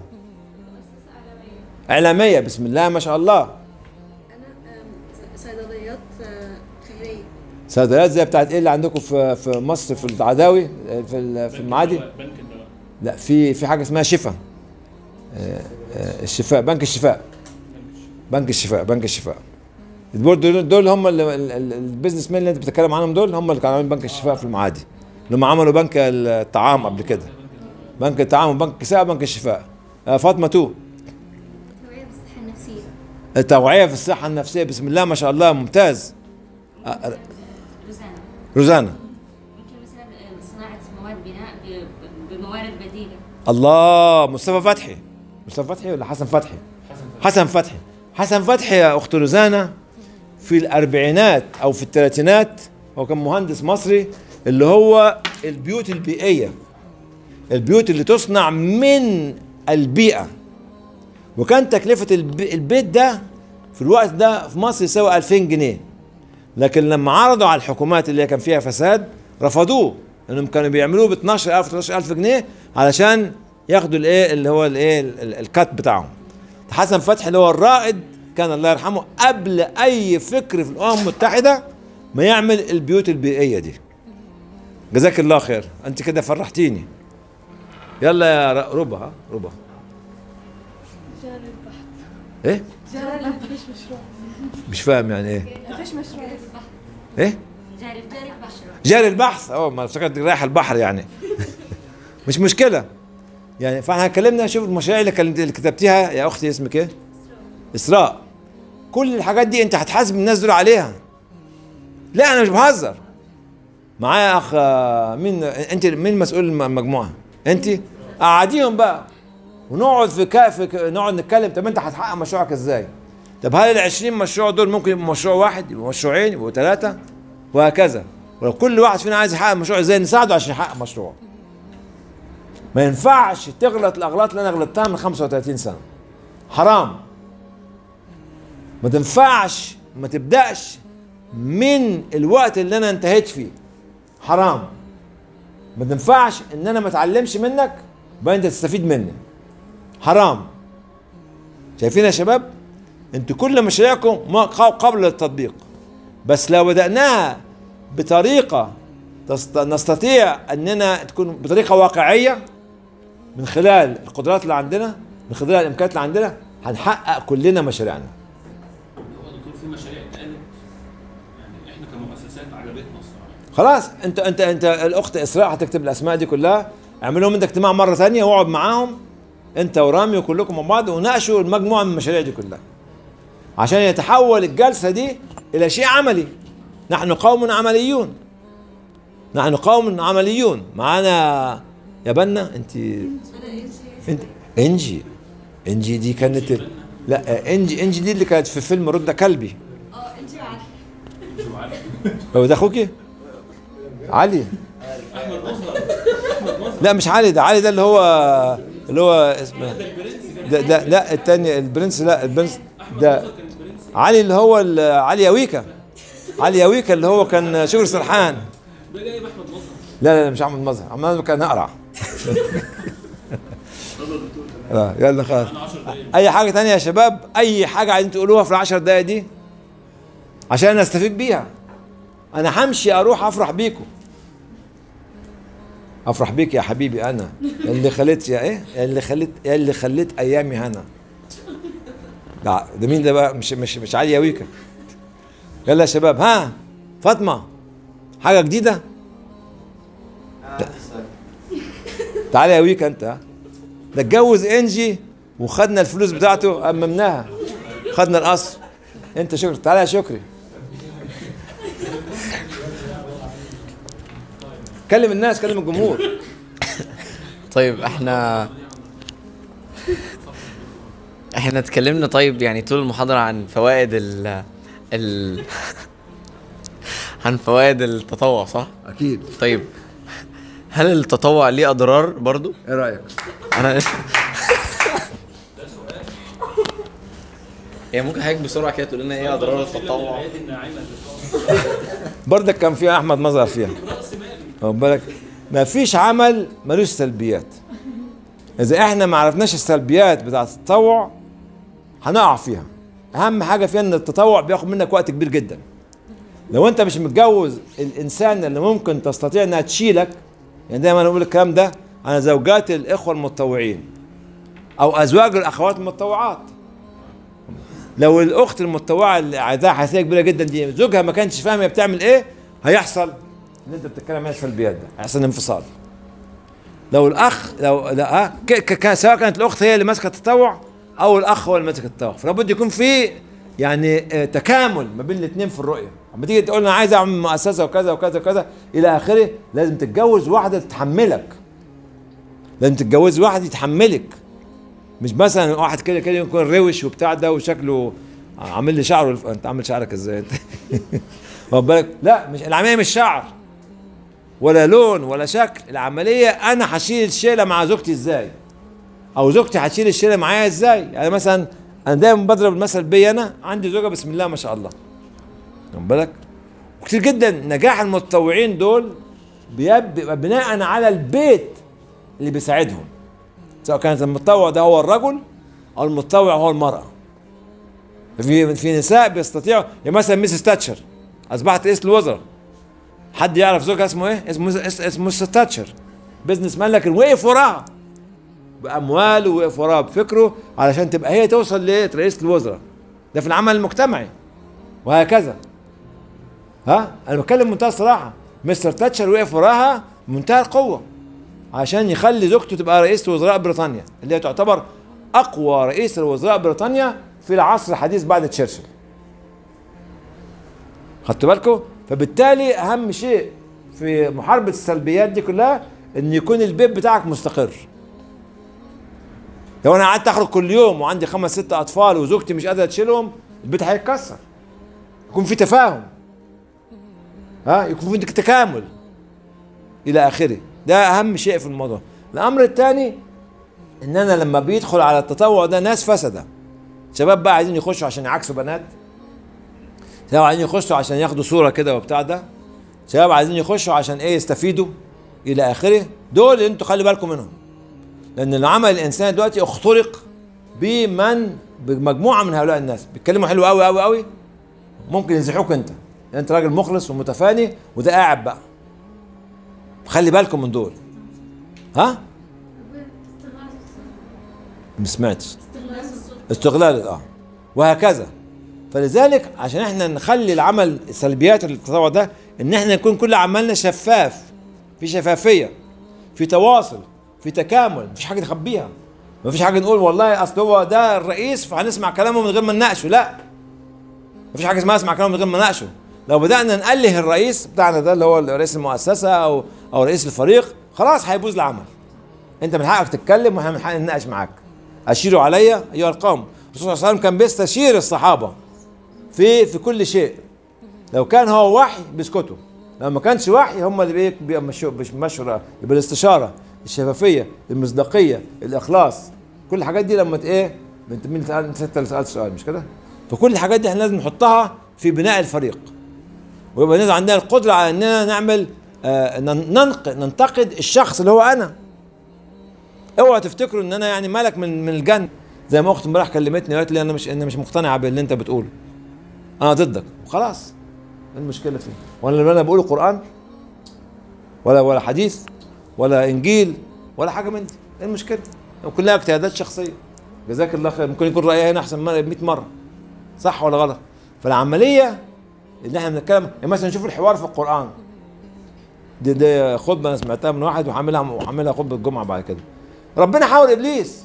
اعلاميه بسم الله ما شاء الله صيدليات خيريه صيدليات زي بتاعت ايه اللي عندكم في في مصر في العداوي في ال- في المعادي بنك الدواء لا في في حاجه اسمها شفا آه، آه، الشفاء بنك الشفاء بنك الشفاء بنك الشفاء دول دول, دول هم ال- ال- ال- البيزنس مان اللي انت بتتكلم عنهم دول هم اللي كانوا عاملين بنك الشفاء في المعادي لما عملوا بنك الطعام قبل كده بنك الطعام وبنك الكساء بنك الشفاء آه، فاطمه تو توعية بالصحة النفسية التوعيه في الصحه النفسيه بسم الله ما شاء الله ممتاز آه، آه، روزانا روزانا ممكن مثلا آه، صناعة مواد بناء ب- بموارد بديلة الله مصطفى فتحي مصطفى فتحي ولا حسن فتحي حسن فتحي حسن فتحي يا اخت روزانا في الاربعينات او في الثلاثينات هو كان مهندس مصري اللي هو البيوت البيئيه البيوت اللي تصنع من البيئه وكان تكلفه الب- البيت ده في الوقت ده في مصر يساوي 2000 جنيه لكن لما عرضوا على الحكومات اللي كان فيها فساد رفضوه لانهم كانوا بيعملوه ب 12000 13000 جنيه علشان ياخدوا الايه اللي هو الايه ال- ال- الكات بتاعهم حسن فتحي اللي هو الرائد كان الله يرحمه قبل اي فكر في الامم المتحده ما يعمل البيوت البيئيه دي جزاك الله خير انت كده فرحتيني يلا يا ر- ربا ها ربا جار البحر ايه جار لا مفيش مشروع مش فاهم يعني ايه مفيش مشروع ايه جاري جاري البحر جاري البحث اه ما افتكرت رايح البحر يعني مش مشكله يعني فاحنا اتكلمنا شوف المشاريع اللي كان- اللي كتبتيها يا اختي اسمك ايه؟ اسراء كل الحاجات دي انت هتحاسب الناس دول عليها لا انا مش بهزر معايا اخ آه، مين انت مين مسؤول الم- المجموعه؟ انت قعديهم بقى ونقعد في كا في كا- نقعد نتكلم طب انت هتحقق مشروعك ازاي؟ طب هل ال 20 مشروع دول ممكن يبقوا مشروع واحد يبقوا مشروعين يبقوا ثلاثه وهكذا ولو كل واحد فينا عايز يحقق مشروع ازاي نساعده عشان يحقق مشروع ما ينفعش تغلط الاغلاط اللي انا غلطتها من 35 سنه حرام ما تنفعش ما تبداش من الوقت اللي انا انتهيت فيه حرام ما تنفعش ان انا ما اتعلمش منك بقى انت تستفيد مني حرام شايفين يا شباب انتوا كل مشاريعكم ما قبل التطبيق بس لو بدأناها بطريقة تست- نستطيع أننا تكون بطريقة واقعية من خلال القدرات اللي عندنا من خلال الإمكانيات اللي عندنا هنحقق كلنا مشاريعنا هو دكتور في مشاريع اتقالت يعني احنا كمؤسسات عجبتنا الصراحه خلاص انت انت انت الاخت اسراء هتكتب الاسماء دي كلها اعمل لهم انت اجتماع مره ثانيه واقعد معاهم انت ورامي وكلكم مع بعض وناقشوا المجموعه من المشاريع دي كلها عشان يتحول الجلسه دي الى شيء عملي نحن قوم عمليون نحن قوم عمليون معانا يا بنا انت انت انجي انجي دي كانت لا انجي انجي دي اللي كانت في فيلم رد كلبي اه انت عارفه هو ده اخوكي علي احمد مظهر احمد مظهر لا مش علي ده علي ده اللي هو اللي هو اسمه ده, ده لا التاني البرنس لا البرنس ده علي اللي هو ال- علي يويكا علي يويكا اللي هو كان شغل سرحان ده جايب احمد مظهر لا لا لا مش احمد مظهر احمد مظهر كان اقرع اتفضل يا دكتور لا يلا خلاص معانا 10 دقايق اي حاجه تانية يا شباب اي حاجه عايزين تقولوها في العشر دقايق دي عشان استفيد بيها انا همشي اروح افرح بيكم افرح بيك يا حبيبي انا اللي خليت يا ايه يا اللي خليت يا اللي خليت ايامي هنا لا ده مين ده بقى مش مش مش علي ويكا يلا يا شباب ها فاطمه حاجه جديده تعالى يا ويكا انت ها ده اتجوز انجي وخدنا الفلوس بتاعته اممناها خدنا القصر انت شكري تعالى يا شكري كلم الناس كلم الجمهور طيب احنا احنا اتكلمنا طيب يعني طول المحاضرة عن فوائد ال ال عن فوائد التطوع صح؟ اكيد طيب هل التطوع ليه اضرار برضو ايه رايك انا هي ممكن حضرتك بسرعه كده تقول لنا ايه اضرار التطوع برضك كان فيها احمد مظهر فيها واخد بالك ما فيش عمل ملوش سلبيات اذا احنا ما عرفناش السلبيات بتاعه التطوع هنقع فيها اهم حاجه فيها ان التطوع بياخد منك وقت كبير جدا لو انت مش متجوز الانسان اللي ممكن تستطيع انها تشيلك يعني دايما اقول الكلام ده عن زوجات الاخوه المتطوعين او ازواج الاخوات المتطوعات لو الاخت المتطوعه اللي عايزاها حساسيه كبيره جدا دي زوجها ما كانش فاهم هي بتعمل ايه هيحصل اللي انت بتتكلم عليه السلبيات ده هيحصل انفصال لو الاخ لو لا ها ك- ك- ك- سواء كانت الاخت هي اللي ماسكه التطوع او الاخ هو اللي ماسك التطوع فلابد يكون في يعني آه، تكامل ما بين الاثنين في الرؤيه اما تيجي تقول انا عايز اعمل مؤسسه وكذا وكذا وكذا الى اخره لازم تتجوز واحده تتحملك لازم تتجوز واحد يتحملك مش مثلا واحد كده كده يكون روش وبتاع ده وشكله عامل لي شعره الف- انت عامل شعرك ازاي انت واخد بالك لا مش العمليه مش شعر ولا لون ولا شكل العمليه انا هشيل الشيله مع زوجتي ازاي او زوجتي هتشيل الشيله معايا ازاي يعني مثلا انا دايما بضرب المثل بي انا عندي زوجه بسم الله ما شاء الله واخد بالك وكتير جدا نجاح المتطوعين دول بيب- بيبقى بناء على البيت اللي بيساعدهم سواء كانت المتطوع ده هو الرجل او المتطوع هو المراه في في نساء بيستطيعوا يعني مثلا ميسيس تاتشر اصبحت رئيس الوزراء حد يعرف زوجها اسمه ايه؟ اسمه اس- اسمه ميسيس تاتشر بزنس مان لكن وقف وراها بامواله وقف وراها بفكره علشان تبقى هي توصل لرئيس الوزراء ده في العمل المجتمعي وهكذا ها انا بتكلم بمنتهى الصراحه مستر تاتشر وقف وراها بمنتهى القوه عشان يخلي زوجته تبقى رئيس وزراء بريطانيا اللي هي تعتبر اقوى رئيس وزراء بريطانيا في العصر الحديث بعد تشرشل خدتوا بالكم فبالتالي اهم شيء في محاربه السلبيات دي كلها ان يكون البيت بتاعك مستقر لو انا قعدت اخرج كل يوم وعندي خمس ست اطفال وزوجتي مش قادره تشيلهم البيت هيتكسر يكون في تفاهم ها يكون في تكامل الى اخره ده اهم شيء في الموضوع الامر الثاني ان انا لما بيدخل على التطوع ده ناس فسده شباب بقى عايزين يخشوا عشان يعكسوا بنات شباب عايزين يخشوا عشان ياخدوا صوره كده وبتاع ده شباب عايزين يخشوا عشان ايه يستفيدوا الى اخره دول اللي انتوا خلي بالكم منهم لان العمل الانساني دلوقتي اخترق بمن بمجموعه من هؤلاء الناس بيتكلموا حلو قوي قوي قوي ممكن ينزحوك انت انت راجل مخلص ومتفاني وده قاعد بقى خلي بالكم من دول ها ما سمعتش استغلال اه وهكذا فلذلك عشان احنا نخلي العمل سلبيات التطوع ده ان احنا نكون كل عملنا شفاف في شفافيه في تواصل في تكامل مفيش حاجه نخبيها مفيش حاجه نقول والله اصل هو ده الرئيس فهنسمع كلامه من غير ما نناقشه لا مفيش حاجه اسمها اسمع كلامه من غير ما نناقشه لو بدانا نأله الرئيس بتاعنا ده اللي هو رئيس المؤسسه او او رئيس الفريق خلاص هيبوظ العمل انت من حقك تتكلم واحنا من حقنا نناقش معاك اشيروا علي ايها القوم الرسول صلى الله عليه وسلم كان بيستشير الصحابه في في كل شيء لو كان هو وحي بيسكتوا لو ما كانش وحي هم اللي بي- بيمشوا بيمشوا يبقى الاستشاره الشفافيه المصداقيه الاخلاص كل الحاجات دي لما ت- ايه انت مين سأل انت اللي سالت سؤال مش كده فكل الحاجات دي احنا لازم نحطها في بناء الفريق ويبقى لازم عندنا القدره على اننا نعمل آه نن- ننقد ننتقد الشخص اللي هو انا اوعى تفتكروا ان انا يعني ملك من من الجنه زي ما اختي امبارح كلمتني قالت لي انا مش انا مش مقتنعه باللي انت بتقوله انا ضدك وخلاص ايه المشكله فيه وانا اللي انا بقوله قران ولا ولا حديث ولا انجيل ولا حاجه من دي ايه المشكله كلها اجتهادات شخصيه جزاك الله خير ممكن يكون رايي هنا احسن من 100 مره صح ولا غلط فالعمليه ان احنا بنتكلم يعني مثلا نشوف الحوار في القران دي دي خطبه انا سمعتها من واحد وحاملها وحاملها خطبه الجمعه بعد كده ربنا حاول ابليس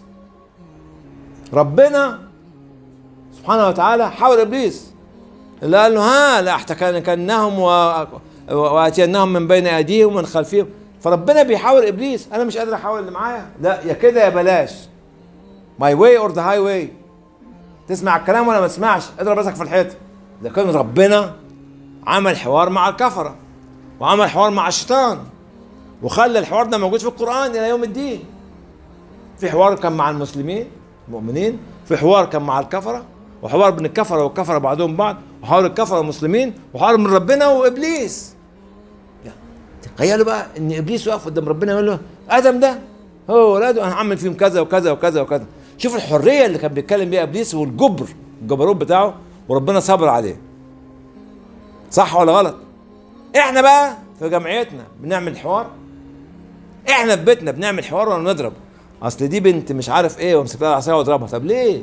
ربنا سبحانه وتعالى حاول ابليس اللي قال له ها لاحتكنهم و... و- واتيناهم من بين ايديهم ومن خلفهم فربنا بيحاول ابليس انا مش قادر احاول اللي معايا لا يا كده يا بلاش ماي واي اور ذا هاي واي تسمع الكلام ولا ما تسمعش اضرب راسك في الحيط ده كان ربنا عمل حوار مع الكفره وعمل حوار مع الشيطان وخلى الحوار ده موجود في القران الى يوم الدين في حوار كان مع المسلمين المؤمنين في حوار كان مع الكفره وحوار بين الكفره والكفره بعضهم بعض وحوار الكفره والمسلمين وحوار من ربنا وابليس يعني تخيلوا بقى ان ابليس واقف قدام ربنا يقول له ادم ده هو ولاده انا هعمل فيهم كذا وكذا وكذا وكذا شوف الحريه اللي كان بيتكلم بيها ابليس والجبر الجبروت بتاعه وربنا صبر عليه صح ولا غلط احنا بقى في جمعيتنا بنعمل حوار احنا في بيتنا بنعمل حوار ولا نضرب اصل دي بنت مش عارف ايه وامسك لها العصايه واضربها طب ليه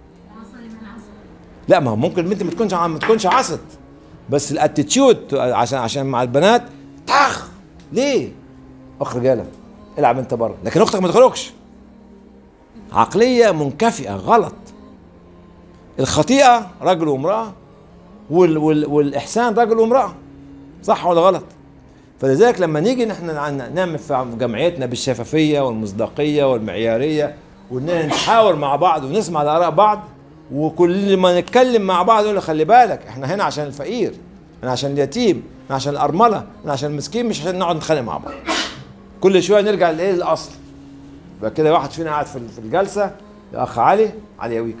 لا ما هو ممكن البنت ما تكونش ما تكونش عصت بس الاتيتيود عشان عشان مع البنات طخ ليه اخرج يلا العب انت بره لكن اختك ما تخرجش عقليه منكفئه غلط الخطيئه رجل وامراه وال وال والاحسان رجل وامراه صح ولا غلط فلذلك لما نيجي نحن نعمل في جمعيتنا بالشفافيه والمصداقيه والمعياريه وان نحاور مع بعض ونسمع لاراء بعض وكل ما نتكلم مع بعض نقول له خلي بالك احنا هنا عشان الفقير احنا عشان اليتيم احنا عشان الارمله احنا عشان المسكين مش عشان نقعد نتخانق مع بعض كل شويه نرجع لايه للاصل يبقى كده واحد فينا قاعد في في الجلسه يا اخ علي علي يويك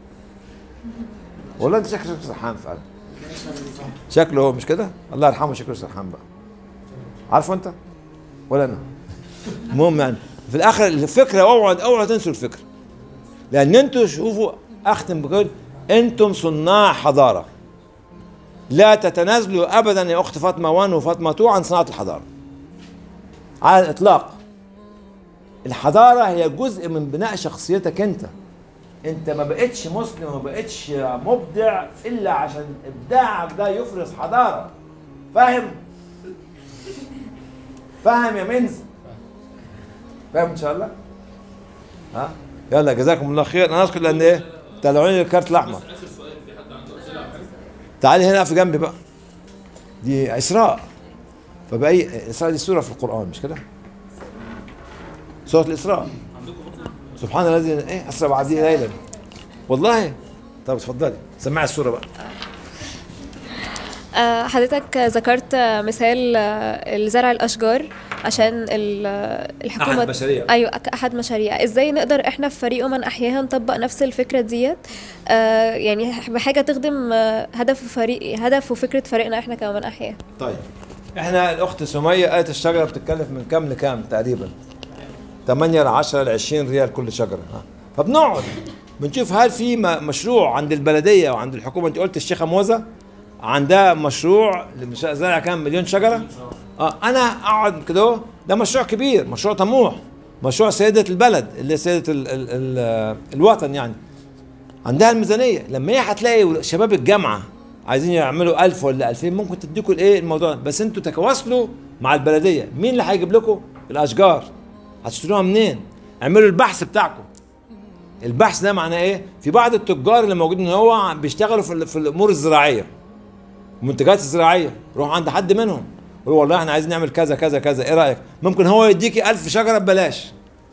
والله انت شكلك سرحان فعلا شكله هو مش كده الله يرحمه شكله سرحان بقى عارفه انت ولا انا المهم يعني في الاخر الفكره اوعى اوعى تنسوا الفكره لان انتوا شوفوا اختم بقول انتم صناع حضاره لا تتنازلوا ابدا يا اخت فاطمه 1 وفاطمه 2 عن صناعه الحضاره على الاطلاق الحضاره هي جزء من بناء شخصيتك انت انت ما بقتش مسلم وما بقتش مبدع الا عشان ابداعك ده يفرز حضاره فاهم فاهم يا منز فاهم ان شاء الله ها يلا جزاكم الله خير انا اسكت لان ايه طلعوني الكارت الاحمر تعالي هنا في جنبي بقى دي اسراء فبأي اسراء دي سوره في القران مش كده سوره الاسراء سبحان الذي ايه اسرى بعبده ليلا والله طب اتفضلي سمعي السوره بقى آه، حضرتك ذكرت آه، مثال آه، زرع الاشجار عشان ال- آه، الحكومه أحد مشاريع. ايوه أك- احد مشاريع ازاي نقدر احنا في فريق من احياها نطبق نفس الفكره ديت آه، يعني بحاجه تخدم آه، هدف فريق هدف وفكره فريقنا احنا كمان احياء طيب احنا الاخت سميه قالت الشجره بتتكلف من كام لكام تقريبا 8 ل 10 ل 20 ريال كل شجره ها فبنقعد بنشوف هل في م- مشروع عند البلديه او عند الحكومه انت قلت الشيخه موزه عندها مشروع لمش- زرع كام مليون شجره اه انا اقعد كده أهو، ده مشروع كبير مشروع طموح مشروع سيده البلد اللي هي سيده ال ال ال الوطن يعني عندها الميزانيه لما هي هتلاقي شباب الجامعه عايزين يعملوا 1000 ولا 2000 ممكن تديكوا الايه الموضوع ده. بس انتوا تتواصلوا مع البلديه مين اللي هيجيب لكم الاشجار هتشتروها منين اعملوا البحث بتاعكم البحث ده معناه ايه في بعض التجار اللي موجودين هو بيشتغلوا في, ال- في الامور الزراعيه المنتجات الزراعيه روح عند حد منهم قول والله احنا عايزين نعمل كذا كذا كذا ايه رايك ممكن هو يديكي ألف شجره ببلاش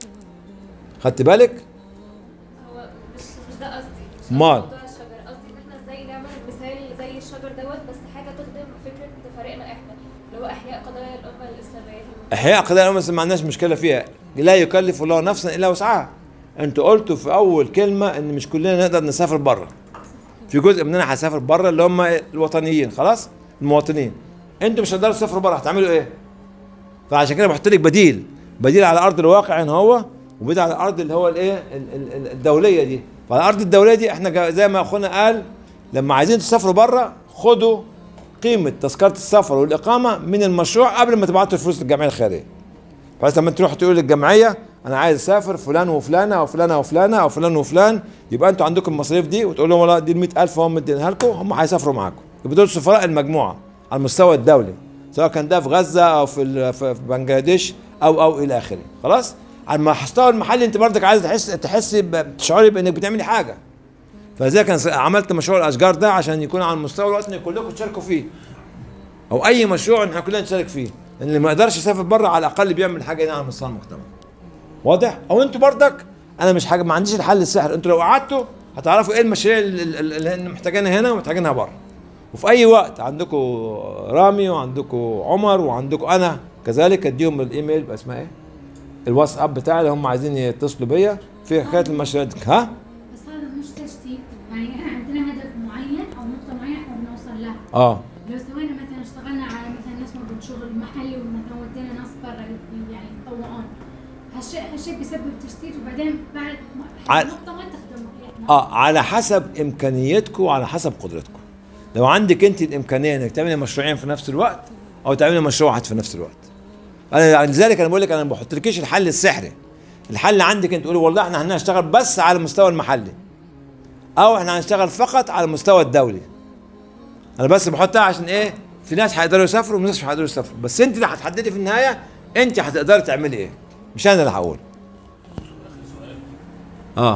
خدت بالك هو مش مش ده قصدي مش أمال؟ موضوع الشجر قصدي ان احنا ازاي نعمل مثال زي الشجر دوت بس حاجه تخدم فكره فريقنا احنا اللي هو احياء قضايا الامه الاسلاميه في المجتمع. احياء قضايا الامم ما عندناش مشكله فيها لا يكلف الله نفسا الا وسعها انتوا قلتوا في اول كلمه ان مش كلنا نقدر نسافر بره في جزء مننا هيسافر بره اللي هم الوطنيين خلاص المواطنين انتوا مش هتقدروا تسافروا بره هتعملوا ايه فعشان كده بحط لك بديل بديل على ارض الواقع هنا هو وبديل على الارض اللي هو الايه ال- ال- ال- الدوليه دي فعلى الارض الدوليه دي احنا جا- زي ما اخونا قال لما عايزين تسافروا بره خدوا قيمه تذكره السفر والاقامه من المشروع قبل ما تبعتوا الفلوس للجمعيه الخيريه بحيث لما تروح تقول للجمعيه انا عايز اسافر فلان وفلانه او فلانه وفلانه او فلان وفلان يبقى انتوا عندكم المصاريف دي وتقول لهم والله دي ال 100000 هم مدينها لكم هم هيسافروا معاكم يبقى دول سفراء المجموعه على المستوى الدولي سواء كان ده في غزه او في ال- في في بنجلاديش او او الى اخره خلاص على المستوى المحلي انت برضك عايز تحس تحسي ب- تشعري بانك بتعملي حاجه فلذلك انا عملت مشروع الاشجار ده عشان يكون على المستوى الوطني كلكم تشاركوا فيه او اي مشروع احنا كلنا نشارك فيه لان اللي ما يقدرش يسافر بره على الاقل بيعمل حاجه هنا على مستوى المجتمع واضح او انتوا برضك انا مش حاجه ما عنديش الحل السحر انتوا لو قعدتوا هتعرفوا ايه المشاريع اللي, اللي اللي إحنا محتاجينها هنا ومحتاجينها بره وفي اي وقت عندكم رامي وعندكم عمر وعندكم انا كذلك اديهم الايميل بقى اسمها ايه الواتساب بتاعي اللي هم عايزين يتصلوا بيا في حكايه المشاريع ها بس هذا مش تشتيت يعني احنا عندنا هدف معين او نقطة معينة احنا بنوصل لها اه لو سوينا مثلا اشتغلنا على مثلا ناس موجود شغل محلي ومثلا ودينا ناس برا يعني يتطوعون هالشيء هالشيء بيسبب تشتيت وبعدين بعد ما- ع- نقطة ما تخدم رؤيتنا اه على حسب امكانيتكم وعلى حسب قدرتكم لو عندك انت الامكانيه انك تعملي مشروعين في نفس الوقت او تعملي مشروع واحد في نفس الوقت انا لذلك انا بقول لك انا ما بحطلكيش الحل السحري الحل عندك انت تقولي والله احنا هنشتغل بس على المستوى المحلي او احنا هنشتغل فقط على المستوى الدولي انا بس بحطها عشان ايه في ناس هيقدروا يسافروا وناس مش هيقدروا يسافروا بس انت اللي هتحددي في النهايه انت هتقدري تعملي ايه مش انا اللي هقول اه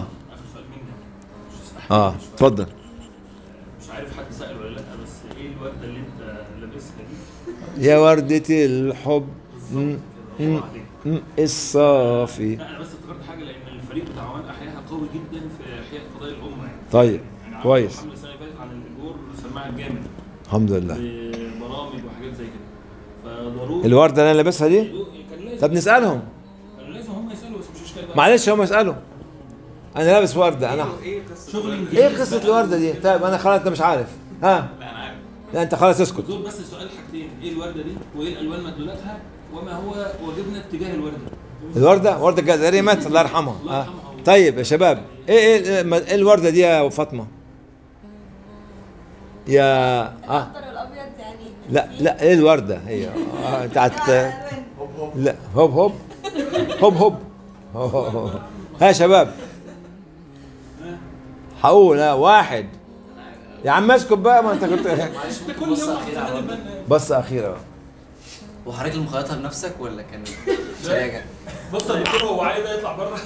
اه اتفضل مش عارف حد سأل ولا لا بس ايه الوردة اللي انت لابسها دي؟ يا وردة الحب م- م- م- الصافي لا انا بس افتكرت حاجه لان الفريق بتاع عمان احياها قوي جدا في احياء قضايا الامه يعني طيب يعني عملوا كويس حمله السنه اللي فاتت عن الاجور سماعه جامد الحمد لله ببرامج وحاجات زي كده فضروري الوردة اللي انا لابسها دي كان لازم طب نسألهم كان لازم هم يسالوا بس مش اشكال بقى معلش هم يسألوا انا لابس وردة انا ايه قصه شغل ايه قصة الوردة دي طيب انا خلاص انت مش عارف ها لا انا عارف لا انت خلاص اسكت دول بس سؤال حاجتين ايه الورده دي وايه الالوان مدلولاتها وما هو واجبنا اتجاه الورده الوردة وردة الجزائرية ماتت الله يرحمها آه. طيب يا شباب ايه ايه ايه إيه الوردة دي يا فاطمة يا اه الابيض يعني لا لا ايه الوردة هي آه بتاعت لا هوب هوب هوب هوب هوب هوب. ها يا شباب هقول ها واحد يا عم اسكت بقى ما انت كنت معلش ممكن بصة أخيرة على الوردة؟ بصة أخيرة وحضرتك اللي مخيطها بنفسك ولا كان شياجة؟ بص يا دكتور هو عايز يطلع بره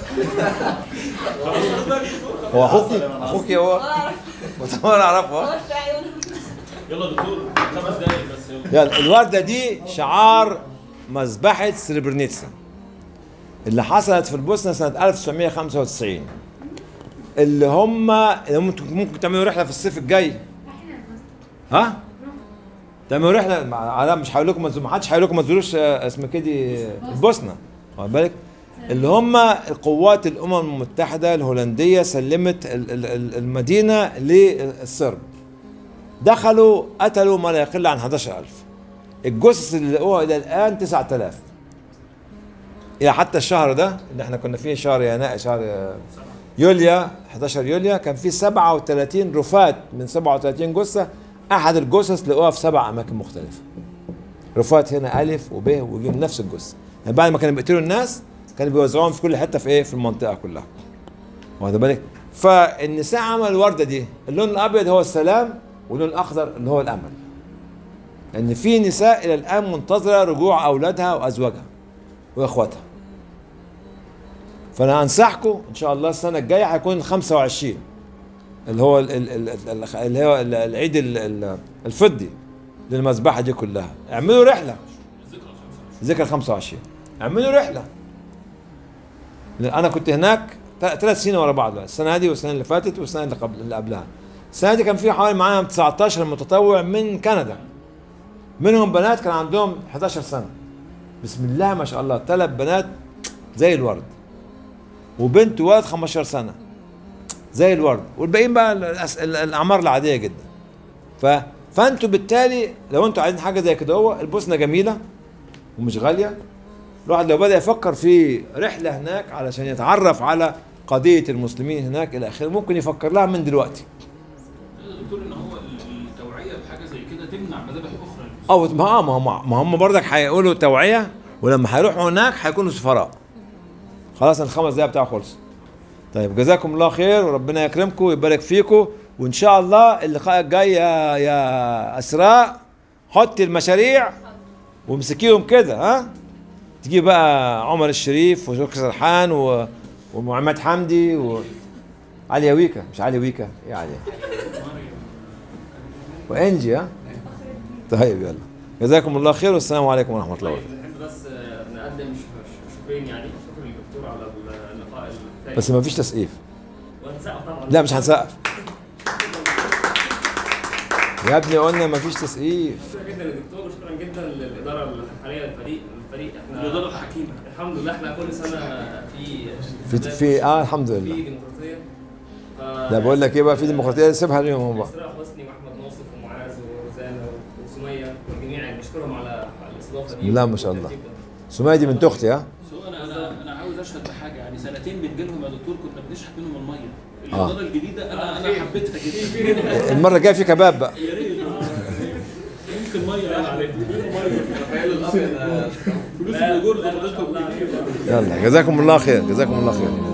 هو أخوك أخوك هو وأنا أعرفه يلا يا دكتور خمس دقايق بس يلا يلا الوردة دي شعار مذبحة سريبرنيتسا اللي حصلت في البوسنة سنة 1995 اللي هم اللي هم ممكن ممكن تعملوا رحلة في الصيف الجاي ها؟ تعملوا رحلة مع- لا مش هقول لكم ما تزوروا- ما حدش هيقول لكم ما تزوروش آه، اسمه كده البوسنة واخد بالك؟ اللي هم القوات الامم المتحدة الهولندية سلمت ال- ال- ال- المدينة للصرب دخلوا قتلوا ما لا يقل عن 11000 الجثث اللي لقوها الى الان 9000 الى حتى الشهر ده اللي احنا كنا فيه شهر يناير شهر يوليا 11 يوليا كان في 37 رفات من 37 جثه احد الجثث لقوها في سبع اماكن مختلفه رفات هنا الف وب وج نفس الجثه يعني بعد ما كانوا بيقتلوا الناس كانوا بيوزعوهم في كل حته في ايه في المنطقه كلها واخد بالك فالنساء عملوا الورده دي اللون الابيض هو السلام واللون الاخضر اللي هو الامل ان في نساء الى الان منتظره رجوع اولادها وازواجها واخواتها فانا انصحكم ان شاء الله السنه الجايه هيكون ال 25 اللي هو ال- ال- ال- ال- اللي هو ال- العيد ال- ال- الفضي للمذبحه دي كلها اعملوا رحله ذكرى 25 اعملوا رحله لأن انا كنت هناك ثلاث سنين ورا بعض السنه هذه والسنه اللي فاتت والسنه اللي قبل اللي قبلها السنه دي كان في حوالي معانا 19 متطوع من كندا منهم بنات كان عندهم 11 سنه بسم الله ما شاء الله ثلاث بنات زي الورد وبنت وولد 15 سنه زي الورد والباقيين بقى الأس- ال- الاعمار العاديه جدا ف فانتوا بالتالي لو انتوا عايزين حاجه زي كده هو البوسنه جميله ومش غاليه الواحد لو بدا يفكر في رحله هناك علشان يتعرف على قضيه المسلمين هناك الى اخره ممكن يفكر لها من دلوقتي يا دكتور ان هو التوعيه بحاجه زي كده تمنع مذابح اخرى او ما آه، ما هم ما هم برضك هيقولوا توعيه ولما هيروحوا هناك هيكونوا سفراء خلاص الخمس دقايق بتاعه خلص طيب جزاكم الله خير وربنا يكرمكم ويبارك فيكم وان شاء الله اللقاء الجاي يا يا اسراء حطي المشاريع وامسكيهم كده ها تجيب بقى عمر الشريف وزوكي سرحان و... ومحمد حمدي و عليا ويكا مش علي ويكا ايه عليا وانجي ها طيب يلا جزاكم الله خير والسلام عليكم ورحمه الله وبركاته نحب بس آه، نقدم ش- ش- شكرين يعني شكر للدكتور على اللقاء الثاني بس ما فيش تسقيف وهنسقف طبعا لا مش هنسقف يا ابني قلنا مفيش تسقيف شكرا جدا للدكتور وشكرا جدا للاداره الحاليه للفريق الفريق احنا الإدارة الحكيمة. الحمد لله احنا كل سنه في في في اه الحمد في لله ديمقراطيه ف- لا بقول لك ايه بقى في ديمقراطيه سيبها ليهم هم بقى إسراء حسني واحمد ناصف ومعاذ وروزانا وسميه والجميع بشكرهم على على الاستضافه دي لا ما شاء الله سمية دي بنت اختي ها سو انا انا انا عاوز اشهد بحاجه يعني سنتين بنجي لهم يا دكتور كنا بنشحت منهم الميه آه. الاداره الجديده انا انا حبيتها جدا المره الجايه في كباب بقى يا ريت يمكن ميه يعني رافائيل الابيض فلوس الاجور زي ما قلت يلا جزاكم الله خير جزاكم الله خير